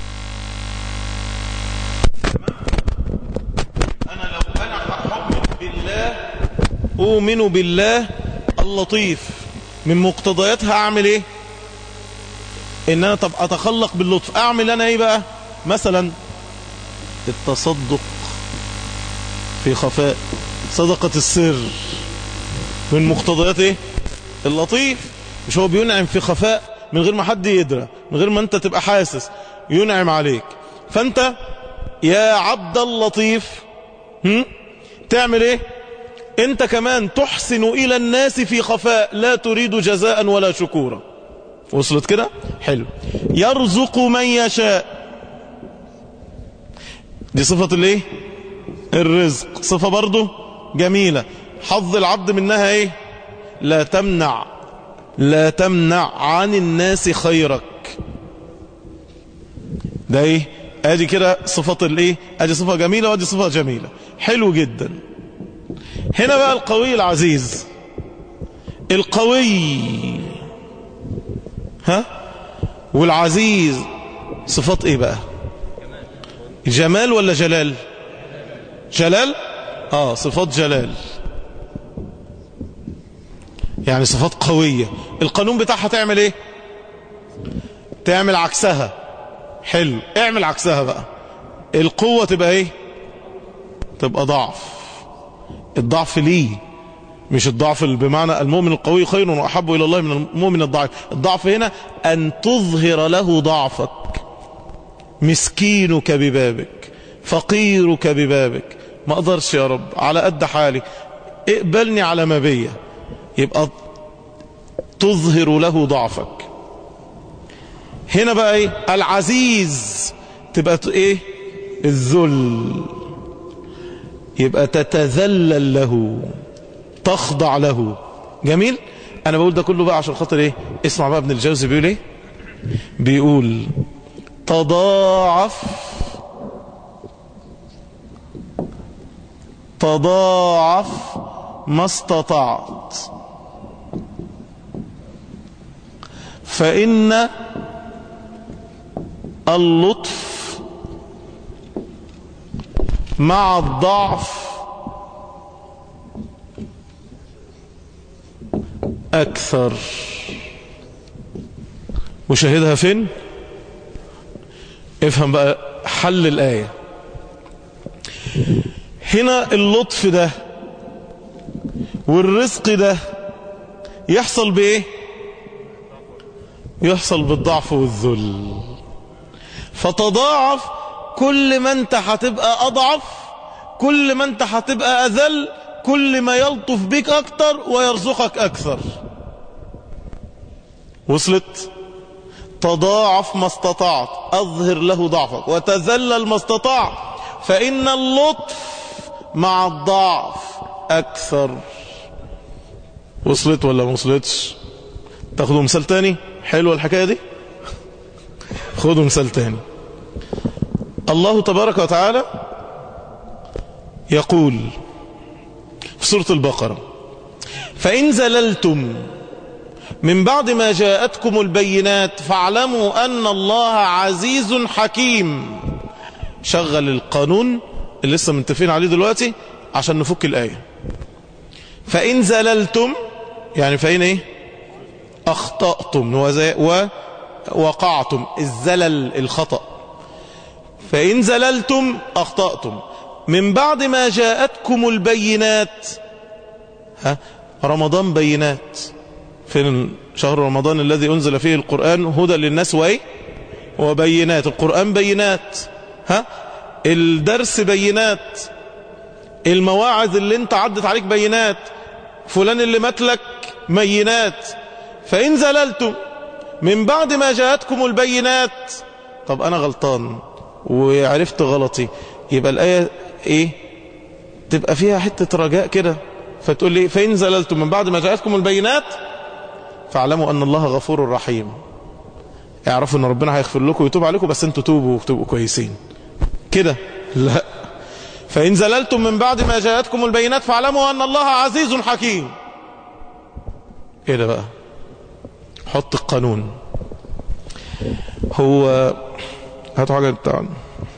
انا لو انا هحكم بالله اؤمن بالله اللطيف من مقتضياتها اعمل ايه ان انا طب اتخلق باللطف اعمل انا ايه بقى مثلا التصدق في خفاء صدقة السر من مقتضيات ايه اللطيف مش هو بينعم في خفاء من غير ما حد يدرى من غير ما انت تبقى حاسس ينعم عليك فانت يا عبد اللطيف هم؟ تعمل ايه انت كمان تحسن الى الناس في خفاء لا تريد جزاء ولا شكورا وصلت كده حلو يرزق من يشاء دي صفة الايه الرزق صفة برضه جميلة حظ العبد منها ايه لا تمنع لا تمنع عن الناس خيرك ده ايه ادي كده صفة الايه ادي صفة جميلة وادي صفة جميلة حلو جدا هنا بقى القوي العزيز القوي ها والعزيز صفات ايه بقى جمال ولا جلال جلال اه صفات جلال يعني صفات قوية القانون بتاعها تعمل ايه تعمل عكسها حلو اعمل عكسها بقى القوة تبقى ايه تبقى ضعف الضعف ليه مش الضعف بمعنى المؤمن القوي خير وأحب إلى الله من المؤمن الضعيف الضعف هنا أن تظهر له ضعفك مسكينك ببابك فقيرك ببابك ما أقدرش يا رب على قد حالي اقبلني على ما بيا يبقى تظهر له ضعفك هنا بقى ايه العزيز تبقى ايه الذل يبقى تتذلل له تخضع له جميل انا بقول ده كله بقى عشان خاطر ايه اسمع بقى ابن الجوزي بيقول ايه بيقول تضاعف تضاعف ما استطعت فإن اللطف مع الضعف أكثر مشاهدها فين افهم بقى حل الآية هنا اللطف ده والرزق ده يحصل بإيه يحصل بالضعف والذل فتضاعف كل ما انت هتبقى أضعف كل ما انت هتبقى أذل كل ما يلطف بك أكتر ويرزقك أكثر وصلت تضاعف ما استطعت أظهر له ضعفك وتذلل ما استطعت فإن اللطف مع الضعف أكثر وصلت ولا ما وصلتش تاخدوا مثال تاني حلوة الحكاية دي خدوا مثال تاني الله تبارك وتعالى يقول في سورة البقرة فإن زللتم من بعد ما جاءتكم البينات فاعلموا أن الله عزيز حكيم شغل القانون اللي لسه متفقين عليه دلوقتي عشان نفك الآية فإن زللتم يعني فإن إيه أخطأتم ووقعتم الزلل الخطأ فإن زللتم أخطأتم من بعد ما جاءتكم البينات ها رمضان بينات في شهر رمضان الذي أنزل فيه القرآن هدى للناس وإيه وبينات القرآن بينات ها الدرس بينات المواعظ اللي انت عدت عليك بينات فلان اللي مات لك بينات فإن زللتم من بعد ما جاءتكم البينات طب أنا غلطان وعرفت غلطي يبقى الآية إيه تبقى فيها حتة رجاء كده فتقول لي فإن زللتم من بعد ما جاءتكم البينات فاعلموا أن الله غفور رحيم اعرفوا أن ربنا هيغفر لكم ويتوب عليكم بس انتوا توبوا وتبقوا كويسين كده لا فإن زللتم من بعد ما جاءتكم البينات فاعلموا أن الله عزيز حكيم ايه ده بقى حط القانون هو هاتوا حاجة بتاعنا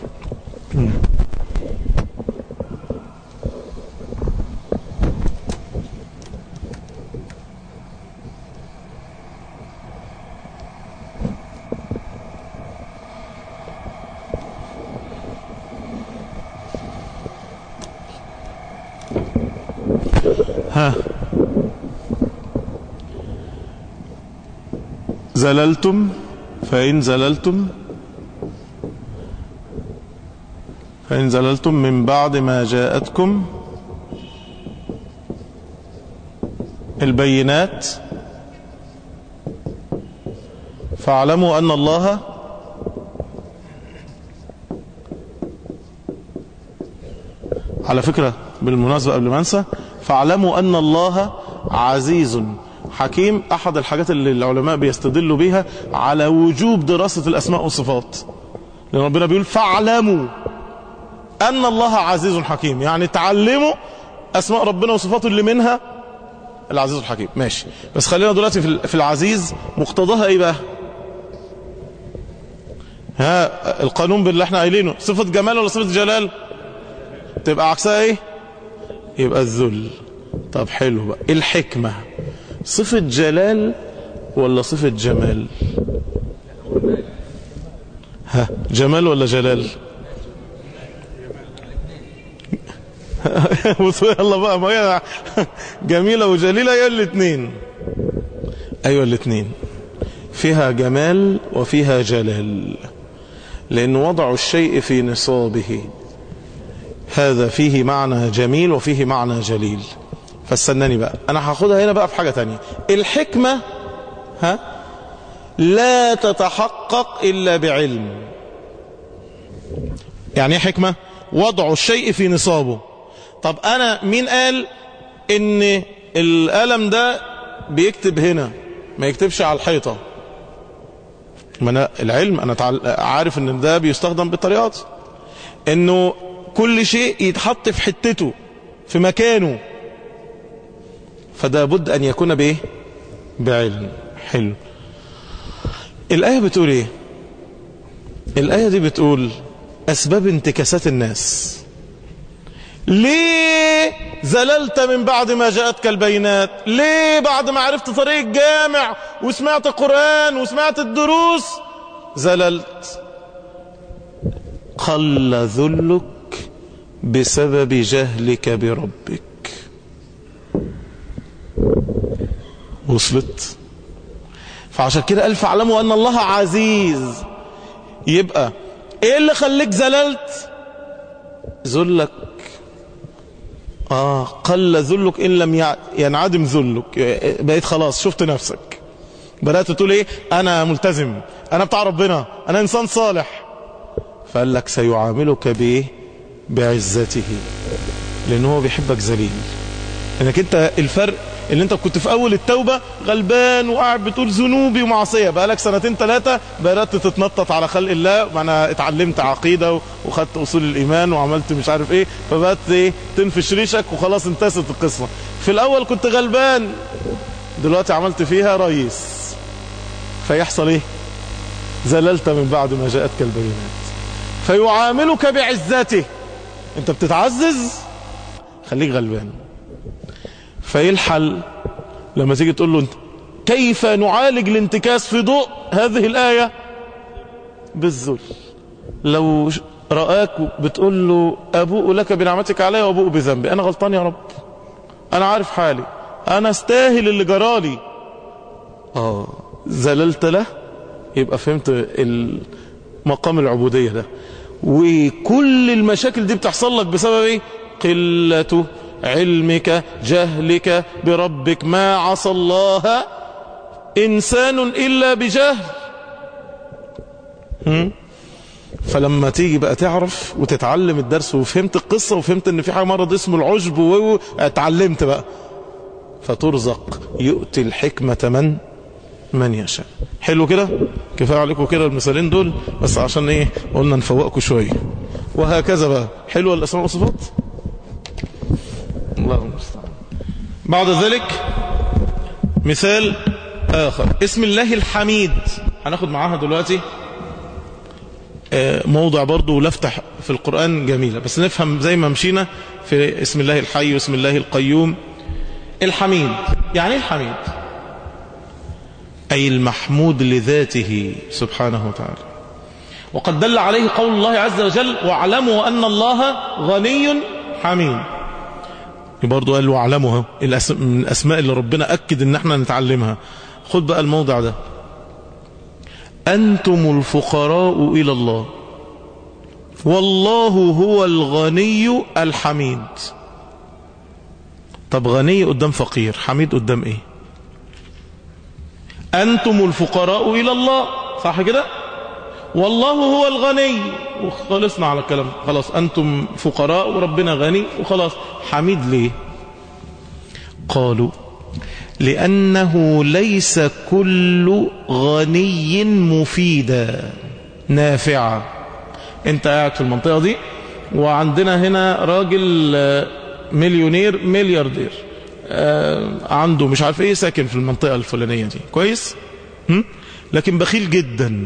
ها زللتم فإن زللتم فإن زللتم من بعد ما جاءتكم البينات فاعلموا أن الله على فكرة بالمناسبة قبل ما انسى فاعلموا أن الله عزيز حكيم أحد الحاجات اللي العلماء بيستدلوا بها على وجوب دراسة الأسماء والصفات لأن ربنا بيقول فاعلموا أن الله عزيز حكيم يعني تعلموا أسماء ربنا وصفاته اللي منها العزيز الحكيم ماشي بس خلينا دلوقتي في العزيز مقتضاها ايه بقى ها القانون باللي احنا قايلينه صفة جمال ولا صفة جلال تبقى عكسها ايه يبقى الذل طب حلو بقى الحكمة صفة جلال ولا صفة جمال ها جمال ولا جلال يلا بقى ما هي جميلة وجليلة هي الاثنين ايوه الاثنين فيها جمال وفيها جلال لان وضع الشيء في نصابه هذا فيه معنى جميل وفيه معنى جليل فاستناني بقى انا هاخدها هنا بقى في حاجة تانية الحكمة ها لا تتحقق الا بعلم يعني ايه حكمة وضع الشيء في نصابه طب انا مين قال ان القلم ده بيكتب هنا ما يكتبش على الحيطة ما أنا العلم انا عارف ان ده بيستخدم بالطريقات انه كل شيء يتحط في حتته في مكانه فده بد ان يكون بايه بعلم حلو الآية بتقول ايه الآية دي بتقول اسباب انتكاسات الناس ليه زللت من بعد ما جاءتك البينات ليه بعد ما عرفت طريق الجامع وسمعت قرآن وسمعت الدروس زللت قل ذلك بسبب جهلك بربك وصلت فعشان كده قال فاعلموا ان الله عزيز يبقى ايه اللي خليك زللت ذلك آه قل ذلك إن لم ينعدم ذلك بقيت خلاص شفت نفسك بدأت تقول إيه أنا ملتزم أنا بتاع ربنا أنا إنسان صالح فقال لك سيعاملك بإيه بعزته لأنه هو بيحبك ذليل انك انت الفرق اللي انت كنت في اول التوبة غلبان وقاعد بتقول ذنوبي ومعصية بقالك سنتين ثلاثة بدأت تتنطط على خلق الله ما انا اتعلمت عقيدة وخدت اصول الايمان وعملت مش عارف ايه فبقت ايه تنفش ريشك وخلاص انتست القصة في الاول كنت غلبان دلوقتي عملت فيها رئيس فيحصل ايه زللت من بعد ما جاءتك البينات فيعاملك بعزته انت بتتعزز خليك غلبان فايه الحل لما تيجي تقول له انت كيف نعالج الانتكاس في ضوء هذه الآية بالذل لو رآك بتقول له أبوء لك بنعمتك علي وأبوء بذنبي أنا غلطان يا رب أنا عارف حالي أنا استاهل اللي جرالي آه زللت له يبقى فهمت مقام العبودية ده وكل المشاكل دي بتحصل لك بسبب ايه قلة علمك جهلك بربك ما عصى الله إنسان إلا بجهل فلما تيجي بقى تعرف وتتعلم الدرس وفهمت القصة وفهمت ان في حاجة مرض اسمه العجب واتعلمت بقى فترزق يؤتي الحكمة من من يشاء حلو كده كفاية عليكم كده المثالين دول بس عشان ايه قلنا نفوقكم شوية وهكذا بقى حلوة الأسماء والصفات اللهم المستعان بعد ذلك مثال آخر اسم الله الحميد هناخد معاها دلوقتي موضع برضو لفتح في القرآن جميلة بس نفهم زي ما مشينا في اسم الله الحي واسم الله القيوم الحميد يعني ايه الحميد أي المحمود لذاته سبحانه وتعالى وقد دل عليه قول الله عز وجل واعلموا أن الله غني حميد برضو قال واعلموا من الأسماء اللي ربنا أكد ان احنا نتعلمها خد بقى الموضع ده أنتم الفقراء إلى الله والله هو الغني الحميد طب غني قدام فقير حميد قدام ايه أنتم الفقراء إلى الله صح كده والله هو الغني وخلصنا على الكلام خلاص أنتم فقراء وربنا غني وخلاص حميد ليه قالوا لأنه ليس كل غني مفيدا نافعا انت قاعد في المنطقة دي وعندنا هنا راجل مليونير ملياردير عنده مش عارف ايه ساكن في المنطقة الفلانية دي كويس هم؟ لكن بخيل جدا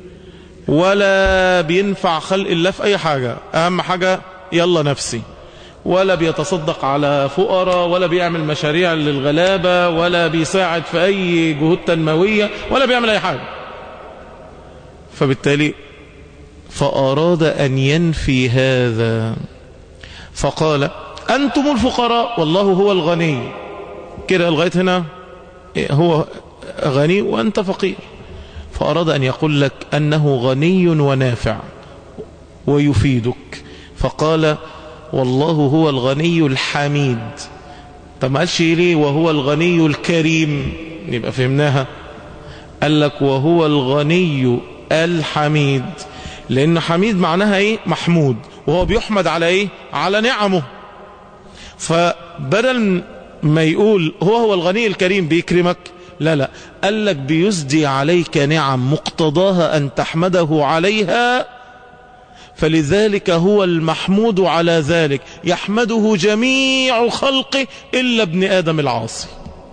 ولا بينفع خلق الله في اي حاجة اهم حاجة يلا نفسي ولا بيتصدق على فقراء ولا بيعمل مشاريع للغلابة ولا بيساعد في أي جهود تنموية ولا بيعمل أي حاجة فبالتالي فأراد أن ينفي هذا فقال أنتم الفقراء والله هو الغني كده لغاية هنا هو غني وأنت فقير فأراد أن يقول لك أنه غني ونافع ويفيدك فقال والله هو الغني الحميد طب ما قالش ليه وهو الغني الكريم يبقى فهمناها قال لك وهو الغني الحميد لأن حميد معناها ايه محمود وهو بيحمد على ايه على نعمه فبدل ما يقول هو هو الغني الكريم بيكرمك لا لا قال لك بيسدي عليك نعم مقتضاها أن تحمده عليها فلذلك هو المحمود على ذلك يحمده جميع خلقه إلا ابن آدم العاصي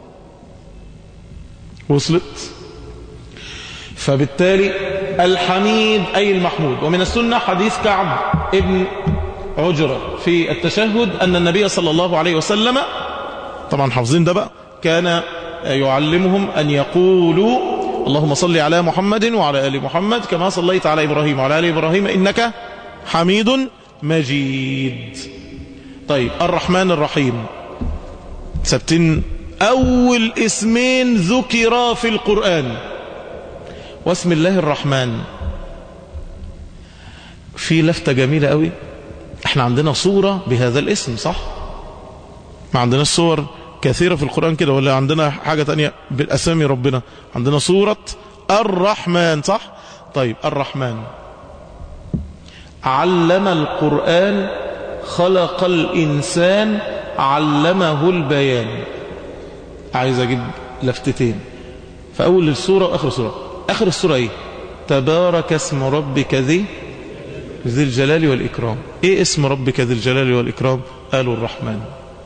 وصلت فبالتالي الحميد أي المحمود ومن السنة حديث كعب ابن عجرة في التشهد أن النبي صلى الله عليه وسلم طبعا حافظين ده بقى كان يعلمهم أن يقولوا اللهم صل على محمد وعلى آل محمد كما صليت على إبراهيم وعلى آل إبراهيم إنك حميد مجيد طيب الرحمن الرحيم سبتين أول اسمين ذكرا في القرآن واسم الله الرحمن في لفتة جميلة قوي احنا عندنا صورة بهذا الاسم صح ما عندنا صور كثيرة في القرآن كده ولا عندنا حاجة تانية بالأسامي ربنا عندنا صورة الرحمن صح طيب الرحمن علم القرآن خلق الإنسان علمه البيان عايز أجيب لفتتين فأول السورة وآخر السورة آخر السورة إيه تبارك اسم ربك ذي ذي الجلال والإكرام إيه اسم ربك ذي الجلال والإكرام قالوا الرحمن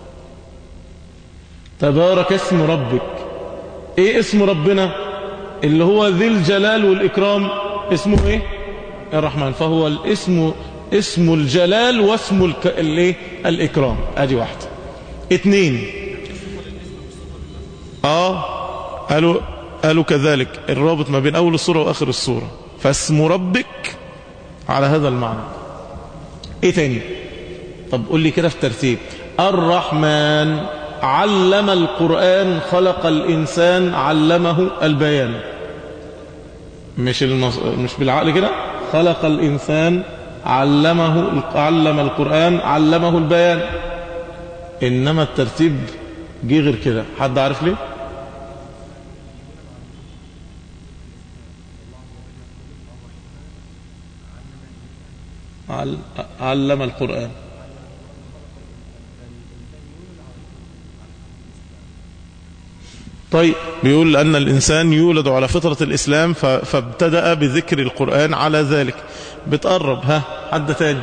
تبارك اسم ربك ايه اسم ربنا اللي هو ذي الجلال والإكرام اسمه ايه الرحمن فهو الاسم اسم الجلال واسم الك... الايه الإكرام ادي واحدة اتنين اه قالوا قالوا كذلك الرابط ما بين اول الصورة واخر الصورة فاسم ربك على هذا المعنى ايه تاني طب قول لي كده في ترتيب الرحمن علم القرآن خلق الإنسان علمه البيان مش المص... مش بالعقل كده خلق الإنسان علمه علم القرآن علمه البيان إنما الترتيب جه غير كده حد عارف ليه علم القرآن طيب بيقول أن الإنسان يولد على فطرة الإسلام فابتدأ بذكر القرآن على ذلك بتقرب ها حد تاني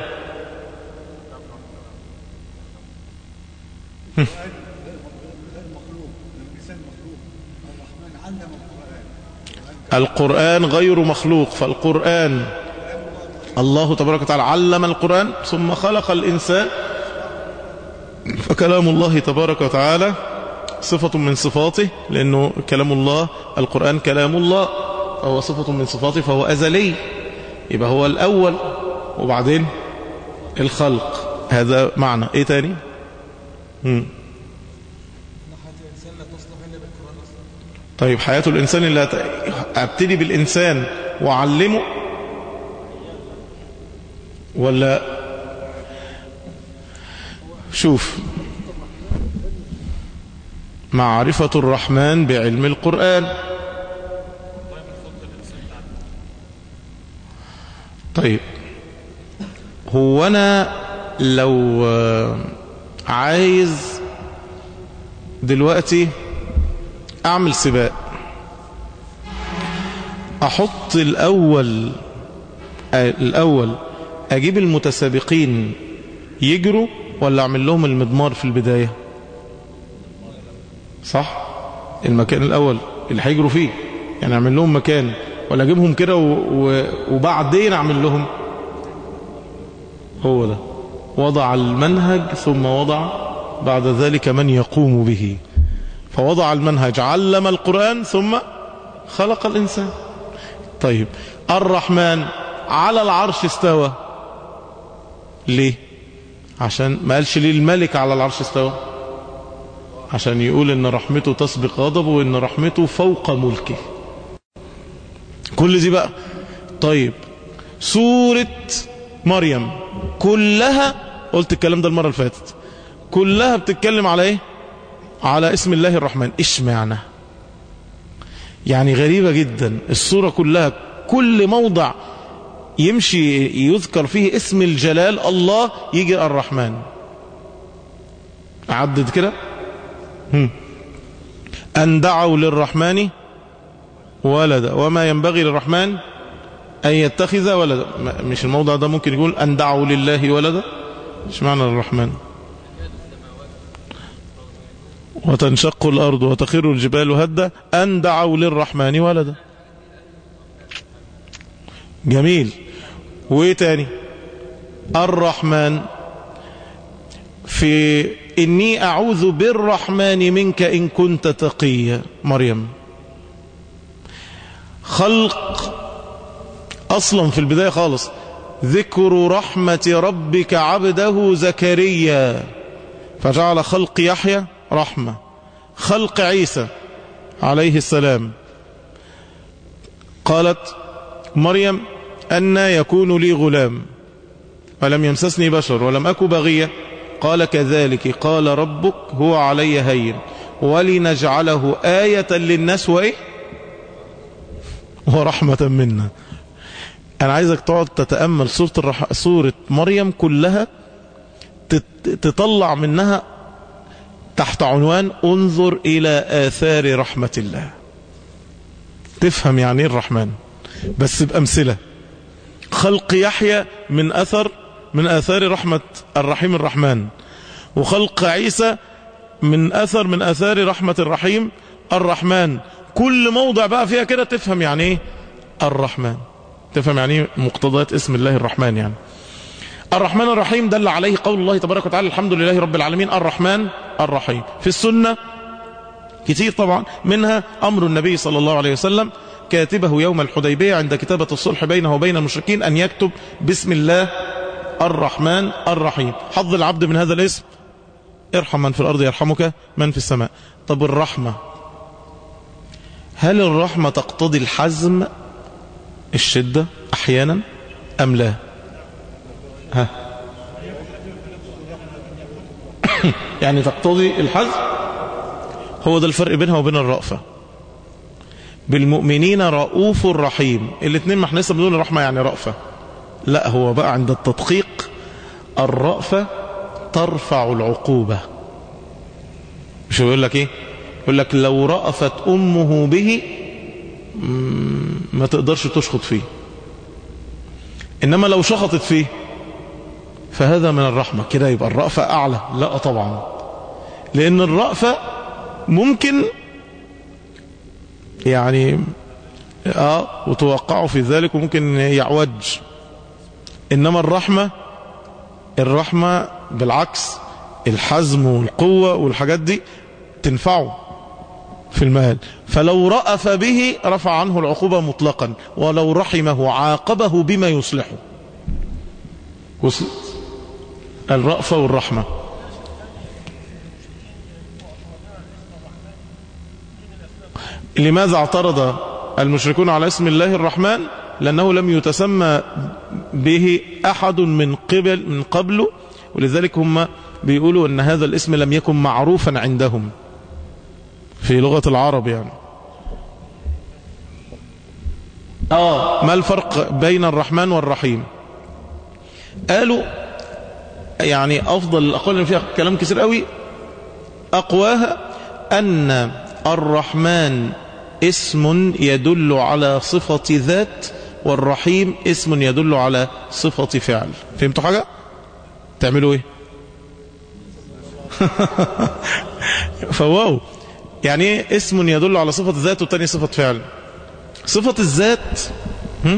القرآن غير مخلوق فالقرآن الله تبارك وتعالى علم القرآن ثم خلق الإنسان فكلام الله تبارك وتعالى صفة من صفاته لأنه كلام الله القرآن كلام الله فهو صفة من صفاته فهو أزلي يبقى هو الأول وبعدين الخلق هذا معنى ايه تاني مم. طيب حياة الإنسان اللي أبتدي بالإنسان وأعلمه ولا شوف معرفة الرحمن بعلم القرآن طيب هو أنا لو عايز دلوقتي أعمل سباق أحط الأول الأول أجيب المتسابقين يجروا ولا أعمل لهم المضمار في البداية صح المكان الأول اللي هيجروا فيه يعني أعمل لهم مكان ولا أجيبهم كده وبعدين أعمل لهم هو ده وضع المنهج ثم وضع بعد ذلك من يقوم به فوضع المنهج علم القرآن ثم خلق الإنسان طيب الرحمن على العرش استوى ليه عشان ما قالش ليه الملك على العرش استوى عشان يقول ان رحمته تسبق غضبه وان رحمته فوق ملكه كل دي بقى طيب سورة مريم كلها قلت الكلام ده المرة اللي فاتت كلها بتتكلم على ايه على اسم الله الرحمن ايش معنى يعني غريبة جدا الصورة كلها كل موضع يمشي يذكر فيه اسم الجلال الله يجي الرحمن عدد كده أن دعوا للرحمن ولدا وما ينبغي للرحمن أن يتخذ ولدا مش الموضع ده ممكن يقول أن دعوا لله ولدا مش معنى الرحمن وتنشق الأرض وتخر الجبال هدا أن دعوا للرحمن ولدا جميل وايه تاني الرحمن في إني أعوذ بالرحمن منك إن كنت تقيا مريم خلق أصلا في البداية خالص ذكر رحمة ربك عبده زكريا فجعل خلق يحيى رحمة خلق عيسى عليه السلام قالت مريم أن يكون لي غلام ولم يمسسني بشر ولم أكو بغية قال كذلك قال ربك هو علي هين ولنجعله آية للناس وإيه ورحمة منا أنا عايزك تقعد تتأمل سورة, الرح... سورة مريم كلها تطلع منها تحت عنوان انظر إلى آثار رحمة الله تفهم يعني ايه الرحمن بس بأمثلة خلق يحيى من أثر من آثار رحمة الرحيم الرحمن وخلق عيسى من أثر من آثار رحمة الرحيم الرحمن كل موضع بقى فيها كده تفهم يعني ايه الرحمن تفهم يعني ايه مقتضيات اسم الله الرحمن يعني الرحمن الرحيم دل عليه قول الله تبارك وتعالى الحمد لله رب العالمين الرحمن الرحيم في السنة كتير طبعا منها أمر النبي صلى الله عليه وسلم كاتبه يوم الحديبية عند كتابة الصلح بينه وبين المشركين أن يكتب بسم الله الرحمن الرحيم حظ العبد من هذا الاسم ارحم من في الأرض يرحمك من في السماء طب الرحمة هل الرحمة تقتضي الحزم الشدة أحيانا أم لا ها يعني تقتضي الحزم هو ده الفرق بينها وبين الرأفة بالمؤمنين رؤوف رحيم الاثنين ما احنا لسه بنقول الرحمة يعني رأفة لا هو بقى عند التدقيق الرأفة ترفع العقوبة مش بيقول لك ايه يقول لك لو رأفت أمه به ما تقدرش تشخط فيه إنما لو شخطت فيه فهذا من الرحمة كده يبقى الرأفة أعلى لا طبعا لأن الرأفة ممكن يعني اه وتوقعوا في ذلك وممكن يعوج إنما الرحمة الرحمة بالعكس الحزم والقوة والحاجات دي تنفعه في المال فلو رأف به رفع عنه العقوبة مطلقا ولو رحمه عاقبه بما يصلحه وصلت الرأفة والرحمة لماذا اعترض المشركون على اسم الله الرحمن لأنه لم يتسمى به أحد من قبل من قبله ولذلك هم بيقولوا أن هذا الاسم لم يكن معروفا عندهم في لغة العرب يعني آه ما الفرق بين الرحمن والرحيم قالوا يعني أفضل الأقوال اللي فيها كلام كثير قوي أقواها أن الرحمن اسم يدل على صفة ذات والرحيم اسم يدل على صفة فعل فهمتوا حاجة تعملوا ايه فواو يعني ايه اسم يدل على صفة الذات والتاني صفة فعل صفة الذات هم؟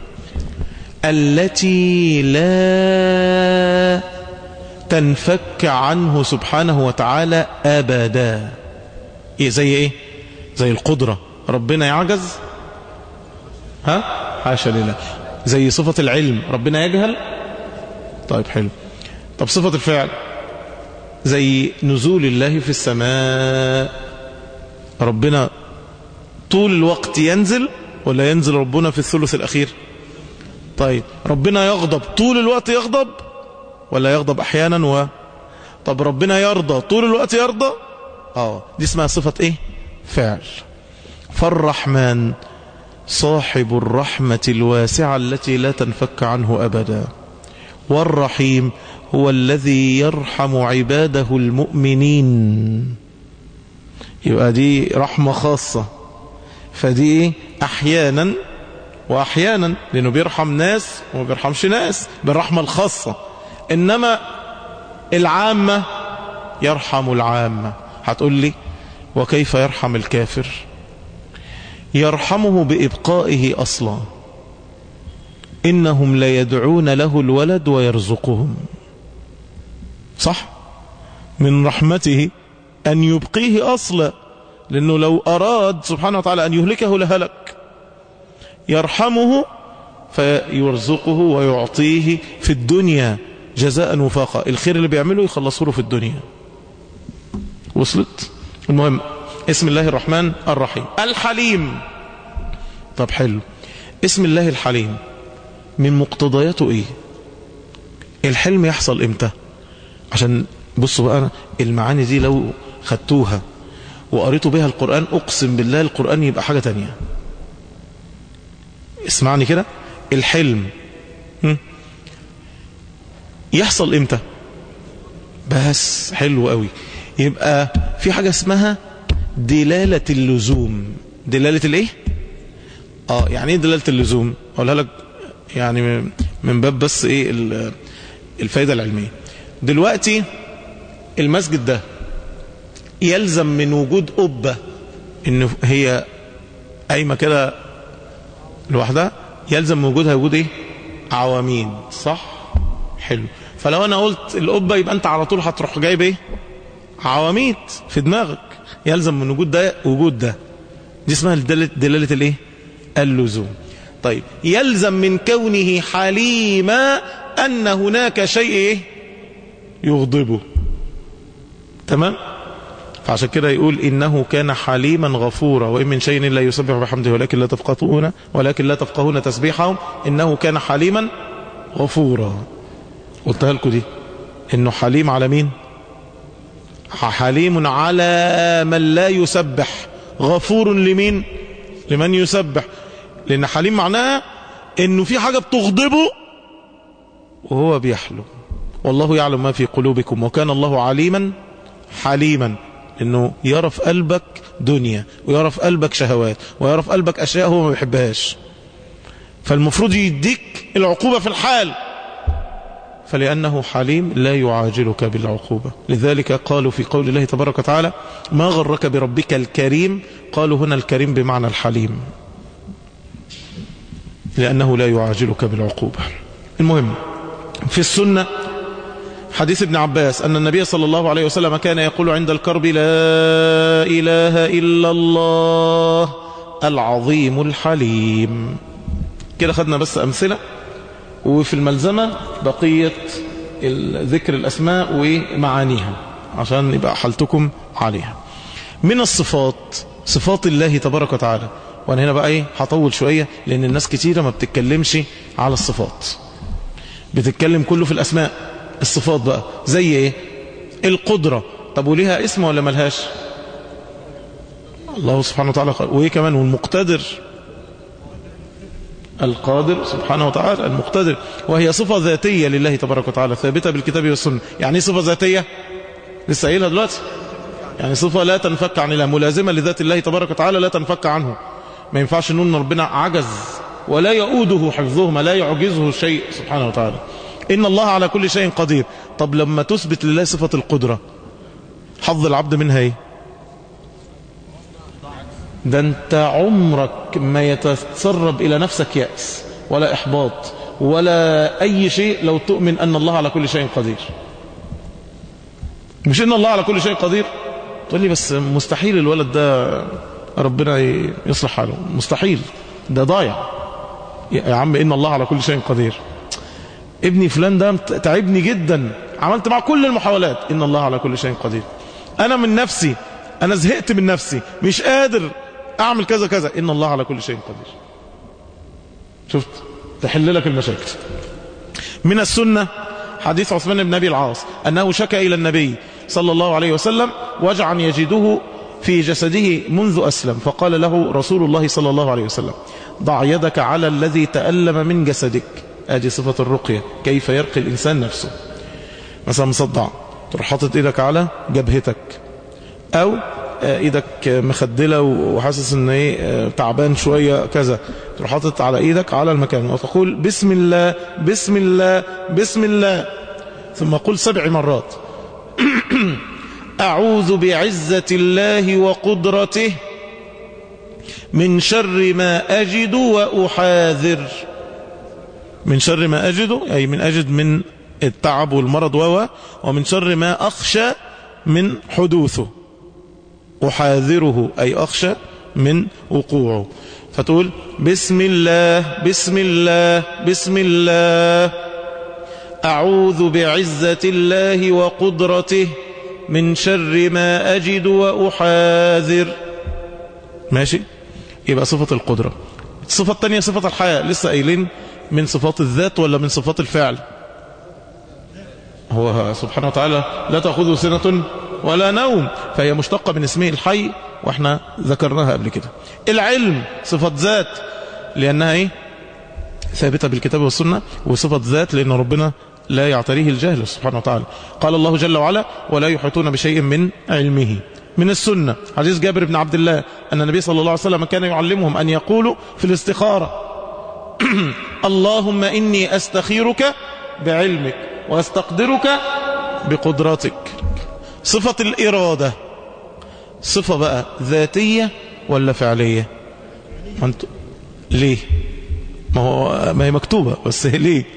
التي لا تنفك عنه سبحانه وتعالى أبدا إيه زي ايه زي القدرة ربنا يعجز ها حاشا لله زي صفة العلم ربنا يجهل طيب حلو طب صفة الفعل زي نزول الله في السماء ربنا طول الوقت ينزل ولا ينزل ربنا في الثلث الأخير طيب ربنا يغضب طول الوقت يغضب ولا يغضب أحيانا و طب ربنا يرضى طول الوقت يرضى اه دي اسمها صفة ايه فعل فالرحمن صاحب الرحمة الواسعة التي لا تنفك عنه أبدا والرحيم هو الذي يرحم عباده المؤمنين يبقى دي رحمة خاصة فدي أحيانا وأحيانا لأنه بيرحم ناس وما بيرحمش ناس بالرحمة الخاصة إنما العامة يرحم العامة هتقول لي وكيف يرحم الكافر يرحمه بإبقائه أصلا إنهم ليدعون له الولد ويرزقهم صح من رحمته أن يبقيه أصلا لأنه لو أراد سبحانه وتعالى أن يهلكه لهلك يرحمه فيرزقه ويعطيه في الدنيا جزاء وفاقا الخير اللي بيعمله يخلصه له في الدنيا وصلت المهم اسم الله الرحمن الرحيم الحليم طب حلو اسم الله الحليم من مقتضياته ايه الحلم يحصل امتى عشان بصوا بقى المعاني دي لو خدتوها وقريتوا بها القرآن اقسم بالله القرآن يبقى حاجة تانية اسمعني كده الحلم يحصل امتى بس حلو قوي يبقى في حاجة اسمها دلالة اللزوم دلالة الايه اه يعني ايه دلالة اللزوم اقولها لك يعني من باب بس ايه الفايدة العلمية دلوقتي المسجد ده يلزم من وجود قبة ان هي قايمة كده لوحدها يلزم من وجودها وجود ايه عواميد صح حلو فلو انا قلت القبة يبقى انت على طول هتروح جايب ايه عواميد في دماغك يلزم من وجود ده وجود ده دي اسمها دلالة, دلالة الايه اللزوم طيب يلزم من كونه حليما ان هناك شيء ايه يغضبه تمام فعشان كده يقول إنه كان حليما غفورا وإن من شيء لا يسبح بحمده ولكن لا تفقهون ولكن لا تفقهون تسبيحهم إنه كان حليما غفورا قلتها لكم دي إنه حليم على مين حليم على من لا يسبح غفور لمين لمن يسبح لأن حليم معناها إنه في حاجة بتغضبه وهو بيحلم والله يعلم ما في قلوبكم وكان الله عليما حليما انه يرى في قلبك دنيا ويرى في قلبك شهوات ويرى في قلبك اشياء هو ما بيحبهاش فالمفروض يديك العقوبة في الحال فلأنه حليم لا يعاجلك بالعقوبة لذلك قالوا في قول الله تبارك وتعالى ما غرك بربك الكريم قالوا هنا الكريم بمعنى الحليم لأنه لا يعاجلك بالعقوبة المهم في السنة حديث ابن عباس أن النبي صلى الله عليه وسلم كان يقول عند الكرب لا إله إلا الله العظيم الحليم كده خدنا بس أمثلة وفي الملزمة بقية ذكر الأسماء ومعانيها عشان يبقى حالتكم عليها من الصفات صفات الله تبارك وتعالى وانا هنا بقى ايه هطول شوية لان الناس كتيرة ما بتتكلمش على الصفات بتتكلم كله في الاسماء الصفات بقى زي ايه القدرة طب وليها اسم ولا ملهاش الله سبحانه وتعالى وايه كمان والمقتدر القادر سبحانه وتعالى المقتدر وهي صفة ذاتية لله تبارك وتعالى ثابتة بالكتاب والسنة يعني صفة ذاتية لسه قايلها دلوقتي يعني صفة لا تنفك عن الله ملازمة لذات الله تبارك وتعالى لا تنفك عنه ما ينفعش نقول ان ربنا عجز ولا يؤوده حفظهما لا يعجزه شيء سبحانه وتعالى إن الله على كل شيء قدير طب لما تثبت لله صفة القدرة حظ العبد منها ايه ده انت عمرك ما يتسرب إلى نفسك يأس ولا إحباط ولا أي شيء لو تؤمن أن الله على كل شيء قدير مش إن الله على كل شيء قدير تقول لي بس مستحيل الولد ده ربنا يصلح حاله مستحيل ده ضايع يا عم إن الله على كل شيء قدير ابني فلان ده تعبني جدا عملت مع كل المحاولات إن الله على كل شيء قدير أنا من نفسي أنا زهقت من نفسي مش قادر أعمل كذا كذا إن الله على كل شيء قدير شفت تحل لك المشاكل من السنة حديث عثمان بن أبي العاص أنه شكى إلى النبي صلى الله عليه وسلم وجعا يجده في جسده منذ أسلم فقال له رسول الله صلى الله عليه وسلم ضع يدك على الذي تألم من جسدك ادي صفة الرقية كيف يرقي الإنسان نفسه مثلا مصدع تروح حاطط ايدك على جبهتك او ايدك مخدلة وحاسس ان ايه تعبان شوية كذا تروح حاطط على ايدك على المكان وتقول بسم الله بسم الله بسم الله ثم قل سبع مرات أعوذ بعزة الله وقدرته من شر ما أجد وأحاذر من شر ما أجد أي من أجد من التعب والمرض وهو ومن شر ما أخشى من حدوثه أحاذره أي أخشى من وقوعه فتقول بسم الله بسم الله بسم الله أعوذ بعزة الله وقدرته من شر ما أجد وأحاذر ماشي يبقى صفة القدرة الصفة الثانية صفة الحياة لسه قايلين من صفات الذات ولا من صفات الفعل هو سبحانه وتعالى لا تأخذه سنة ولا نوم فهي مشتقة من اسمه الحي واحنا ذكرناها قبل كده العلم صفة ذات لأنها ايه ثابتة بالكتاب والسنة وصفة ذات لأن ربنا لا يعتريه الجهل سبحانه وتعالى قال الله جل وعلا ولا يحيطون بشيء من علمه من السنة حديث جابر بن عبد الله أن النبي صلى الله عليه وسلم كان يعلمهم أن يقولوا في الاستخارة اللهم إني أستخيرك بعلمك واستقدرك بقدرتك صفة الإرادة صفة بقى ذاتية ولا فعلية ما انت... ليه ما هو ما هي مكتوبة بس هي ليه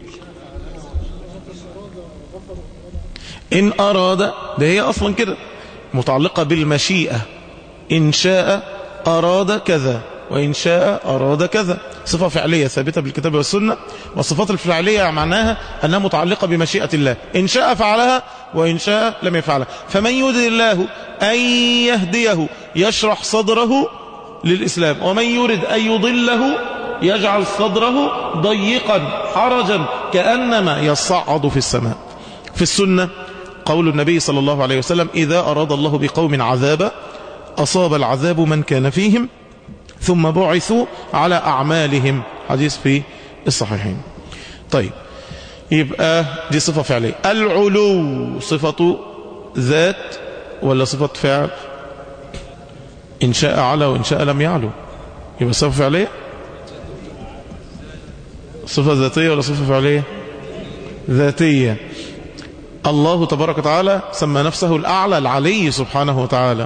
إن أراد ده هي أصلا كده متعلقة بالمشيئة إن شاء أراد كذا وإن شاء أراد كذا صفة فعلية ثابتة بالكتاب والسنة والصفات الفعلية معناها أنها متعلقة بمشيئة الله إن شاء فعلها وإن شاء لم يفعلها فمن يريد الله أن يهديه يشرح صدره للإسلام ومن يريد أن يضله يجعل صدره ضيقا حرجا كأنما يصعد في السماء في السنة قول النبي صلى الله عليه وسلم إذا أراد الله بقوم عذابا أصاب العذاب من كان فيهم ثم بعثوا على أعمالهم حديث في الصحيحين طيب يبقى دي صفة فعلية العلو صفة ذات ولا صفة فعل إن شاء على وإن شاء لم يعلو يبقى صفة فعلية صفة ذاتية ولا صفة فعلية ذاتية الله تبارك وتعالى سمى نفسه الأعلى العلي سبحانه وتعالى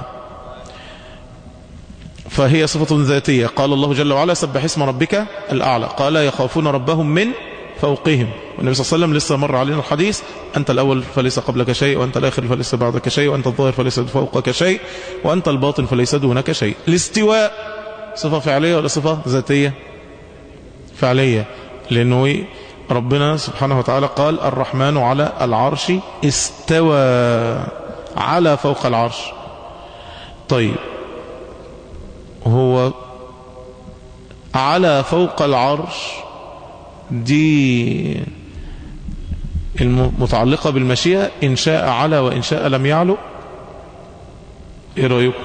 فهي صفة ذاتية قال الله جل وعلا سبح اسم ربك الأعلى قال يخافون ربهم من فوقهم والنبي صلى الله عليه وسلم لسه مر علينا الحديث أنت الأول فليس قبلك شيء وأنت الآخر فليس بعدك شيء وأنت الظاهر فليس فوقك شيء وأنت الباطن فليس دونك شيء الاستواء صفة فعلية ولا صفة ذاتية فعلية لأنه ربنا سبحانه وتعالى قال الرحمن على العرش استوى على فوق العرش طيب هو على فوق العرش دي المتعلقة بالمشيئة إن شاء على وإن شاء لم يعلو إيه رأيكم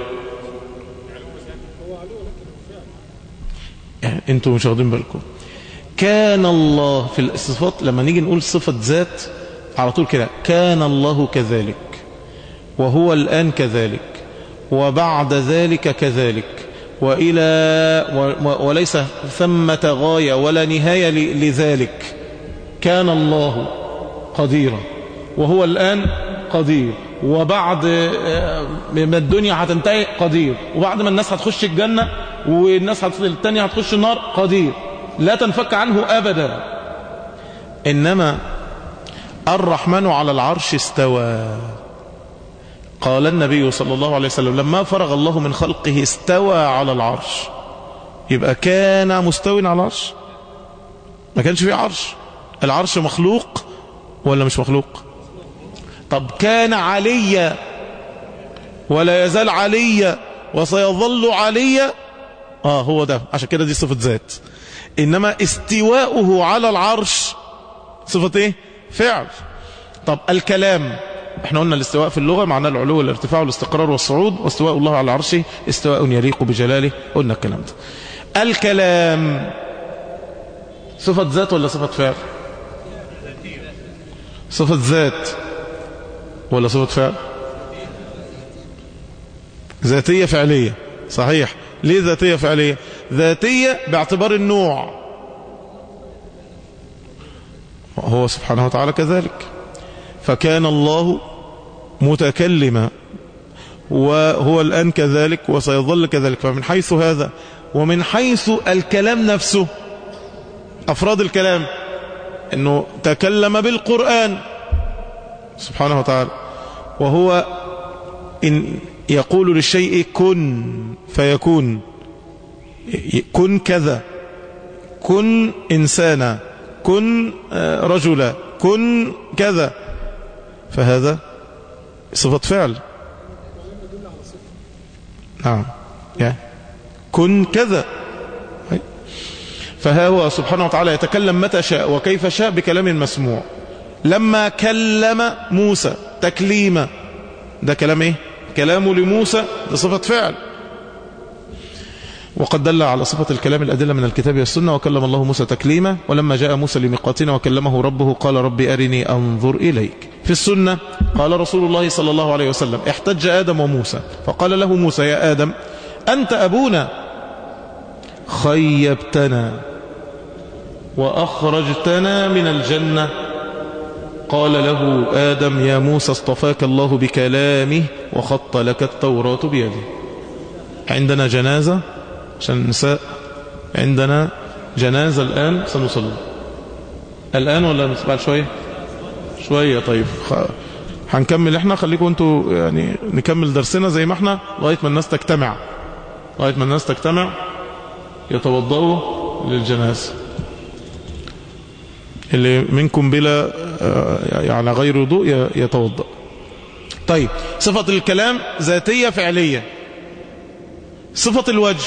يعني انتوا مش واخدين بالكم كان الله في الصفات لما نيجي نقول صفة ذات على طول كده كان الله كذلك وهو الآن كذلك وبعد ذلك كذلك وإلى وليس ثمة غاية ولا نهاية لذلك كان الله قديرا وهو الآن قدير وبعد ما الدنيا هتنتهي قدير وبعد ما الناس هتخش الجنة والناس التانية هتخش النار قدير لا تنفك عنه أبدا إنما الرحمن على العرش استوى قال النبي صلى الله عليه وسلم لما فرغ الله من خلقه استوى على العرش يبقى كان مستوي على العرش ما كانش في عرش العرش مخلوق ولا مش مخلوق طب كان عليا ولا يزال عليا وسيظل عليا اه هو ده عشان كده دي صفة ذات انما استواؤه على العرش صفة ايه فعل طب الكلام احنا قلنا الاستواء في اللغة معناه العلو والارتفاع والاستقرار والصعود واستواء الله على عرشه استواء يليق بجلاله قلنا الكلام ده الكلام صفة ذات ولا صفة فعل صفة ذات ولا صفة فعل ذاتية فعلية صحيح ليه ذاتية فعلية ذاتية باعتبار النوع هو سبحانه وتعالى كذلك فكان الله متكلما وهو الآن كذلك وسيظل كذلك فمن حيث هذا ومن حيث الكلام نفسه أفراد الكلام أنه تكلم بالقرآن سبحانه وتعالى وهو إن يقول للشيء كن فيكون كن كذا كن إنسانا كن رجلا كن كذا فهذا صفة فعل نعم يعني كن كذا فها هو سبحانه وتعالى يتكلم متى شاء وكيف شاء بكلام مسموع لما كلم موسى تكليما ده كلام ايه كلامه لموسى ده صفة فعل وقد دل على صفة الكلام الأدلة من الكتاب والسنة وكلم الله موسى تكليما ولما جاء موسى لميقاتنا وكلمه ربه قال ربي أرني أنظر إليك في السنة قال رسول الله صلى الله عليه وسلم احتج آدم وموسى فقال له موسى يا آدم أنت أبونا خيبتنا وأخرجتنا من الجنة قال له آدم يا موسى اصطفاك الله بكلامه وخط لك التوراة بيده عندنا جنازة عشان النساء عندنا جنازة الآن سنصلي الآن ولا بعد شوية شوية طيب هنكمل احنا خليكم انتوا يعني نكمل درسنا زي ما احنا لغاية ما الناس تجتمع لغاية ما الناس تجتمع يتوضأوا للجنازة اللي منكم بلا يعني غير وضوء يتوضأ طيب صفة الكلام ذاتية فعلية صفة الوجه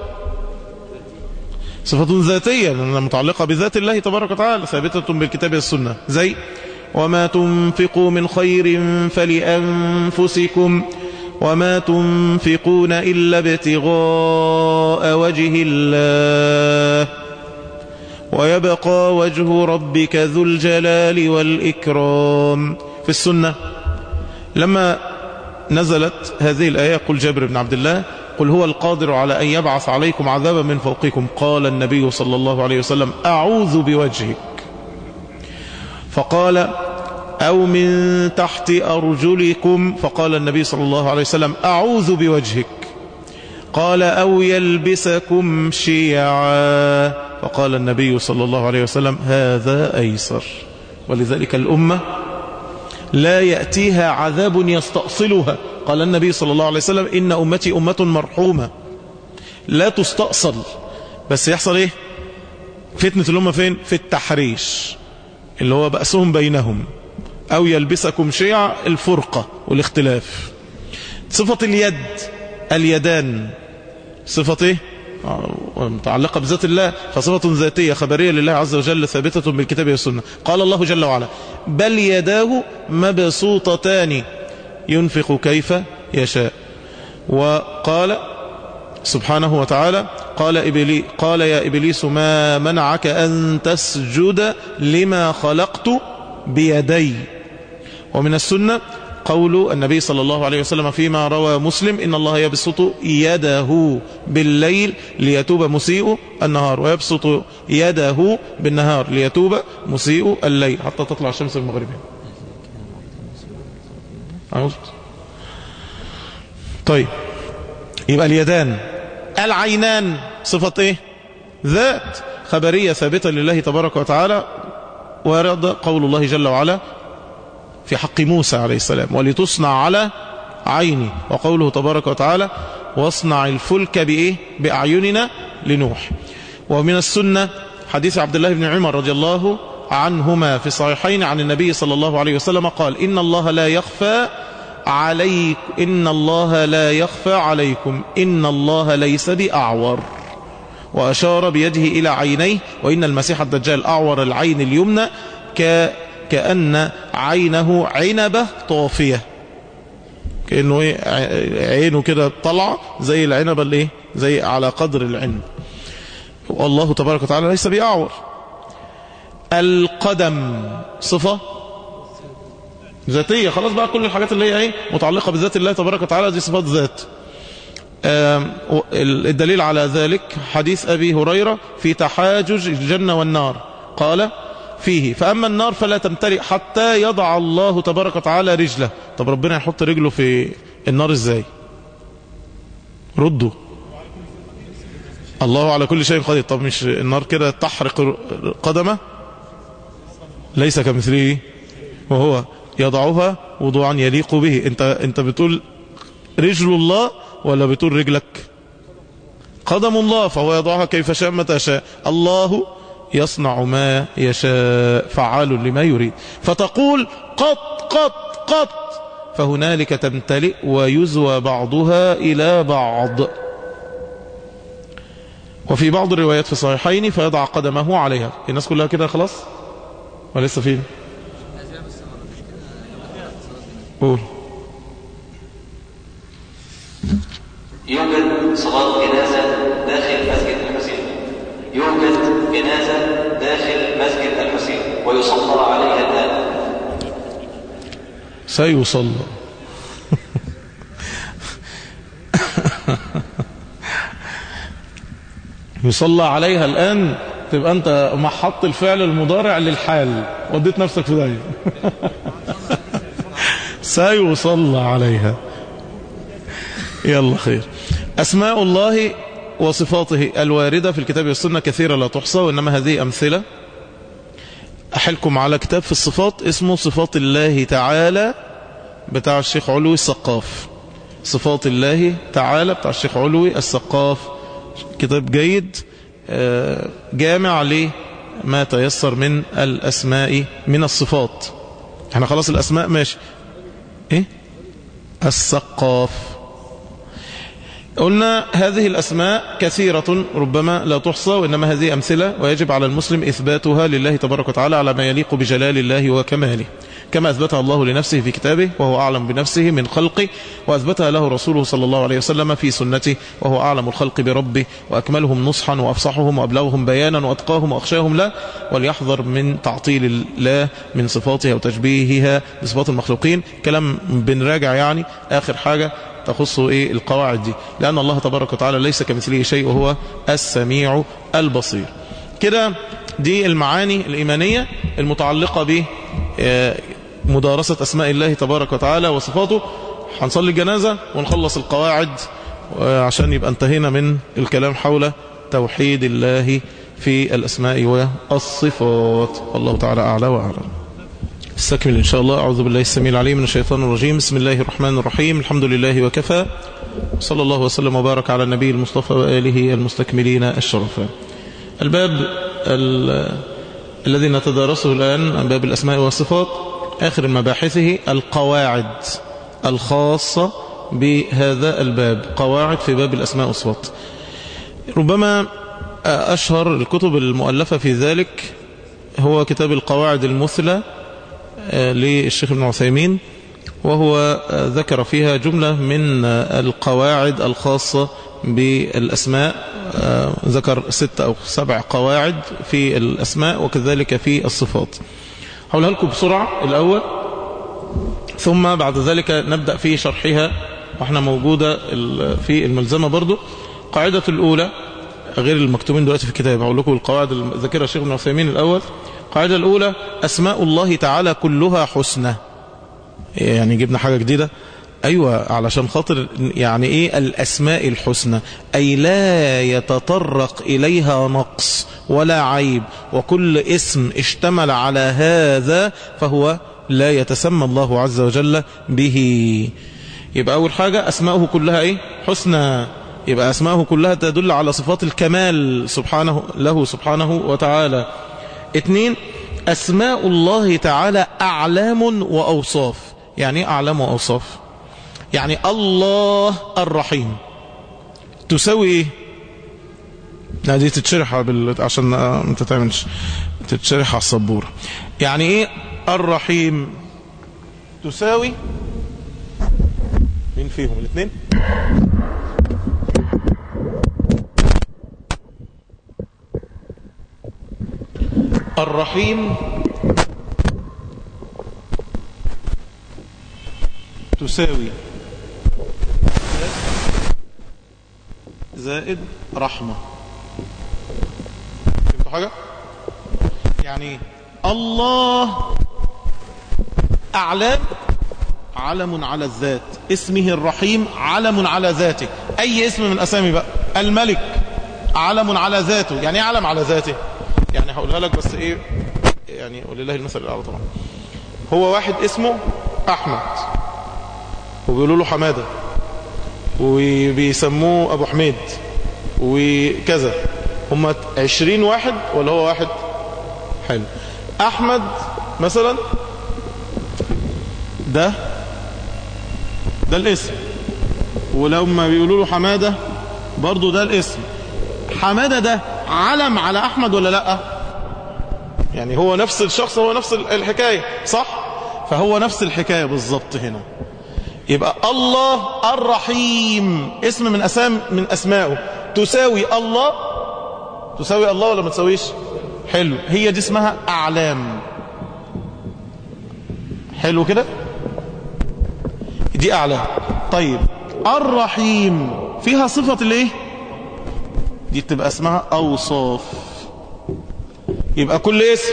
صفة ذاتية لأنها متعلقة بذات الله تبارك وتعالى ثابتة بالكتاب والسنة زي وما تنفقوا من خير فلأنفسكم وما تنفقون إلا ابتغاء وجه الله ويبقى وجه ربك ذو الجلال والإكرام في السنة لما نزلت هذه الآية قل جابر بن عبد الله قل هو القادر على أن يبعث عليكم عذابا من فوقكم قال النبي صلى الله عليه وسلم أعوذ بوجهك فقال أو من تحت أرجلكم فقال النبي صلى الله عليه وسلم أعوذ بوجهك قال أو يلبسكم شيعا فقال النبي صلى الله عليه وسلم هذا أيسر ولذلك الأمة لا يأتيها عذاب يستأصلها قال النبي صلى الله عليه وسلم إن أمتي أمة مرحومة لا تستأصل بس يحصل إيه فتنة الأمة فين في التحريش اللي هو بأسهم بينهم أو يلبسكم شيع الفرقة والاختلاف صفة اليد اليدان صفة ايه متعلقة بذات الله فصفة ذاتية خبرية لله عز وجل ثابتة بالكتاب والسنة قال الله جل وعلا بل يداه مبسوطتان ينفق كيف يشاء وقال سبحانه وتعالى قال, إبلي قال يا إبليس ما منعك أن تسجد لما خلقت بيدي ومن السنة قول النبي صلى الله عليه وسلم فيما روى مسلم إن الله يبسط يده بالليل ليتوب مسيء النهار ويبسط يده بالنهار ليتوب مسيء الليل حتى تطلع الشمس المغربية طيب يبقى اليدان العينان صفة ايه ذات خبرية ثابتة لله تبارك وتعالى ورد قول الله جل وعلا في حق موسى عليه السلام ولتصنع على عيني وقوله تبارك وتعالى واصنع الفلك بإيه بأعيننا لنوح ومن السنة حديث عبد الله بن عمر رضي الله عنهما في الصحيحين عن النبي صلى الله عليه وسلم قال إن الله لا يخفى عليك إن الله لا يخفى عليكم إن الله ليس بأعور وأشار بيده إلى عينيه وإن المسيح الدجال أعور العين اليمنى ك كأن عينه عنبة طافية كأنه إيه عينه كده طلع زي العنبة اللي إيه زي على قدر العنب والله تبارك وتعالى ليس بأعور القدم صفة ذاتية خلاص بقى كل الحاجات اللي هي ايه متعلقة بذات الله تبارك وتعالى دي صفات ذات الدليل على ذلك حديث أبي هريرة في تحاجج الجنة والنار قال فيه فأما النار فلا تمتلئ حتى يضع الله تبارك وتعالى رجله طب ربنا يحط رجله في النار ازاي ردوا الله على كل شيء قدير طب مش النار كده تحرق قدمه ليس كمثله وهو يضعها وضوعا يليق به انت انت بتقول رجل الله ولا بتقول رجلك قدم الله فهو يضعها كيف شاء متى شاء الله يصنع ما يشاء فعال لما يريد فتقول قط قط قط فهنالك تمتلئ ويزوى بعضها إلى بعض وفي بعض الروايات في الصحيحين فيضع قدمه عليها الناس كلها كده خلاص ولسه فين قول يوجد صلاة جنازة داخل مسجد الحسين يوجد جنازة داخل مسجد الحسين ويصلى عليها الآن سيصلى يصلى عليها الآن تبقى أنت محط الفعل المضارع للحال وديت نفسك في داية سيصلى عليها يلا خير أسماء الله وصفاته الواردة في الكتاب والسنة كثيرة لا تحصى وإنما هذه أمثلة أحلكم على كتاب في الصفات اسمه صفات الله تعالى بتاع الشيخ علوي السقاف صفات الله تعالى بتاع الشيخ علوي السقاف كتاب جيد جامع لما تيسر من الأسماء من الصفات احنا خلاص الأسماء ماشي ايه السقاف قلنا هذه الأسماء كثيرة ربما لا تحصى وإنما هذه أمثلة ويجب على المسلم إثباتها لله تبارك وتعالى على ما يليق بجلال الله وكماله كما أثبتها الله لنفسه في كتابه وهو أعلم بنفسه من خلقه وأثبتها له رسوله صلى الله عليه وسلم في سنته وهو أعلم الخلق بربه وأكملهم نصحا وأفصحهم وأبلغهم بيانا وأتقاهم وأخشاهم له وليحذر من تعطيل الله من صفاتها وتشبيهها بصفات المخلوقين كلام بنراجع يعني آخر حاجة تخص إيه القواعد دي لأن الله تبارك وتعالى ليس كمثله شيء وهو السميع البصير كده دي المعاني الإيمانية المتعلقة ب مدارسة أسماء الله تبارك وتعالى وصفاته هنصلي الجنازة ونخلص القواعد عشان يبقى انتهينا من الكلام حول توحيد الله في الأسماء والصفات الله تعالى أعلى وأعلم استكمل إن شاء الله أعوذ بالله السميع العليم من الشيطان الرجيم بسم الله الرحمن الرحيم الحمد لله وكفى صلى الله وسلم وبارك على النبي المصطفى وآله المستكملين الشرفاء الباب الذي نتدارسه الآن عن باب الأسماء والصفات آخر مباحثه القواعد الخاصة بهذا الباب قواعد في باب الأسماء والصفات ربما أشهر الكتب المؤلفة في ذلك هو كتاب القواعد المثلى للشيخ ابن عثيمين وهو ذكر فيها جملة من القواعد الخاصة بالأسماء ذكر ست أو سبع قواعد في الأسماء وكذلك في الصفات هقولها لكم بسرعة الأول ثم بعد ذلك نبدأ في شرحها واحنا موجودة في الملزمة برضو قاعدة الأولى غير المكتوبين دلوقتي في الكتاب هقول لكم القواعد ذكرها الشيخ ابن عثيمين الأول القاعدة الأولى أسماء الله تعالى كلها حسنى يعني جبنا حاجة جديدة أيوة علشان خاطر يعني إيه الأسماء الحسنى أي لا يتطرق إليها نقص ولا عيب وكل اسم اشتمل على هذا فهو لا يتسمى الله عز وجل به يبقى أول حاجة أسماؤه كلها إيه حسنى يبقى أسماؤه كلها تدل على صفات الكمال سبحانه له سبحانه وتعالى اثنين أسماء الله تعالى أعلام وأوصاف يعني أعلام وأوصاف يعني الله الرحيم تساوي ايه لا دي تتشرح بال... عشان ما تتعملش تتشرح على السبورة يعني ايه الرحيم تساوي مين فيهم الاثنين الرحيم تساوي زائد رحمة فهمتوا حاجة يعني الله أعلام علم على الذات اسمه الرحيم علم على ذاته أي اسم من أسامي بقى الملك علم على ذاته يعني ايه علم على ذاته يعني هقولها لك بس ايه يعني ولله المثل الاعلى طبعا هو واحد اسمه احمد وبيقولوا له حماده وبيسموه ابو حميد وكذا هم عشرين واحد ولا هو واحد حلو احمد مثلا ده ده الاسم ولما بيقولوا له حماده برضو ده الاسم حماده ده علم على احمد ولا لا يعني هو نفس الشخص هو نفس الحكايه صح فهو نفس الحكايه بالظبط هنا يبقى الله الرحيم اسم من اسام من اسمائه تساوي الله تساوي الله ولا ما تساويش حلو هي دي اسمها اعلام حلو كده دي اعلام طيب الرحيم فيها صفه الايه دي بتبقى اسمها اوصاف يبقى كل اسم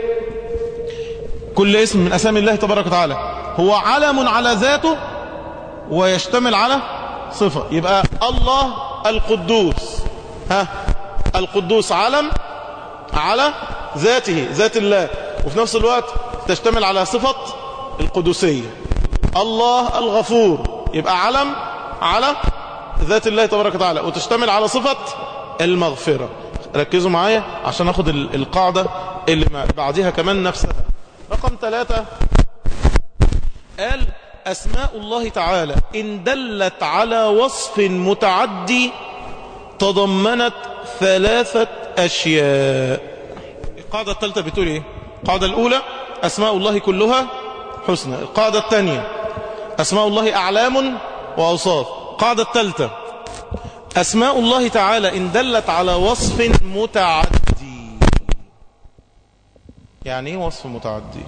كل اسم من اسامي الله تبارك وتعالى هو علم على ذاته ويشتمل على صفة يبقى الله القدوس ها القدوس علم على ذاته ذات الله وفي نفس الوقت تشتمل على صفة القدسية الله الغفور يبقى علم على ذات الله تبارك وتعالى وتشتمل على صفة المغفرة ركزوا معايا عشان اخد القاعدة اللي بعدها كمان نفسها رقم ثلاثة قال أسماء الله تعالى إن دلت على وصف متعدي تضمنت ثلاثة أشياء القاعدة الثالثة بتقول إيه القاعدة الأولى أسماء الله كلها حسنى القاعدة الثانية أسماء الله أعلام وأوصاف القاعدة الثالثة أسماء الله تعالى إن دلت على وصف متعدي يعني إيه وصف متعدي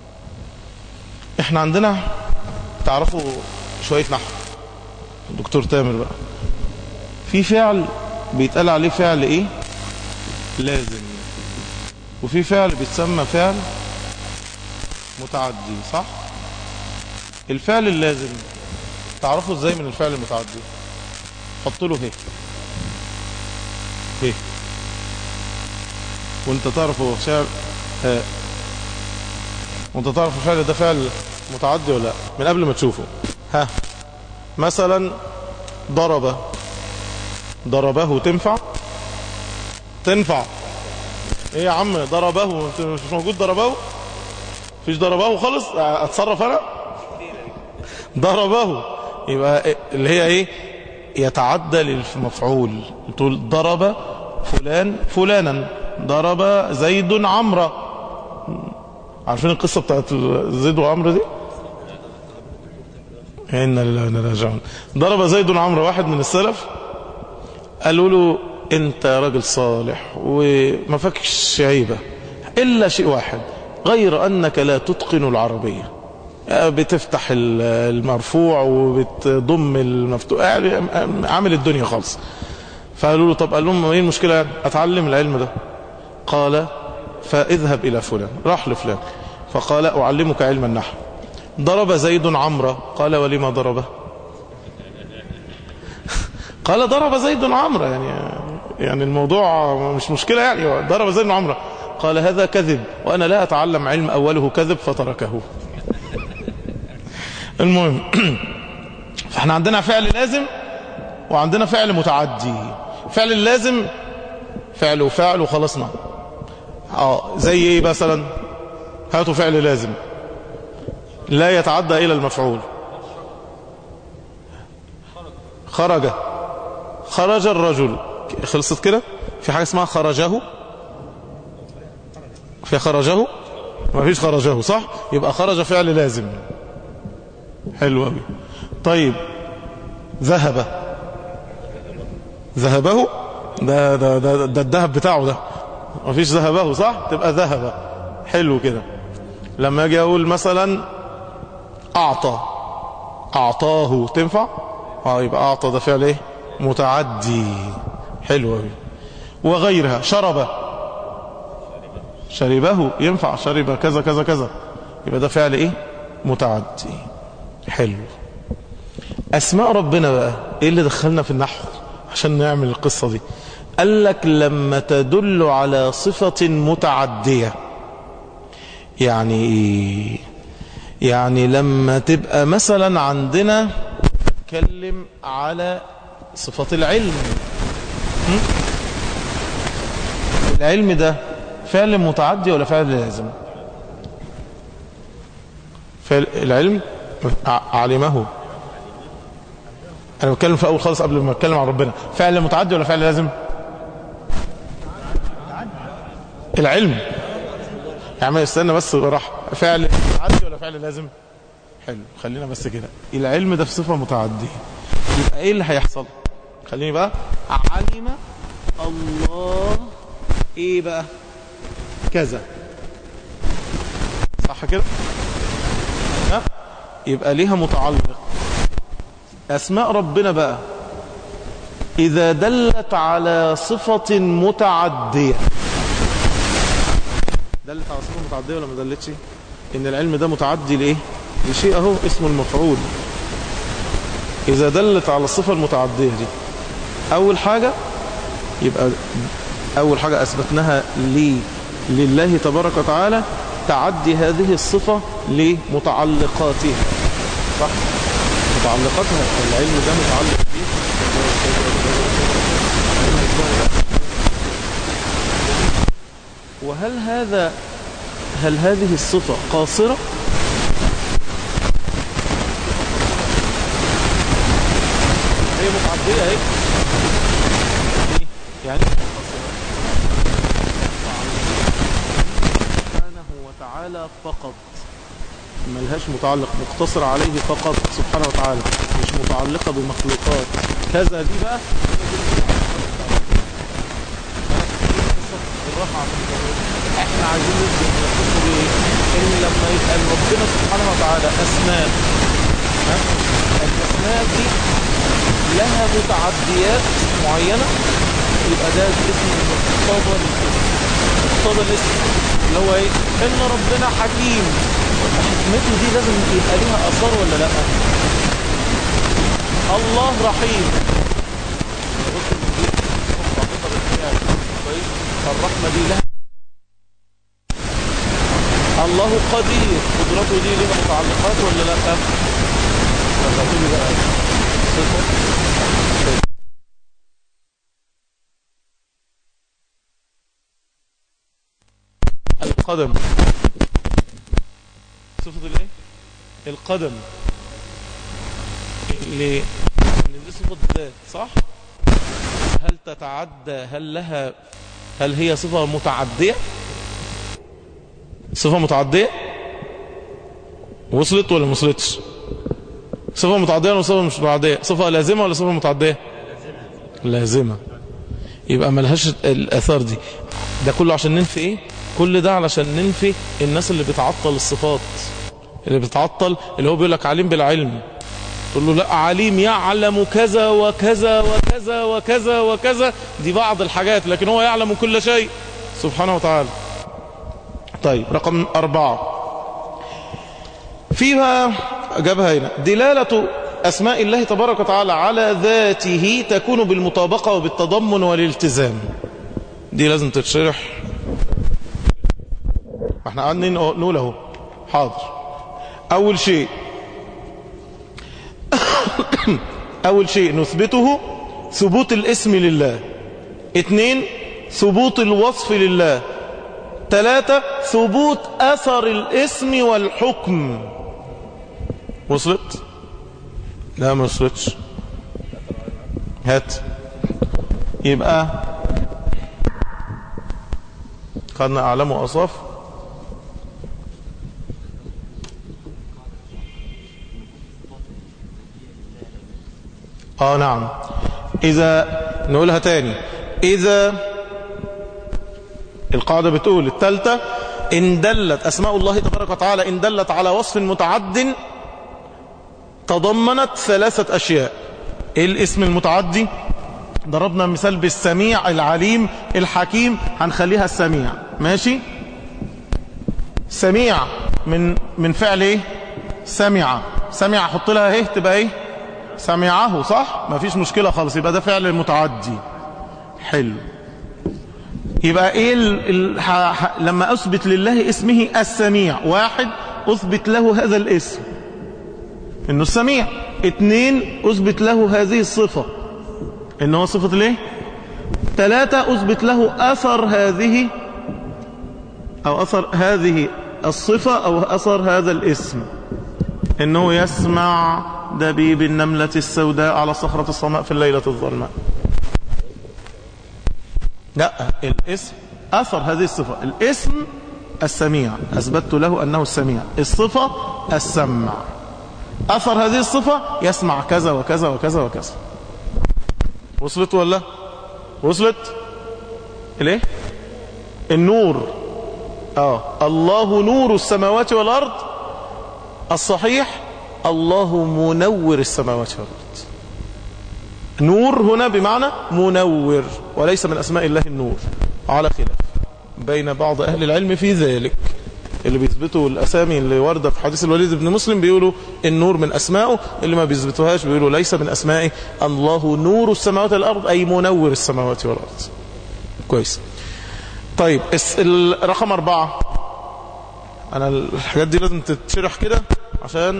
إحنا عندنا تعرفوا شوية نحو الدكتور تامر بقى في فعل بيتقال عليه فعل إيه لازم وفي فعل بيتسمى فعل متعدي صح الفعل اللازم تعرفوا ازاي من الفعل المتعدي حط له هي هي وانت تعرف هو فعل ها وانت تعرف الفعل ده فعل متعدي ولا لا من قبل ما تشوفه ها مثلا ضرب ضربه تنفع تنفع ايه يا عم ضربه مش موجود ضربه فيش ضربه خالص اتصرف انا ضربه يبقى اللي هي ايه يتعدى للمفعول تقول ضرب فلان فلانا ضرب زيد عمرو عارفين القصة بتاعت زيد وعمرو دي إنا لله راجعون ضرب زيد عمرو واحد من السلف قالوا له انت راجل صالح وما فكش عيبة الا شيء واحد غير انك لا تتقن العربية بتفتح المرفوع وبتضم المفتوح عامل الدنيا خالص فقالوا له طب قال لهم ايه المشكلة اتعلم العلم ده قال فاذهب الى فلان راح لفلان فقال اعلمك علم النحو ضرب زيد عمرو قال ولما ضربه قال ضرب زيد عمرو يعني يعني الموضوع مش مشكلة يعني ضرب زيد عمرو قال هذا كذب وأنا لا أتعلم علم أوله كذب فتركه المهم فاحنا عندنا فعل لازم وعندنا فعل متعدي فعل اللازم فعل وفعل وخلصنا اه زي ايه مثلا هاتوا فعل لازم لا يتعدى الى المفعول خرج خرج الرجل خلصت كده في حاجة اسمها خرجه في خرجه ما فيش خرجه صح يبقى خرج فعل لازم حلو قوي طيب ذهب ذهبه ده ده ده, ده الذهب بتاعه ده ما فيش ذهبه صح تبقى ذهب حلو كده لما اجي اقول مثلا اعطى اعطاه تنفع اه يبقى اعطى ده فعل ايه متعدي حلو قوي وغيرها شرب شربه ينفع شرب كذا كذا كذا يبقى ده فعل ايه متعدي حلو اسماء ربنا بقى ايه اللي دخلنا في النحو عشان نعمل القصة دي قال لك لما تدل على صفة متعدية يعني ايه يعني لما تبقى مثلا عندنا نتكلم على صفة العلم م? العلم ده فعل متعدي ولا فعل لازم فعل العلم علمه انا بتكلم في اول خالص قبل ما اتكلم عن ربنا فعل متعدي ولا فعل لازم العلم يعني استنى بس راح فعل متعدي ولا فعل لازم حلو خلينا بس كده العلم ده في صفة متعدية يبقى ايه اللي هيحصل خليني بقى علم الله ايه بقى كذا صح كده ها يبقى ليها متعلق اسماء ربنا بقى اذا دلت على صفة متعدية دلت على صفة متعدية ولا ما دلتش ان العلم ده متعدي لايه لشيء اهو اسمه المفعول اذا دلت على الصفة المتعدية دي اول حاجة يبقى اول حاجة اثبتناها لي لله تبارك وتعالى تعدي هذه الصفة لمتعلقاتها صح متعلقاتها العلم ده متعلق بيه وهل هذا هل هذه الصفة قاصرة هي متعدية اهي يعني سبحانه وتعالى فقط ملهاش متعلق مقتصر عليه فقط سبحانه وتعالى مش متعلقة بمخلوقات كذا دي بقى بالراحة احنا عايزين نثبت من القصة دي ان لما يبقى ربنا سبحانه وتعالى اسماء ها الاسماء دي لها متعديات معينة يبقى ده اسم مقتضى الاسم مقتضى الاسم اللي هو ايه ان ربنا حكيم حكمته دي لازم يبقى لها اثار ولا لا الله رحيم الرحمة دي لها الله قدير قدرته دي لها متعلقات ولا لا لما تيجي بقى صفة القدم صفة الايه القدم ليه لان دي صفة ذات صح هل تتعدى هل لها هل هي صفة متعدية صفة متعدية وصلت ولا ما وصلتش صفة متعدية ولا صفة مش متعدية صفة لازمة ولا صفة متعدية لازمة يبقى ملهاش الأثار دي ده كله عشان ننفي ايه كل ده علشان ننفي الناس اللي بتعطل الصفات اللي بتعطل اللي هو بيقول لك عليم بالعلم تقول له لا عليم يعلم كذا وكذا وكذا وكذا وكذا دي بعض الحاجات لكن هو يعلم كل شيء سبحانه وتعالى طيب رقم أربعة فيها جابها هنا دلالة أسماء الله تبارك وتعالى على ذاته تكون بالمطابقة وبالتضمن والالتزام دي لازم تتشرح احنا قاعدين نقول اهو حاضر اول شيء اول شيء نثبته ثبوت الاسم لله اثنين ثبوت الوصف لله ثلاثة ثبوت اثر الاسم والحكم وصلت لا ما وصلتش هات يبقى خدنا اعلام واصاف اه نعم اذا نقولها تاني اذا القاعدة بتقول الثالثة ان دلت اسماء الله تبارك وتعالى ان دلت على وصف متعد تضمنت ثلاثة اشياء ايه الاسم المتعدي ضربنا مثال بالسميع العليم الحكيم هنخليها السميع ماشي سميع من من فعل ايه سمع سمع احط لها ايه تبقى ايه سمعه صح ما فيش مشكلة خالص يبقى ده فعل المتعدي حلو يبقى ايه ال ال ح ح لما اثبت لله اسمه السميع واحد اثبت له هذا الاسم انه السميع اتنين اثبت له هذه الصفة انه صفة الايه ثلاثة اثبت له اثر هذه او اثر هذه الصفة او اثر هذا الاسم انه يسمع دبيب النملة السوداء على صخرة الصماء في الليلة الظلماء لا الاسم أثر هذه الصفة الاسم السميع أثبت له أنه السميع الصفة السمع أثر هذه الصفة يسمع كذا وكذا وكذا وكذا وصلت ولا وصلت الايه النور اه الله نور السماوات والأرض الصحيح الله منور السماوات والأرض نور هنا بمعنى منور وليس من أسماء الله النور على خلاف بين بعض أهل العلم في ذلك اللي بيثبتوا الأسامي اللي واردة في حديث الوليد بن مسلم بيقولوا النور من أسمائه اللي ما بيثبتوهاش بيقولوا ليس من أسمائه الله نور السماوات والأرض أي منور السماوات والأرض كويس طيب رقم أربعة أنا الحاجات دي لازم تتشرح كده عشان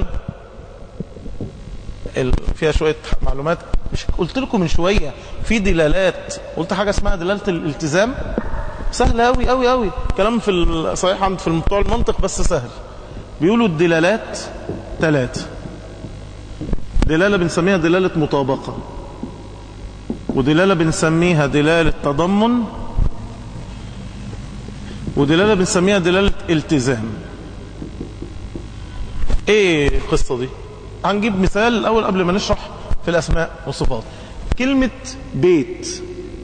فيها شوية معلومات مش قلت لكم من شوية في دلالات قلت حاجة اسمها دلالة الالتزام سهل أوي أوي أوي كلام في الصحيح عند في بتوع المنطق بس سهل بيقولوا الدلالات ثلاثة دلالة بنسميها دلالة مطابقة ودلالة بنسميها دلالة تضمن ودلالة بنسميها دلالة التزام ايه القصة دي هنجيب مثال الاول قبل ما نشرح في الاسماء والصفات كلمة بيت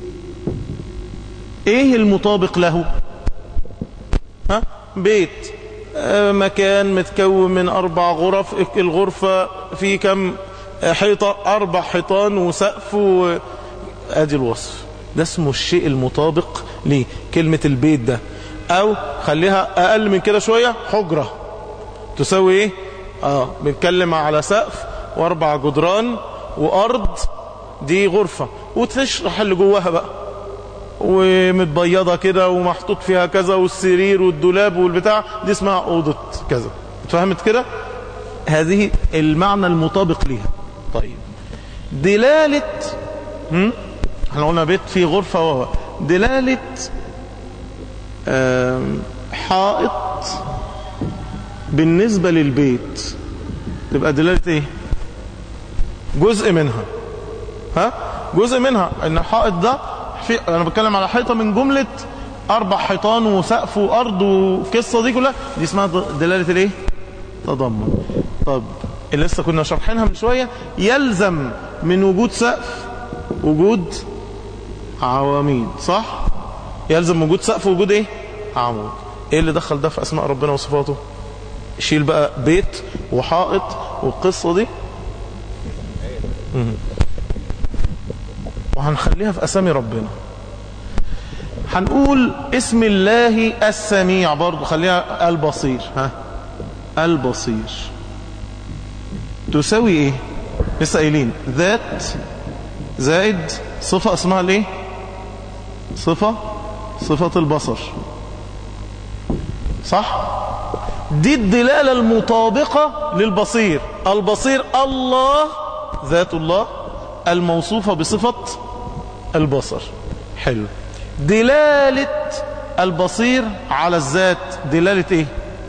ايه المطابق له ها بيت آه مكان متكون من اربع غرف الغرفة في كم حيطة اربع حيطان وسقف و... ادي الوصف ده اسمه الشيء المطابق لكلمة البيت ده او خليها اقل من كده شوية حجرة تساوي ايه اه بنتكلم على سقف واربع جدران وارض دي غرفة وتشرح اللي جواها بقى ومتبيضة كده ومحطوط فيها كذا والسرير والدولاب والبتاع دي اسمها اوضة كذا فهمت كده هذه المعنى المطابق ليها طيب دلالة هم؟ احنا قلنا بيت فيه غرفة وهو دلالة حائط بالنسبة للبيت تبقى دلالة ايه جزء منها ها جزء منها ان الحائط ده في انا بتكلم على حيطة من جملة اربع حيطان وسقف وارض والقصة دي كلها دي اسمها دلالة الايه تضمن طب اللي لسه كنا شرحينها من شوية يلزم من وجود سقف وجود عواميد صح يلزم وجود سقف وجود ايه عمود ايه اللي دخل ده في اسماء ربنا وصفاته شيل بقى بيت وحائط والقصة دي وهنخليها في اسامي ربنا هنقول اسم الله السميع برضو خليها البصير ها البصير تساوي ايه لسه قايلين ذات زائد صفة اسمها الايه صفة صفة البصر صح دي الدلالة المطابقة للبصير البصير الله ذات الله الموصوفة بصفة البصر حلو دلالة البصير على الذات دلالة ايه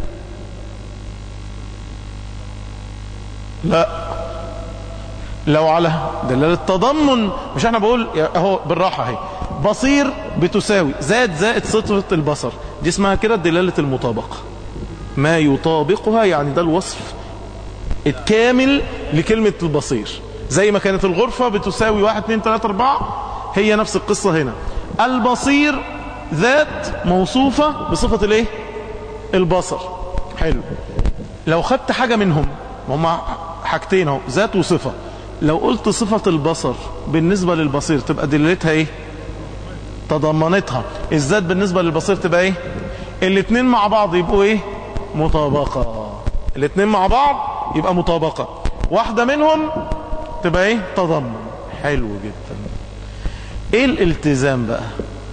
لا لو على دلالة تضمن مش احنا بقول اهو بالراحة اهي بصير بتساوي زاد زائد صفة البصر دي اسمها كده دلالة المطابقة ما يطابقها يعني ده الوصف الكامل لكلمة البصير زي ما كانت الغرفة بتساوي واحد اتنين تلاتة اربعة هي نفس القصة هنا البصير ذات موصوفة بصفة الايه البصر حلو لو خدت حاجة منهم هما حاجتين اهو ذات وصفة لو قلت صفة البصر بالنسبة للبصير تبقى دلالتها ايه تضمنتها الذات بالنسبة للبصير تبقى ايه الاتنين مع بعض يبقوا ايه مطابقة الاتنين مع بعض يبقى مطابقة واحدة منهم تبقى ايه تضمن حلو جدا ايه الالتزام بقى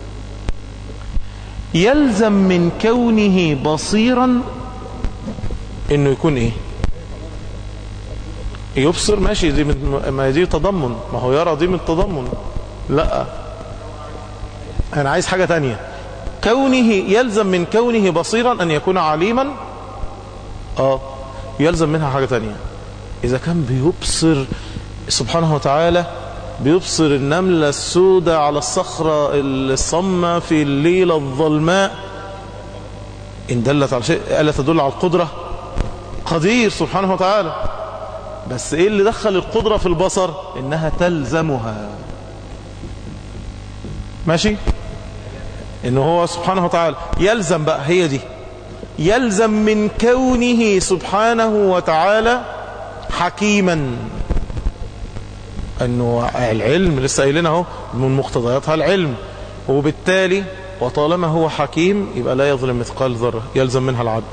يلزم من كونه بصيرا انه يكون ايه يبصر ماشي دي من ما دي تضمن ما هو يرى دي من التضمن لا انا عايز حاجة تانية كونه يلزم من كونه بصيرا ان يكون عليما اه يلزم منها حاجة تانية اذا كان بيبصر سبحانه وتعالى بيبصر النملة السوداء على الصخرة الصمة في الليلة الظلماء إن دلت على شيء ألا تدل على القدرة قدير سبحانه وتعالى بس إيه اللي دخل القدرة في البصر إنها تلزمها ماشي إنه هو سبحانه وتعالى يلزم بقى هي دي يلزم من كونه سبحانه وتعالى حكيما انه العلم لسه قايلين اهو من مقتضياتها العلم وبالتالي وطالما هو حكيم يبقى لا يظلم مثقال ذره يلزم منها العدل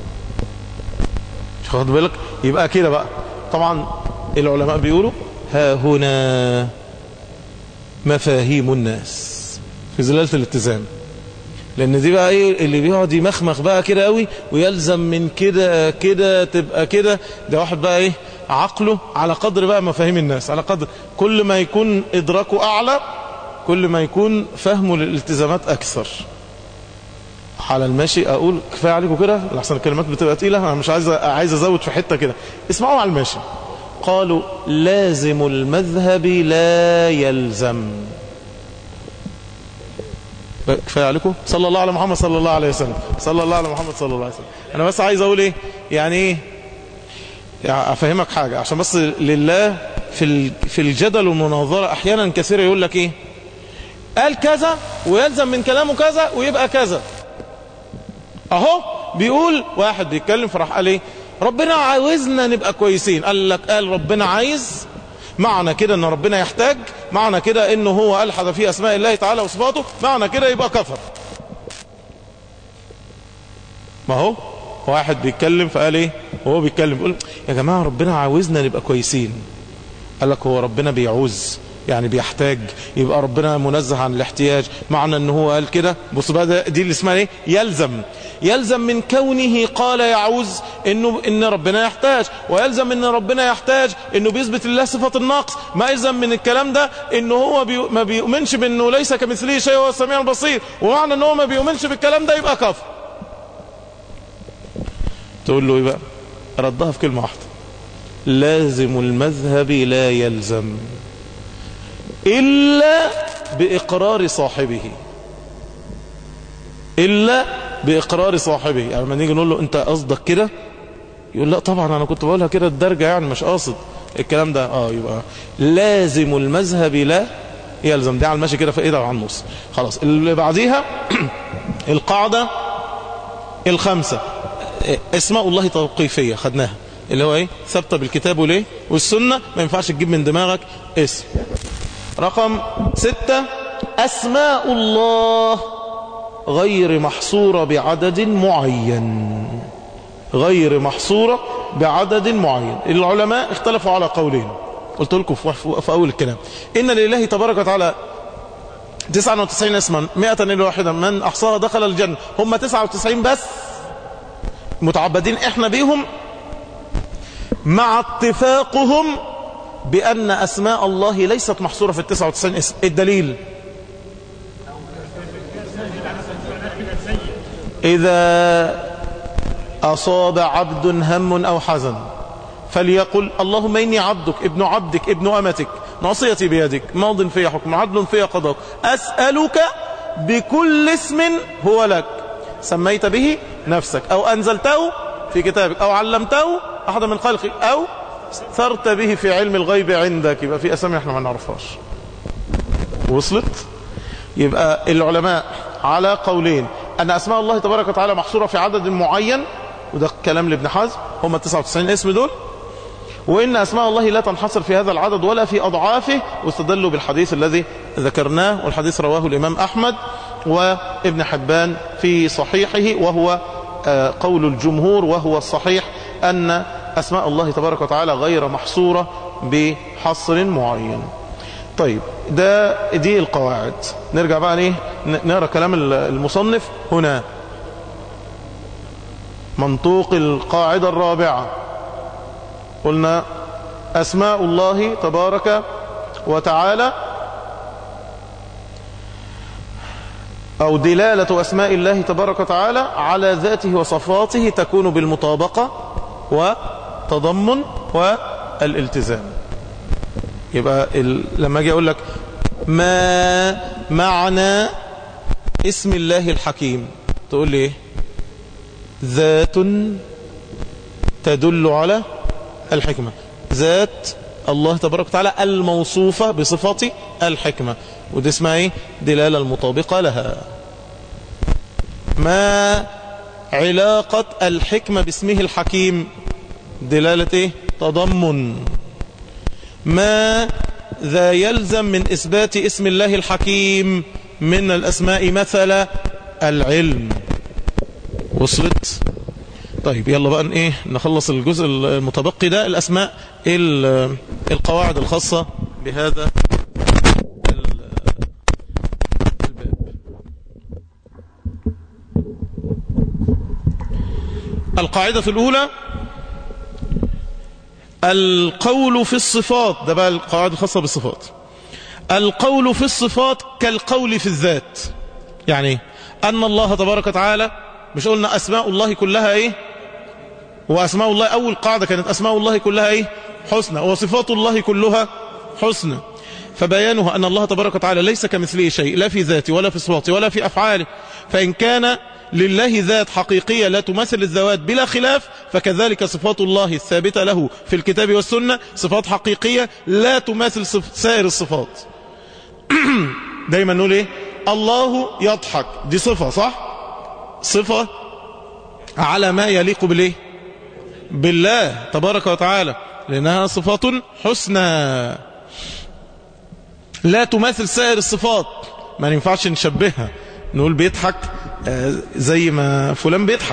مش واخد بالك يبقى كده بقى طبعا العلماء بيقولوا ها هنا مفاهيم الناس في زلالة الاتزان لان دي بقى ايه اللي بيقعد يمخمخ بقى كده قوي ويلزم من كده كده تبقى كده ده واحد بقى ايه عقله على قدر بقى مفاهيم الناس على قدر كل ما يكون ادراكه اعلى كل ما يكون فهمه للالتزامات اكثر على الماشي اقول كفايه عليكم كده لحسن الكلمات بتبقى تقيله انا مش عايز عايز ازود في حته كده اسمعوا على الماشي قالوا لازم المذهب لا يلزم كفايه عليكم صلى الله على محمد صلى الله عليه وسلم صلى الله على محمد صلى الله عليه وسلم انا بس عايز اقول ايه يعني ايه يعني افهمك حاجه عشان بس لله في في الجدل والمناظره احيانا كثيره يقول لك ايه قال كذا ويلزم من كلامه كذا ويبقى كذا اهو بيقول واحد بيتكلم فراح قال ايه ربنا عاوزنا نبقى كويسين قال لك قال ربنا عايز معنى كده ان ربنا يحتاج معنى كده انه هو الحد في اسماء الله تعالى وصفاته معنى كده يبقى كفر ما هو واحد بيتكلم فقال ايه وهو بيتكلم بيقول يا جماعة ربنا عاوزنا نبقى كويسين قال لك هو ربنا بيعوز يعني بيحتاج يبقى ربنا منزه عن الاحتياج معنى ان هو قال كده بص بقى دي اللي اسمها ايه يلزم يلزم من كونه قال يعوز انه ان ربنا يحتاج ويلزم ان ربنا يحتاج انه بيثبت لله صفه النقص ما يلزم من الكلام ده انه هو بي ما بيؤمنش بانه ليس كمثله شيء وهو السميع البصير ومعنى ان هو ما بيؤمنش بالكلام ده يبقى كفر تقول له ايه بقى ردها في كلمه واحده لازم المذهب لا يلزم إلا بإقرار صاحبه إلا بإقرار صاحبه يعني لما نيجي نقول له أنت قصدك كده يقول لا طبعا أنا كنت بقولها كده الدرجة يعني مش قاصد الكلام ده اه يبقى لازم المذهب لا يلزم دي على الماشي كده في ايده وعلى النص خلاص اللي بعديها القاعدة الخمسة اسماء الله توقيفية خدناها اللي هو ايه ثابته بالكتاب وليه والسنة ما ينفعش تجيب من دماغك اسم رقم ستة أسماء الله غير محصورة بعدد معين غير محصورة بعدد معين العلماء اختلفوا على قولين قلت لكم في أول الكلام إن لله تبارك وتعالى 99 اسما 100 إلا واحدة من أحصاها دخل الجنة هم 99 بس متعبدين احنا بيهم مع اتفاقهم بأن أسماء الله ليست محصورة في التسعة وتسعين اسم الدليل إذا أصاب عبد هم أو حزن فليقل اللهم إني عبدك ابن عبدك ابن أمتك ناصيتي بيدك ماض في حكم عدل في قضاء أسألك بكل اسم هو لك سميت به نفسك أو أنزلته في كتابك أو علمته أحد من خلقك أو ثرت به في علم الغيب عندك يبقى في أسامي احنا ما نعرفهاش وصلت يبقى العلماء على قولين أن أسماء الله تبارك وتعالى محصورة في عدد معين وده كلام لابن حزم هم 99 اسم دول وإن أسماء الله لا تنحصر في هذا العدد ولا في أضعافه واستدلوا بالحديث الذي ذكرناه والحديث رواه الإمام أحمد وابن حبان في صحيحه وهو قول الجمهور وهو الصحيح أن أسماء الله تبارك وتعالى غير محصورة بحصر معين طيب ده دي القواعد نرجع بقى ليه نقرأ كلام المصنف هنا منطوق القاعدة الرابعة قلنا أسماء الله تبارك وتعالى أو دلالة أسماء الله تبارك وتعالى على ذاته وصفاته تكون بالمطابقة وتضمن والالتزام يبقى ال... لما أجي أقول لك ما معنى اسم الله الحكيم تقول لي ايه ذات تدل على الحكمة ذات الله تبارك وتعالى الموصوفة بصفة الحكمة ودي اسمها ايه دلالة المطابقة لها ما علاقة الحكمة باسمه الحكيم دلالة ايه تضمن ما ذا يلزم من إثبات اسم الله الحكيم من الأسماء مثل العلم وصلت طيب يلا بقى ايه نخلص الجزء المتبقي ده الأسماء القواعد الخاصة بهذا الباب القاعدة الأولى القول في الصفات ده بقى القواعد الخاصة بالصفات القول في الصفات كالقول في الذات يعني أن الله تبارك وتعالى مش قلنا أسماء الله كلها إيه وأسماء الله أول قاعدة كانت أسماء الله كلها إيه حسنى وصفات الله كلها حسنى فبيانها أن الله تبارك وتعالى ليس كمثله شيء لا في ذاته ولا في صفاته ولا في أفعاله فإن كان لله ذات حقيقية لا تمثل الذوات بلا خلاف فكذلك صفات الله الثابتة له في الكتاب والسنة صفات حقيقية لا تماثل صف سائر الصفات دايما نقول ايه الله يضحك دي صفة صح صفة على ما يليق بالايه بالله تبارك وتعالى لأنها صفات حسنى لا تماثل سائر الصفات ما ينفعش نشبهها نقول بيضحك زي ما فلان بيضحك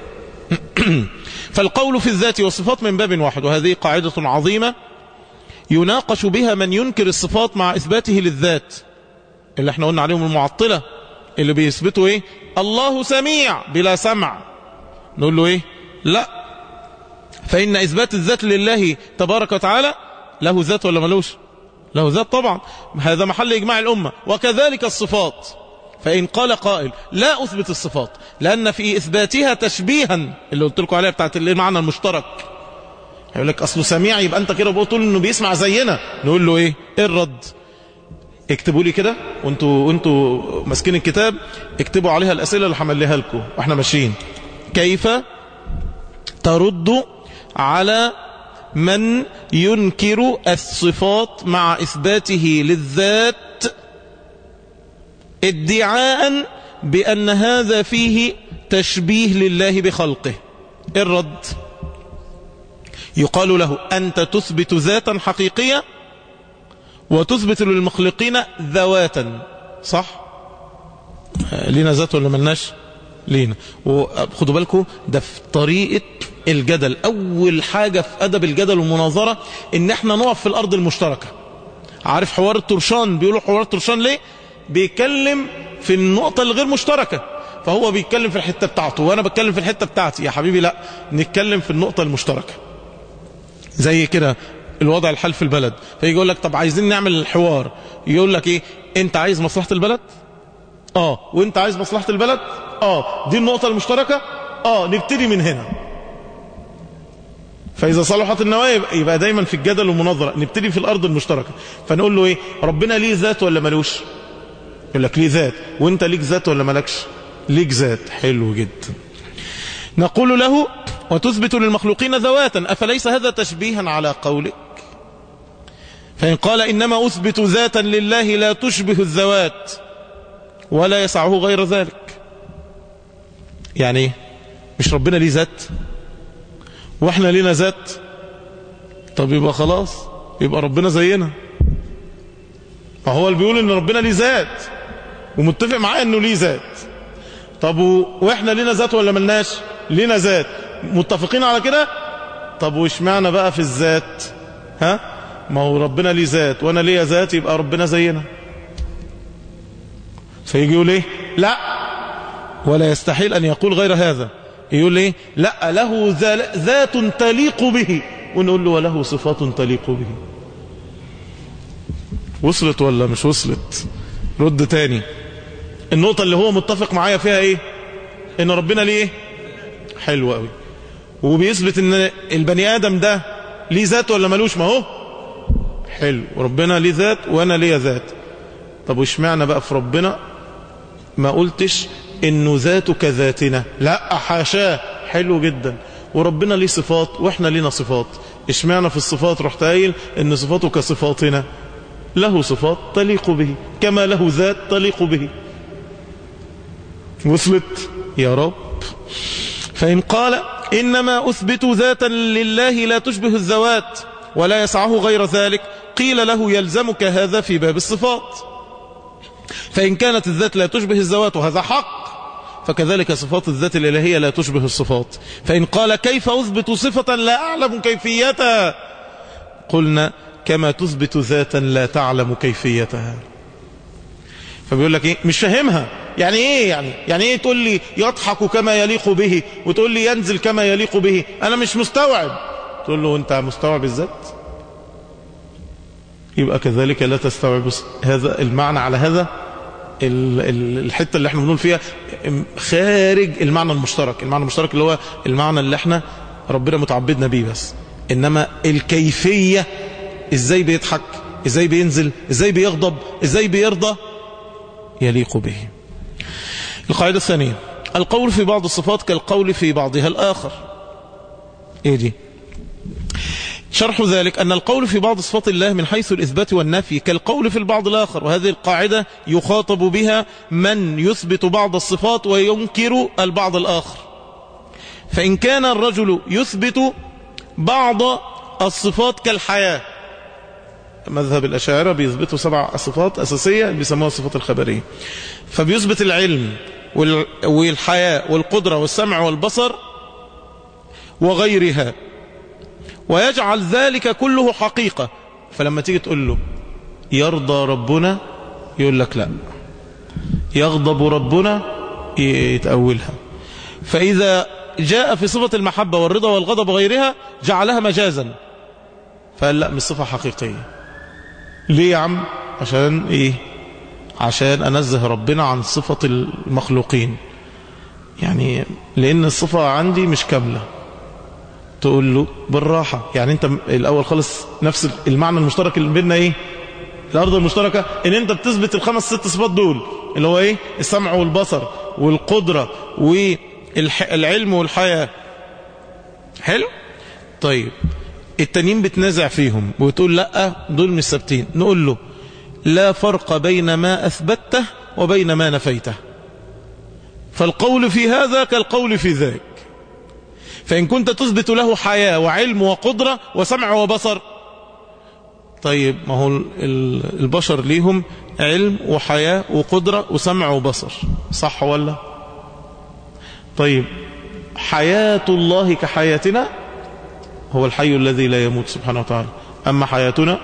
فالقول في الذات والصفات من باب واحد وهذه قاعدة عظيمة يناقش بها من ينكر الصفات مع إثباته للذات اللي احنا قلنا عليهم المعطلة اللي بيثبتوا ايه الله سميع بلا سمع نقول له ايه لا فإن إثبات الذات لله تبارك وتعالى له ذات ولا ملوش له ذات طبعا هذا محل إجماع الأمة وكذلك الصفات فإن قال قائل لا أثبت الصفات لأن في إثباتها تشبيها اللي قلت لكم عليها بتاعت المعنى المشترك يقول لك أصله سميع يبقى أنت كده بقول إنه بيسمع زينا نقول له إيه إيه الرد اكتبوا لي كده وانتوا وانتوا ماسكين الكتاب اكتبوا عليها الأسئلة اللي حمليها لكم واحنا ماشيين كيف ترد على من ينكر الصفات مع إثباته للذات ادعاء بأن هذا فيه تشبيه لله بخلقه الرد يقال له أنت تثبت ذاتا حقيقية وتثبت للمخلقين ذواتا صح لينا ذات ولا ملناش لينا وخدوا بالكم ده في طريقة الجدل أول حاجة في أدب الجدل والمناظرة إن احنا نقف في الأرض المشتركة عارف حوار الترشان بيقولوا حوار الترشان ليه بيتكلم في النقطة الغير مشتركة فهو بيتكلم في الحتة بتاعته وأنا بتكلم في الحتة بتاعتي يا حبيبي لا نتكلم في النقطة المشتركة زي كده الوضع الحال في البلد فيجي يقول لك طب عايزين نعمل الحوار يقول لك ايه انت عايز مصلحة البلد اه وانت عايز مصلحة البلد اه دي النقطة المشتركة اه نبتدي من هنا فإذا صلحت النوايا يبقى دايما في الجدل والمناظرة نبتدي في الأرض المشتركة فنقول له ايه ربنا ليه ذات ولا ملوش يقول لك ليه ذات وانت ليك ذات ولا ملكش ليك ذات حلو جدا نقول له وتثبت للمخلوقين ذواتا أفليس هذا تشبيها على قولك فإن قال إنما أثبت ذاتا لله لا تشبه الذوات ولا يسعه غير ذلك يعني ايه مش ربنا ليه ذات واحنا لينا ذات طب يبقى خلاص يبقى ربنا زينا ما هو اللي بيقول ان ربنا ليه ذات ومتفق معاه انه ليه ذات طب واحنا لينا ذات ولا ملناش لينا ذات متفقين على كده طب وش معنى بقى في الذات ها ما هو ربنا ليه ذات وانا ليا ذات يبقى ربنا زينا فيجي يقول ايه لا ولا يستحيل ان يقول غير هذا يقول ايه لا له ذات تليق به ونقول له وله صفات تليق به وصلت ولا مش وصلت رد تاني النقطة اللي هو متفق معايا فيها ايه ان ربنا ليه ايه حلو قوي وبيثبت ان البني ادم ده ليه ذات ولا ملوش ما هو حلو ربنا ليه ذات وانا ليه ذات طب وش معنى بقى في ربنا ما قلتش انه ذاته كذاتنا لا حاشاه حلو جدا وربنا ليه صفات واحنا لينا صفات اشمعنى في الصفات رحت قايل ان صفاته كصفاتنا له صفات تليق به كما له ذات تليق به وصلت يا رب فإن قال إنما أثبت ذاتا لله لا تشبه الذوات ولا يسعه غير ذلك قيل له يلزمك هذا في باب الصفات فإن كانت الذات لا تشبه الذوات وهذا حق فكذلك صفات الذات الإلهية لا تشبه الصفات فإن قال كيف أثبت صفة لا أعلم كيفيتها قلنا كما تثبت ذاتا لا تعلم كيفيتها فبيقول لك ايه مش فاهمها يعني ايه يعني يعني ايه تقول لي يضحك كما يليق به وتقول لي ينزل كما يليق به انا مش مستوعب تقول له انت مستوعب الذات يبقى كذلك لا تستوعب هذا المعنى على هذا الحته اللي احنا بنقول فيها خارج المعنى المشترك المعنى المشترك اللي هو المعنى اللي احنا ربنا متعبدنا بيه بس إنما الكيفية إزاي بيضحك إزاي بينزل إزاي بيغضب إزاي بيرضى يليق به القاعدة الثانية القول في بعض الصفات كالقول في بعضها الآخر إيه دي شرح ذلك أن القول في بعض صفات الله من حيث الإثبات والنفي كالقول في البعض الآخر وهذه القاعدة يخاطب بها من يثبت بعض الصفات وينكر البعض الآخر فإن كان الرجل يثبت بعض الصفات كالحياة مذهب الأشاعرة بيثبتوا سبع صفات أساسية بيسموها الصفات الخبرية فبيثبت العلم والحياة والقدرة والسمع والبصر وغيرها ويجعل ذلك كله حقيقة فلما تيجي تقول له يرضى ربنا يقول لك لا يغضب ربنا يتأولها فإذا جاء في صفة المحبة والرضا والغضب وغيرها جعلها مجازا فقال لا مش صفة حقيقية ليه يا عم عشان ايه عشان انزه ربنا عن صفة المخلوقين يعني لان الصفة عندي مش كاملة تقول له بالراحة يعني انت الاول خالص نفس المعنى المشترك اللي بيننا ايه الارض المشتركة ان انت بتثبت الخمس ست صفات دول اللي هو ايه السمع والبصر والقدرة والعلم والحياة حلو طيب التانيين بتنازع فيهم وتقول لا دول مش ثابتين نقول له لا فرق بين ما أثبته وبين ما نفيته فالقول في هذا كالقول في ذاك فإن كنت تثبت له حياة وعلم وقدرة وسمع وبصر طيب ما هو البشر ليهم علم وحياة وقدرة وسمع وبصر صح ولا طيب حياة الله كحياتنا هو الحي الذي لا يموت سبحانه وتعالى أما حياتنا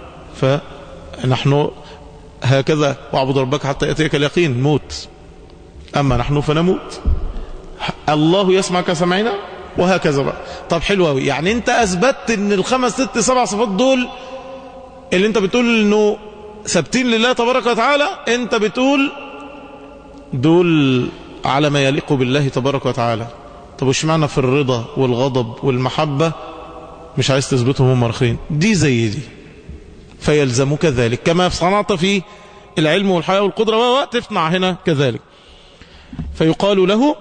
فنحن هكذا واعبد ربك حتى يأتيك اليقين موت أما نحن فنموت الله يسمع كسمعنا وهكذا بقى طب حلو قوي يعني انت اثبتت ان الخمس ست سبع صفات دول اللي انت بتقول انه ثابتين لله تبارك وتعالى انت بتقول دول على ما يليق بالله تبارك وتعالى طب وش معنى في الرضا والغضب والمحبة مش عايز تثبتهم هم رخين دي زي دي فيلزمك ذلك كما صنعت في العلم والحياة والقدرة وتفنع هنا كذلك فيقال له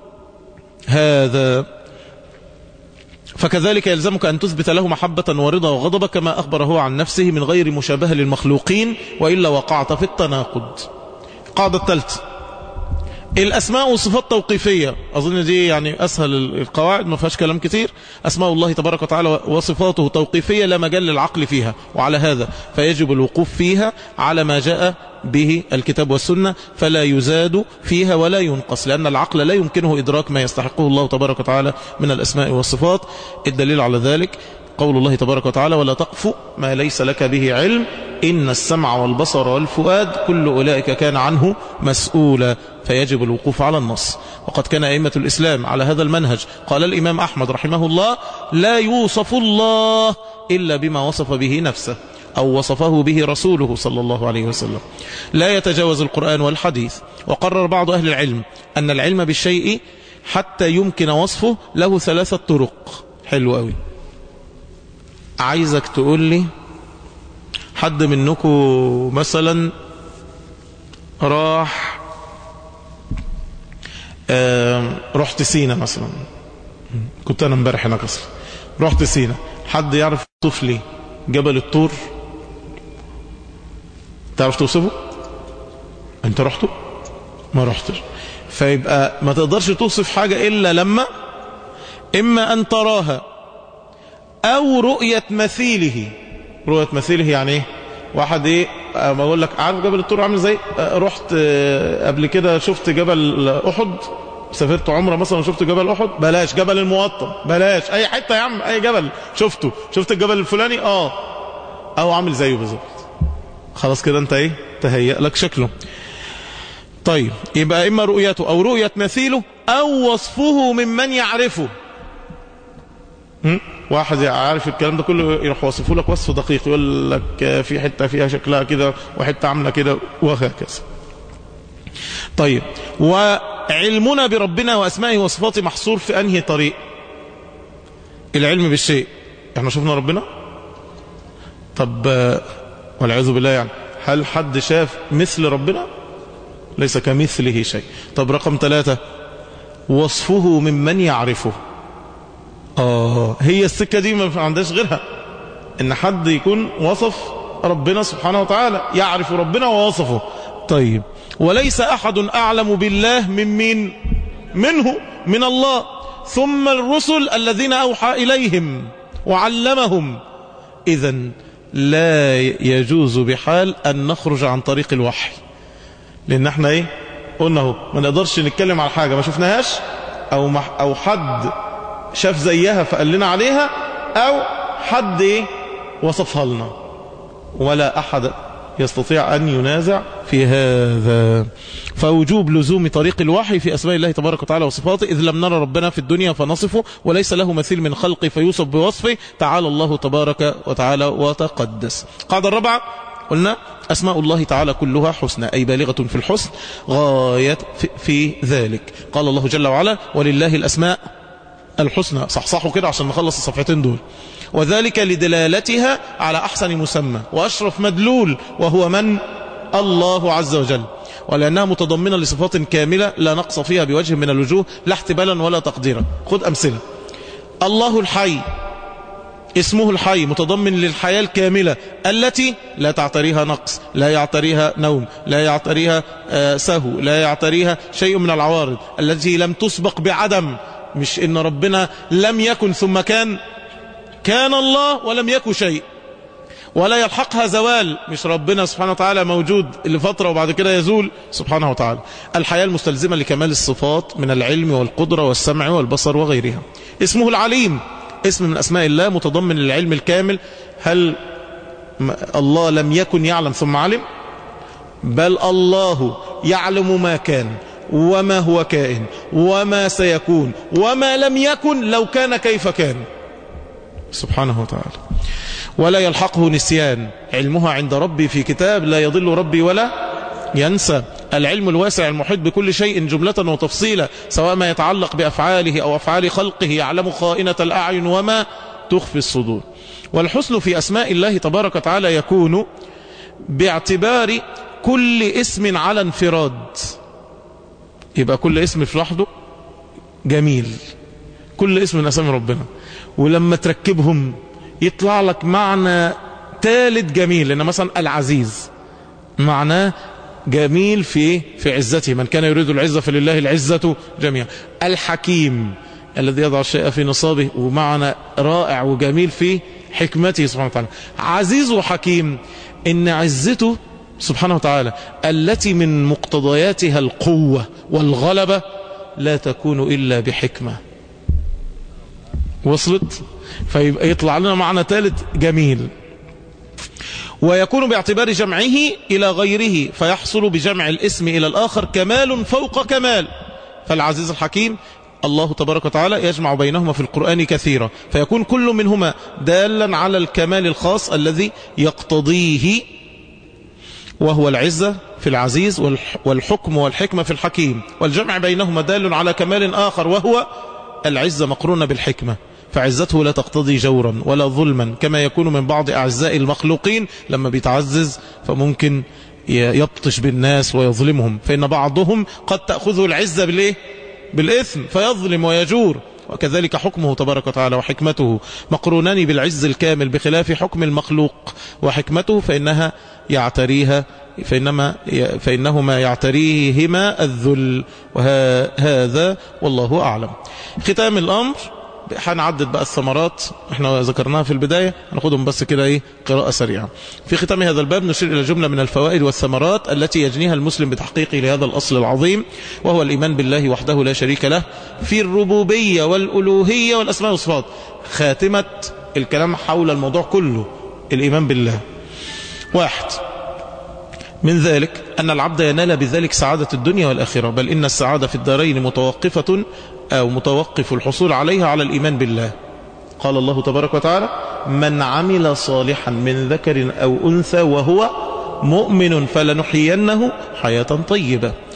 هذا فكذلك يلزمك أن تثبت له محبة ورضا وغضب كما أخبر هو عن نفسه من غير مشابهة للمخلوقين وإلا وقعت في التناقض قاعدة الثالثة الأسماء والصفات توقيفية أظن دي يعني أسهل القواعد ما فيهاش كلام كتير أسماء الله تبارك وتعالى وصفاته توقيفية لا مجال للعقل فيها وعلى هذا فيجب الوقوف فيها على ما جاء به الكتاب والسنة فلا يزاد فيها ولا ينقص لأن العقل لا يمكنه إدراك ما يستحقه الله تبارك وتعالى من الأسماء والصفات الدليل على ذلك قول الله تبارك وتعالى ولا تقف ما ليس لك به علم إن السمع والبصر والفؤاد كل أولئك كان عنه مسؤولا فيجب الوقوف على النص وقد كان أئمة الإسلام على هذا المنهج قال الإمام أحمد رحمه الله لا يوصف الله إلا بما وصف به نفسه أو وصفه به رسوله صلى الله عليه وسلم لا يتجاوز القرآن والحديث وقرر بعض أهل العلم أن العلم بالشيء حتى يمكن وصفه له ثلاثة طرق حلو قوي عايزك تقول لي حد منكم مثلا راح رحت سينا مثلا كنت انا امبارح هناك اصلا رحت سينا حد يعرف يوصف لي جبل الطور تعرف توصفه انت رحته ما رحتش فيبقى ما تقدرش توصف حاجة الا لما اما ان تراها او رؤية مثيله رؤية مثيله يعني ايه واحد ايه بقول لك عارف جبل الطور عامل ازاي رحت قبل كده شفت جبل احد سافرت عمره مثلا وشفت جبل احد بلاش جبل الموطن بلاش اي حته يا عم اي جبل شفته شفت الجبل الفلاني اه او عامل زيه بالظبط خلاص كده انت ايه تهيأ لك شكله طيب يبقى اما رؤيته او رؤية مثيله او وصفه ممن يعرفه واحد عارف الكلام ده كله يروح وصفه لك وصف دقيق يقول لك في حتة فيها شكلها كده وحتة عاملة كده وهكذا طيب وعلمنا بربنا وأسمائه وصفاته محصور في أنهي طريق العلم بالشيء احنا شفنا ربنا طب والعياذ بالله يعني هل حد شاف مثل ربنا ليس كمثله شيء طب رقم ثلاثة وصفه ممن يعرفه آه هي السكة دي ما عندهاش غيرها ان حد يكون وصف ربنا سبحانه وتعالى يعرف ربنا ووصفه طيب وليس أحد أعلم بالله من مين منه من الله ثم الرسل الذين أوحى إليهم وعلمهم إذا لا يجوز بحال أن نخرج عن طريق الوحي لأن احنا ايه قلنا اهو ما نقدرش نتكلم على حاجة ما شفناهاش أو, مح أو حد شاف زيها فقال لنا عليها أو حد ايه وصفها لنا ولا أحد يستطيع أن ينازع في هذا فوجوب لزوم طريق الوحي في أسماء الله تبارك وتعالى وصفاته إذ لم نرى ربنا في الدنيا فنصفه وليس له مثيل من خلقه فيوصف بوصفه تعالى الله تبارك وتعالى وتقدس قاعدة الرابعة قلنا أسماء الله تعالى كلها حسنى أي بالغة في الحسن غاية في, في ذلك قال الله جل وعلا ولله الأسماء الحسنى صحصحوا كده عشان نخلص الصفحتين دول وذلك لدلالتها على أحسن مسمى وأشرف مدلول وهو من الله عز وجل ولأنها متضمنة لصفات كاملة لا نقص فيها بوجه من الوجوه لا احتبالا ولا تقديرا خذ أمثلة الله الحي اسمه الحي متضمن للحياة الكاملة التي لا تعتريها نقص لا يعتريها نوم لا يعتريها سهو لا يعتريها شيء من العوارض التي لم تسبق بعدم مش ان ربنا لم يكن ثم كان كان الله ولم يكن شيء ولا يلحقها زوال مش ربنا سبحانه وتعالى موجود لفترة وبعد كده يزول سبحانه وتعالى الحياة المستلزمة لكمال الصفات من العلم والقدرة والسمع والبصر وغيرها اسمه العليم اسم من أسماء الله متضمن للعلم الكامل هل الله لم يكن يعلم ثم علم بل الله يعلم ما كان وما هو كائن وما سيكون وما لم يكن لو كان كيف كان سبحانه وتعالى ولا يلحقه نسيان علمها عند ربي في كتاب لا يضل ربي ولا ينسى العلم الواسع المحيط بكل شيء جملة وتفصيلا سواء ما يتعلق بأفعاله أو أفعال خلقه يعلم خائنة الأعين وما تخفي الصدور والحسن في أسماء الله تبارك وتعالى يكون باعتبار كل اسم على انفراد يبقى كل اسم في لحظه جميل كل اسم من أسامي ربنا ولما تركبهم يطلع لك معنى ثالث جميل لأن مثلا العزيز معناه جميل في في عزته من كان يريد العزة فلله العزة جميعا الحكيم الذي يضع الشيء في نصابه ومعنى رائع وجميل في حكمته سبحانه وتعالى عزيز وحكيم إن عزته سبحانه وتعالى التي من مقتضياتها القوة والغلبة لا تكون إلا بحكمة وصلت فيبقى يطلع لنا معنى ثالث جميل ويكون باعتبار جمعه إلى غيره فيحصل بجمع الاسم إلى الآخر كمال فوق كمال فالعزيز الحكيم الله تبارك وتعالى يجمع بينهما في القرآن كثيرا فيكون كل منهما دالا على الكمال الخاص الذي يقتضيه وهو العزة في العزيز والحكم والحكمة في الحكيم والجمع بينهما دال على كمال آخر وهو العزة مقرونة بالحكمة فعزته لا تقتضي جورا ولا ظلما كما يكون من بعض أعزاء المخلوقين لما بيتعزز فممكن يبطش بالناس ويظلمهم فإن بعضهم قد تأخذه العزة بالإيه؟ بالإثم فيظلم ويجور وكذلك حكمه تبارك وتعالى وحكمته مقرونان بالعز الكامل بخلاف حكم المخلوق وحكمته فإنها يعتريها فإنما فإنهما يعتريهما الذل وهذا والله أعلم ختام الأمر هنعدد بقى الثمرات احنا ذكرناها في البداية هناخدهم بس كده ايه قراءة سريعة في ختام هذا الباب نشير إلى جملة من الفوائد والثمرات التي يجنيها المسلم بتحقيقه لهذا الأصل العظيم وهو الإيمان بالله وحده لا شريك له في الربوبية والألوهية والأسماء والصفات خاتمة الكلام حول الموضوع كله الإيمان بالله واحد من ذلك أن العبد ينال بذلك سعادة الدنيا والآخرة بل إن السعادة في الدارين متوقفة أو متوقف الحصول عليها على الإيمان بالله قال الله تبارك وتعالى من عمل صالحا من ذكر أو أنثى وهو مؤمن فلنحيينه حياة طيبة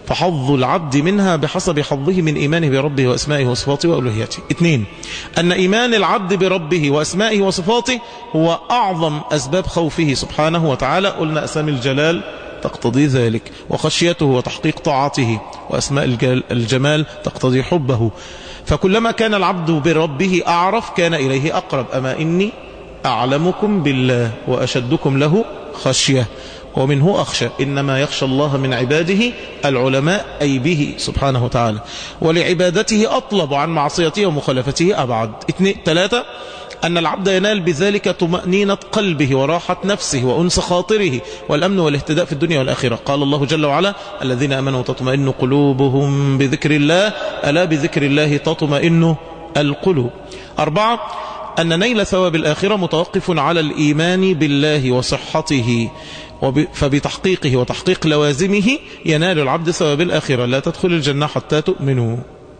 فحظ العبد منها بحسب حظه من إيمانه بربه وأسمائه وصفاته وألوهيته اثنين أن إيمان العبد بربه وأسمائه وصفاته هو أعظم أسباب خوفه سبحانه وتعالى قلنا أسامي الجلال تقتضي ذلك وخشيته وتحقيق طاعته وأسماء الجمال تقتضي حبه فكلما كان العبد بربه أعرف كان إليه أقرب أما إني أعلمكم بالله وأشدكم له خشية ومنه أخشى إنما يخشى الله من عباده العلماء أي به سبحانه وتعالى ولعبادته أطلب عن معصيته ومخالفته أبعد اثنين ثلاثة أن العبد ينال بذلك طمأنينة قلبه وراحة نفسه وأنس خاطره والأمن والاهتداء في الدنيا والآخرة قال الله جل وعلا الذين أمنوا تطمئن قلوبهم بذكر الله ألا بذكر الله تطمئن القلوب أربعة أن نيل ثواب الآخرة متوقف على الإيمان بالله وصحته فبتحقيقه وتحقيق لوازمه ينال العبد ثواب الآخرة لا تدخل الجنة حتى تؤمنوا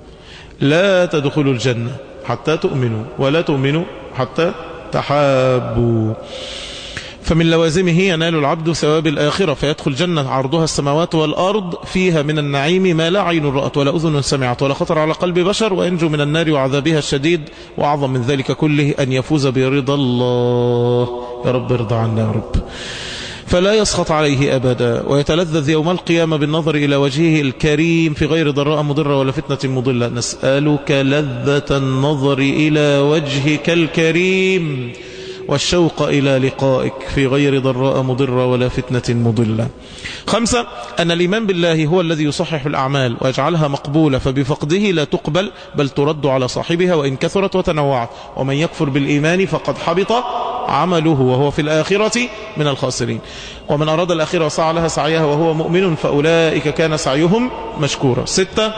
لا تدخلوا الجنة حتى تؤمنوا ولا تؤمنوا حتى تحابوا فمن لوازمه ينال العبد ثواب الآخرة فيدخل جنة عرضها السماوات والأرض فيها من النعيم ما لا عين رأت ولا أذن سمعت ولا خطر على قلب بشر وينجو من النار وعذابها الشديد وأعظم من ذلك كله أن يفوز برضا الله يا رب ارضى عنا يا رب فلا يسخط عليه أبدا ويتلذذ يوم القيامة بالنظر إلى وجهه الكريم في غير ضراء مضرة ولا فتنة مضلة نسألك لذة النظر إلى وجهك الكريم والشوق إلى لقائك في غير ضراء مضرة ولا فتنة مضلة خمسة أن الإيمان بالله هو الذي يصحح الأعمال ويجعلها مقبولة فبفقده لا تقبل بل ترد على صاحبها وإن كثرت وتنوعت ومن يكفر بالإيمان فقد حبط عمله وهو في الآخرة من الخاسرين ومن أراد الآخرة وسعى لها سعيها وهو مؤمن فأولئك كان سعيهم مشكورا ستة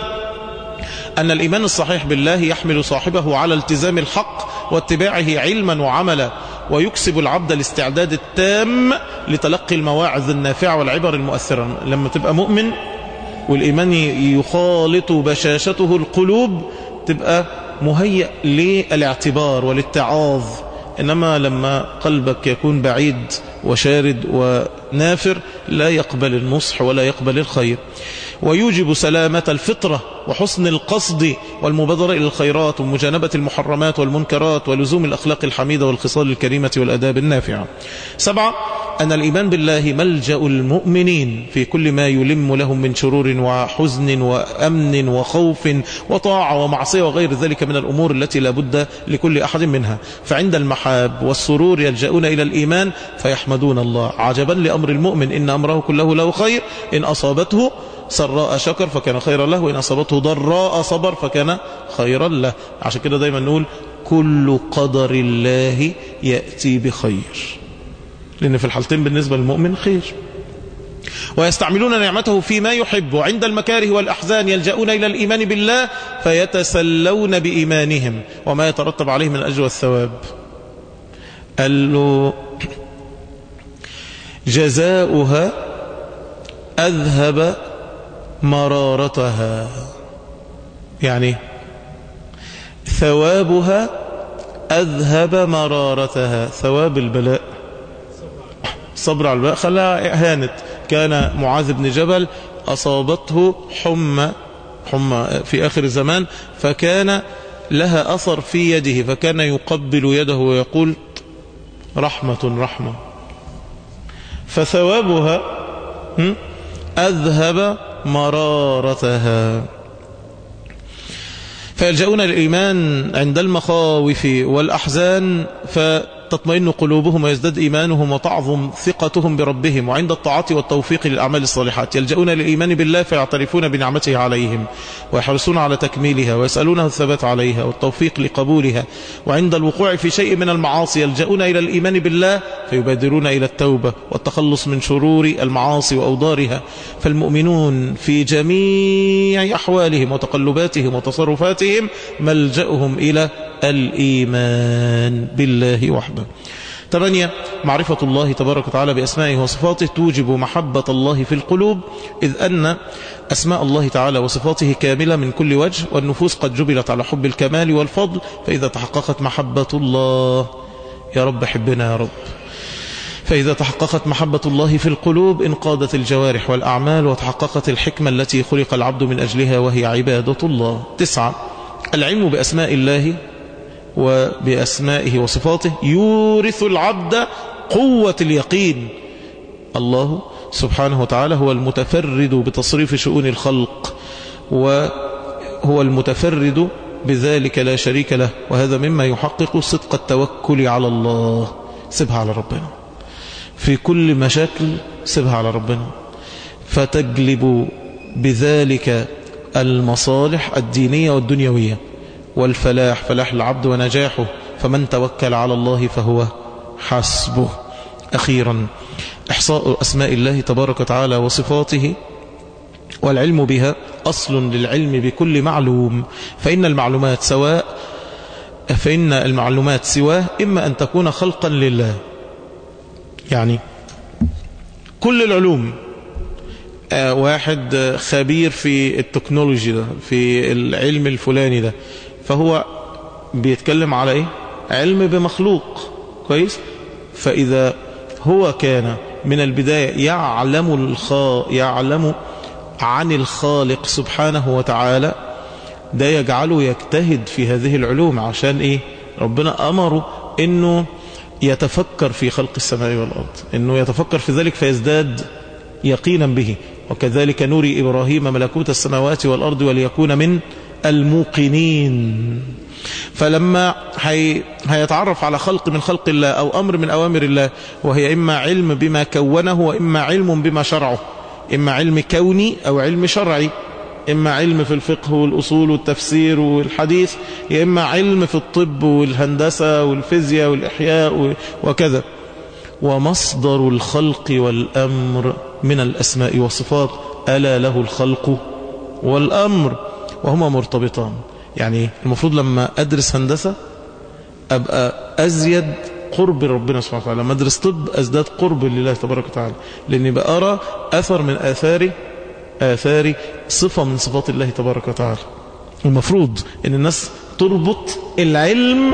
أن الإيمان الصحيح بالله يحمل صاحبه على التزام الحق واتباعه علما وعملا ويكسب العبد الاستعداد التام لتلقي المواعظ النافعة والعبر المؤثرة لما تبقى مؤمن والإيمان يخالط بشاشته القلوب تبقى مهيأ للاعتبار والاتعاظ إنما لما قلبك يكون بعيد وشارد ونافر لا يقبل النصح ولا يقبل الخير ويوجب سلامة الفطرة وحسن القصد والمبادرة إلى الخيرات ومجانبة المحرمات والمنكرات ولزوم الأخلاق الحميدة والخصال الكريمة والأداب النافعة سبعة أن الإيمان بالله ملجأ المؤمنين في كل ما يلم لهم من شرور وحزن وأمن وخوف وطاعة ومعصية وغير ذلك من الأمور التي لا بد لكل أحد منها فعند المحاب والسرور يلجأون إلى الإيمان فيحمدون الله عجبا لأمر المؤمن إن أمره كله له خير إن أصابته سراء شكر فكان خيرا له وإن أصابته ضراء صبر فكان خيرا له عشان كده دايما نقول كل قدر الله يأتي بخير لأن في الحالتين بالنسبة للمؤمن خير ويستعملون نعمته فيما يحب وعند المكاره والأحزان يلجؤون إلى الإيمان بالله فيتسلون بإيمانهم وما يترتب عليه من الأجر والثواب قال له جزاؤها أذهب مرارتها يعني ثوابها أذهب مرارتها ثواب البلاء صبر على البلاء خلاها هانت كان معاذ بن جبل أصابته حمى حمى في آخر الزمان فكان لها أثر في يده فكان يقبل يده ويقول رحمة رحمة فثوابها أذهب مرارتها فيلجؤون الإيمان عند المخاوف والأحزان فتطمئن قلوبهم ويزداد إيمانهم وتعظم ثقتهم بربهم وعند الطاعة والتوفيق للأعمال الصالحات يلجؤون للإيمان بالله فيعترفون بنعمته عليهم ويحرصون على تكميلها ويسألونه الثبات عليها والتوفيق لقبولها وعند الوقوع في شيء من المعاصي يلجؤون إلى الإيمان بالله فيبادرون إلى التوبة والتخلص من شرور المعاصي وأوضارها فالمؤمنون في جميع أحوالهم وتقلباتهم وتصرفاتهم ملجأهم إلى الإيمان بالله وحده ثمانية معرفة الله تبارك وتعالى بأسمائه وصفاته توجب محبة الله في القلوب إذ أن أسماء الله تعالى وصفاته كاملة من كل وجه والنفوس قد جبلت على حب الكمال والفضل فإذا تحققت محبة الله يا رب حبنا يا رب فإذا تحققت محبة الله في القلوب انقادت الجوارح والأعمال وتحققت الحكمة التي خلق العبد من أجلها وهي عبادة الله تسعة العلم بأسماء الله وبأسمائه وصفاته يورث العبد قوة اليقين الله سبحانه وتعالى هو المتفرد بتصريف شؤون الخلق وهو المتفرد بذلك لا شريك له وهذا مما يحقق صدق التوكل على الله سيبها على ربنا في كل مشاكل سيبها على ربنا فتجلب بذلك المصالح الدينية والدنيوية والفلاح فلاح العبد ونجاحه فمن توكل على الله فهو حسبه أخيرا إحصاء أسماء الله تبارك وتعالى وصفاته والعلم بها أصل للعلم بكل معلوم فإن المعلومات سواء فإن المعلومات سواه إما أن تكون خلقا لله يعني كل العلوم آه واحد خبير في التكنولوجي ده في العلم الفلاني ده فهو بيتكلم على ايه علم بمخلوق كويس فإذا هو كان من البداية يعلم الخا يعلم عن الخالق سبحانه وتعالى ده يجعله يجتهد في هذه العلوم عشان ايه ربنا امره انه يتفكر في خلق السماء والارض انه يتفكر في ذلك فيزداد يقينا به وكذلك نوري ابراهيم ملكوت السماوات والارض وليكون من الموقنين فلما هي هيتعرف على خلق من خلق الله او امر من اوامر الله وهي اما علم بما كونه واما علم بما شرعه اما علم كوني او علم شرعي إما علم في الفقه والأصول والتفسير والحديث يا إما علم في الطب والهندسة والفيزياء والإحياء وكذا ومصدر الخلق والأمر من الأسماء والصفات ألا له الخلق والأمر وهما مرتبطان يعني المفروض لما أدرس هندسة أبقى أزيد قرب ربنا سبحانه وتعالى لما أدرس طب أزداد قرب لله تبارك وتعالى لأني بأرى أثر من آثاره آثار صفة من صفات الله تبارك وتعالى المفروض ان الناس تربط العلم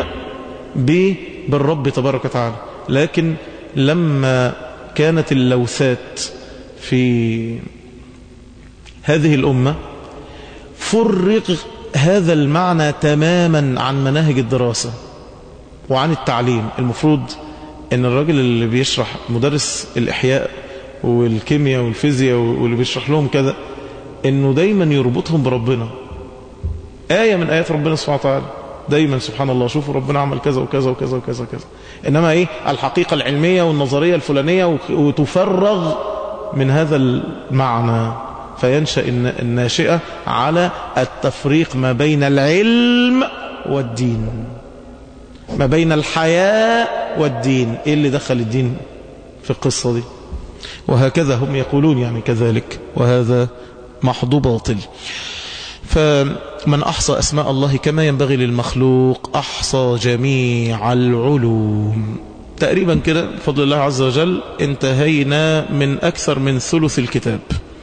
بالرب تبارك وتعالى لكن لما كانت اللوثات في هذه الأمة فرغ هذا المعنى تماما عن مناهج الدراسة وعن التعليم المفروض ان الراجل اللي بيشرح مدرس الإحياء والكيمياء والفيزياء واللي بيشرح لهم كذا انه دايما يربطهم بربنا آية من آيات ربنا سبحانه وتعالى دايما سبحان الله شوفوا ربنا عمل كذا وكذا وكذا وكذا وكذا إنما إيه الحقيقة العلمية والنظرية الفلانية وتفرغ من هذا المعنى فينشأ الناشئة على التفريق ما بين العلم والدين ما بين الحياة والدين إيه اللي دخل الدين في القصة دي وهكذا هم يقولون يعني كذلك وهذا محض باطل فمن أحصى أسماء الله كما ينبغي للمخلوق أحصى جميع العلوم تقريبا كده بفضل الله عز وجل انتهينا من أكثر من ثلث الكتاب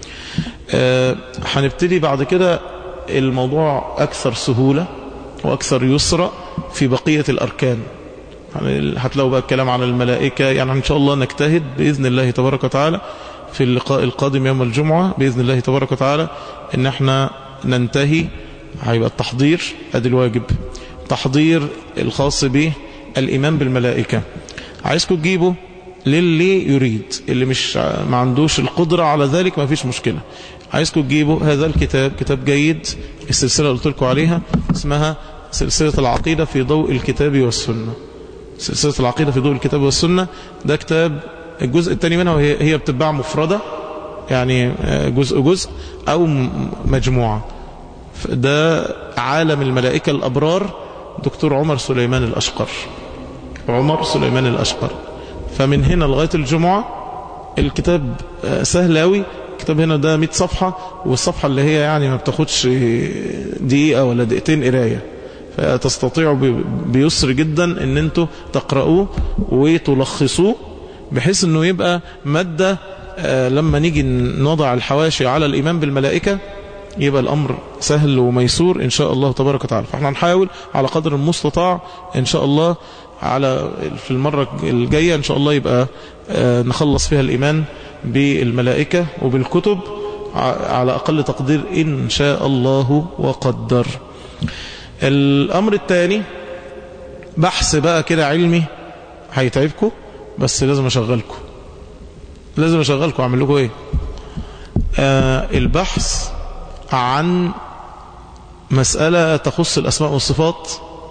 أه هنبتدي بعد كده الموضوع أكثر سهولة وأكثر يسرى في بقية الأركان يعني هتلاقوا بقى الكلام عن الملائكة يعني إن شاء الله نجتهد بإذن الله تبارك وتعالى في اللقاء القادم يوم الجمعة بإذن الله تبارك وتعالى إن احنا ننتهي هيبقى التحضير ادي الواجب تحضير الخاص به الإيمان بالملائكة عايزكم تجيبوا للي يريد اللي مش ما عندوش القدرة على ذلك ما فيش مشكلة عايزكم تجيبوا هذا الكتاب كتاب جيد السلسلة اللي قلت لكم عليها اسمها سلسلة العقيدة في ضوء الكتاب والسنة سلسلة العقيدة في ضوء الكتاب والسنة ده كتاب الجزء الثاني منها وهي هي بتتباع مفردة يعني جزء جزء أو مجموعة ده عالم الملائكة الأبرار دكتور عمر سليمان الأشقر عمر سليمان الأشقر فمن هنا لغاية الجمعة الكتاب سهل أوي الكتاب هنا ده 100 صفحة والصفحة اللي هي يعني ما بتاخدش دقيقة ولا دقيقتين قرايه فتستطيعوا بيسر جدا ان انتوا تقرأوه وتلخصوه بحيث انه يبقى مادة لما نيجي نضع الحواشي على الإيمان بالملائكة يبقى الأمر سهل وميسور إن شاء الله تبارك وتعالى فاحنا هنحاول على قدر المستطاع إن شاء الله على في المرة الجاية إن شاء الله يبقى نخلص فيها الإيمان بالملائكة وبالكتب على أقل تقدير إن شاء الله وقدر الأمر الثاني بحث بقى كده علمي هيتعبكم بس لازم أشغلكم لازم أشغلكم أعمل لكم إيه آه البحث عن مسألة تخص الأسماء والصفات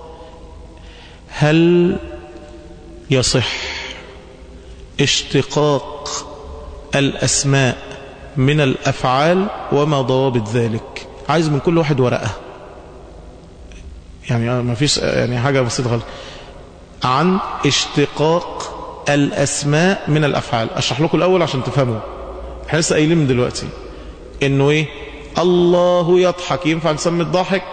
هل يصح اشتقاق الأسماء من الأفعال وما ضوابط ذلك عايز من كل واحد ورقة يعني ما فيش يعني حاجة بسيطة خالص عن اشتقاق الأسماء من الأفعال أشرح لكم الأول عشان تفهموا احنا لسه قايلين من دلوقتي انه ايه الله يضحك ينفع نسمي الضاحك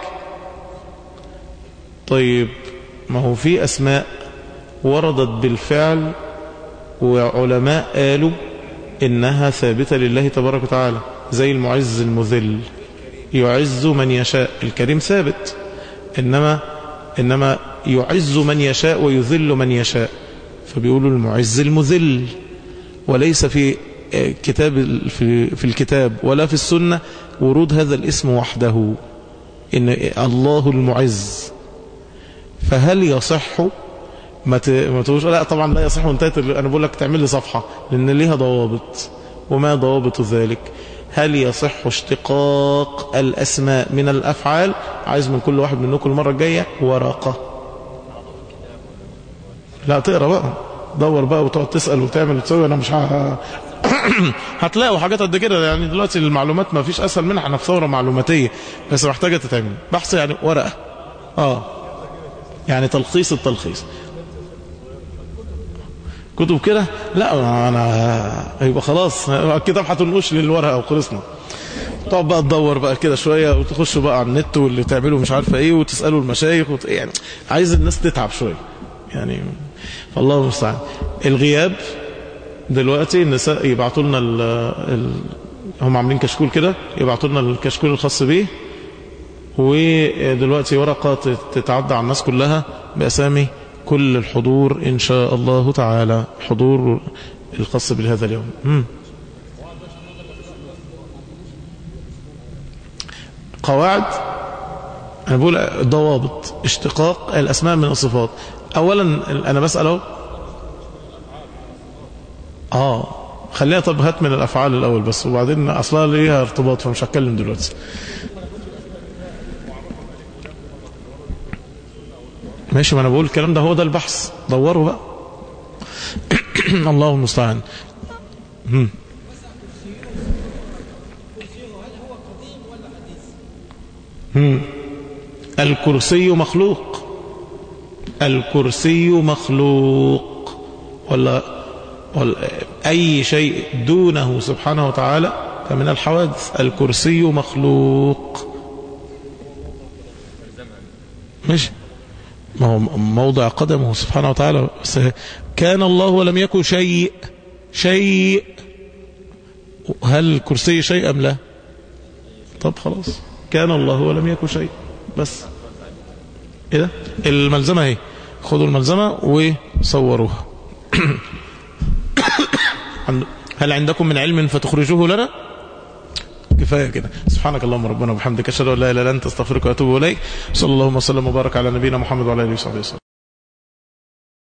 طيب ما هو في أسماء وردت بالفعل وعلماء قالوا إنها ثابتة لله تبارك وتعالى زي المعز المذل يعز من يشاء الكريم ثابت إنما, إنما يعز من يشاء ويذل من يشاء فبيقولوا المعز المذل وليس في كتاب في, في الكتاب ولا في السنة ورود هذا الاسم وحده إن الله المعز فهل يصح ما تقولش لا طبعا لا يصح وانتهت انا بقول لك تعمل لي صفحه لان ليها ضوابط وما ضوابط ذلك هل يصح اشتقاق الاسماء من الافعال عايز من كل واحد منكم المره الجايه ورقه لا تقرا بقى دور بقى وتقعد تسال وتعمل وتسوي انا مش ه... هتلاقوا حاجات قد كده يعني دلوقتي المعلومات ما فيش اسهل منها احنا في ثوره معلوماتيه بس محتاجه تتعمل بحث يعني ورقه اه يعني تلخيص التلخيص كتب كده لا انا يبقى خلاص الكتاب هتنقش للورقه وخلصنا تقعد بقى تدور بقى كده شويه وتخش بقى على النت واللي تعمله مش عارفه ايه وتسالوا المشايخ وت... يعني عايز الناس تتعب شويه يعني فالله المستعان الغياب دلوقتي النساء يبعتوا لنا ال... ال... هم عاملين كشكول كده يبعتوا لنا الكشكول الخاص بيه ودلوقتي ورقة تتعدى على الناس كلها بأسامي كل الحضور إن شاء الله تعالى حضور الخاص بهذا اليوم مم. قواعد أنا بقول ضوابط اشتقاق الأسماء من الصفات أولا أنا بسأله آه خليها طب هات من الأفعال الأول بس وبعدين أصلها ليها ارتباط فمش هتكلم دلوقتي ماشي ما انا بقول الكلام ده هو ده البحث دوروا بقى الله المستعان الكرسي مخلوق الكرسي مخلوق ولا, ولا أي شيء دونه سبحانه وتعالى فمن الحوادث الكرسي مخلوق ماشي ما هو موضع قدمه سبحانه وتعالى كان الله ولم يكن شيء شيء هل الكرسي شيء أم لا طب خلاص كان الله ولم يكن شيء بس ايه ده الملزمة اهي خدوا الملزمة وصوروها هل عندكم من علم فتخرجوه لنا كفاية كده سبحانك اللهم ربنا وبحمدك أشهد أن لا إله إلا أنت استغفرك وأتوب إليك صلى الله وسلم وبارك على نبينا محمد وعلى آله وصحبه وسلم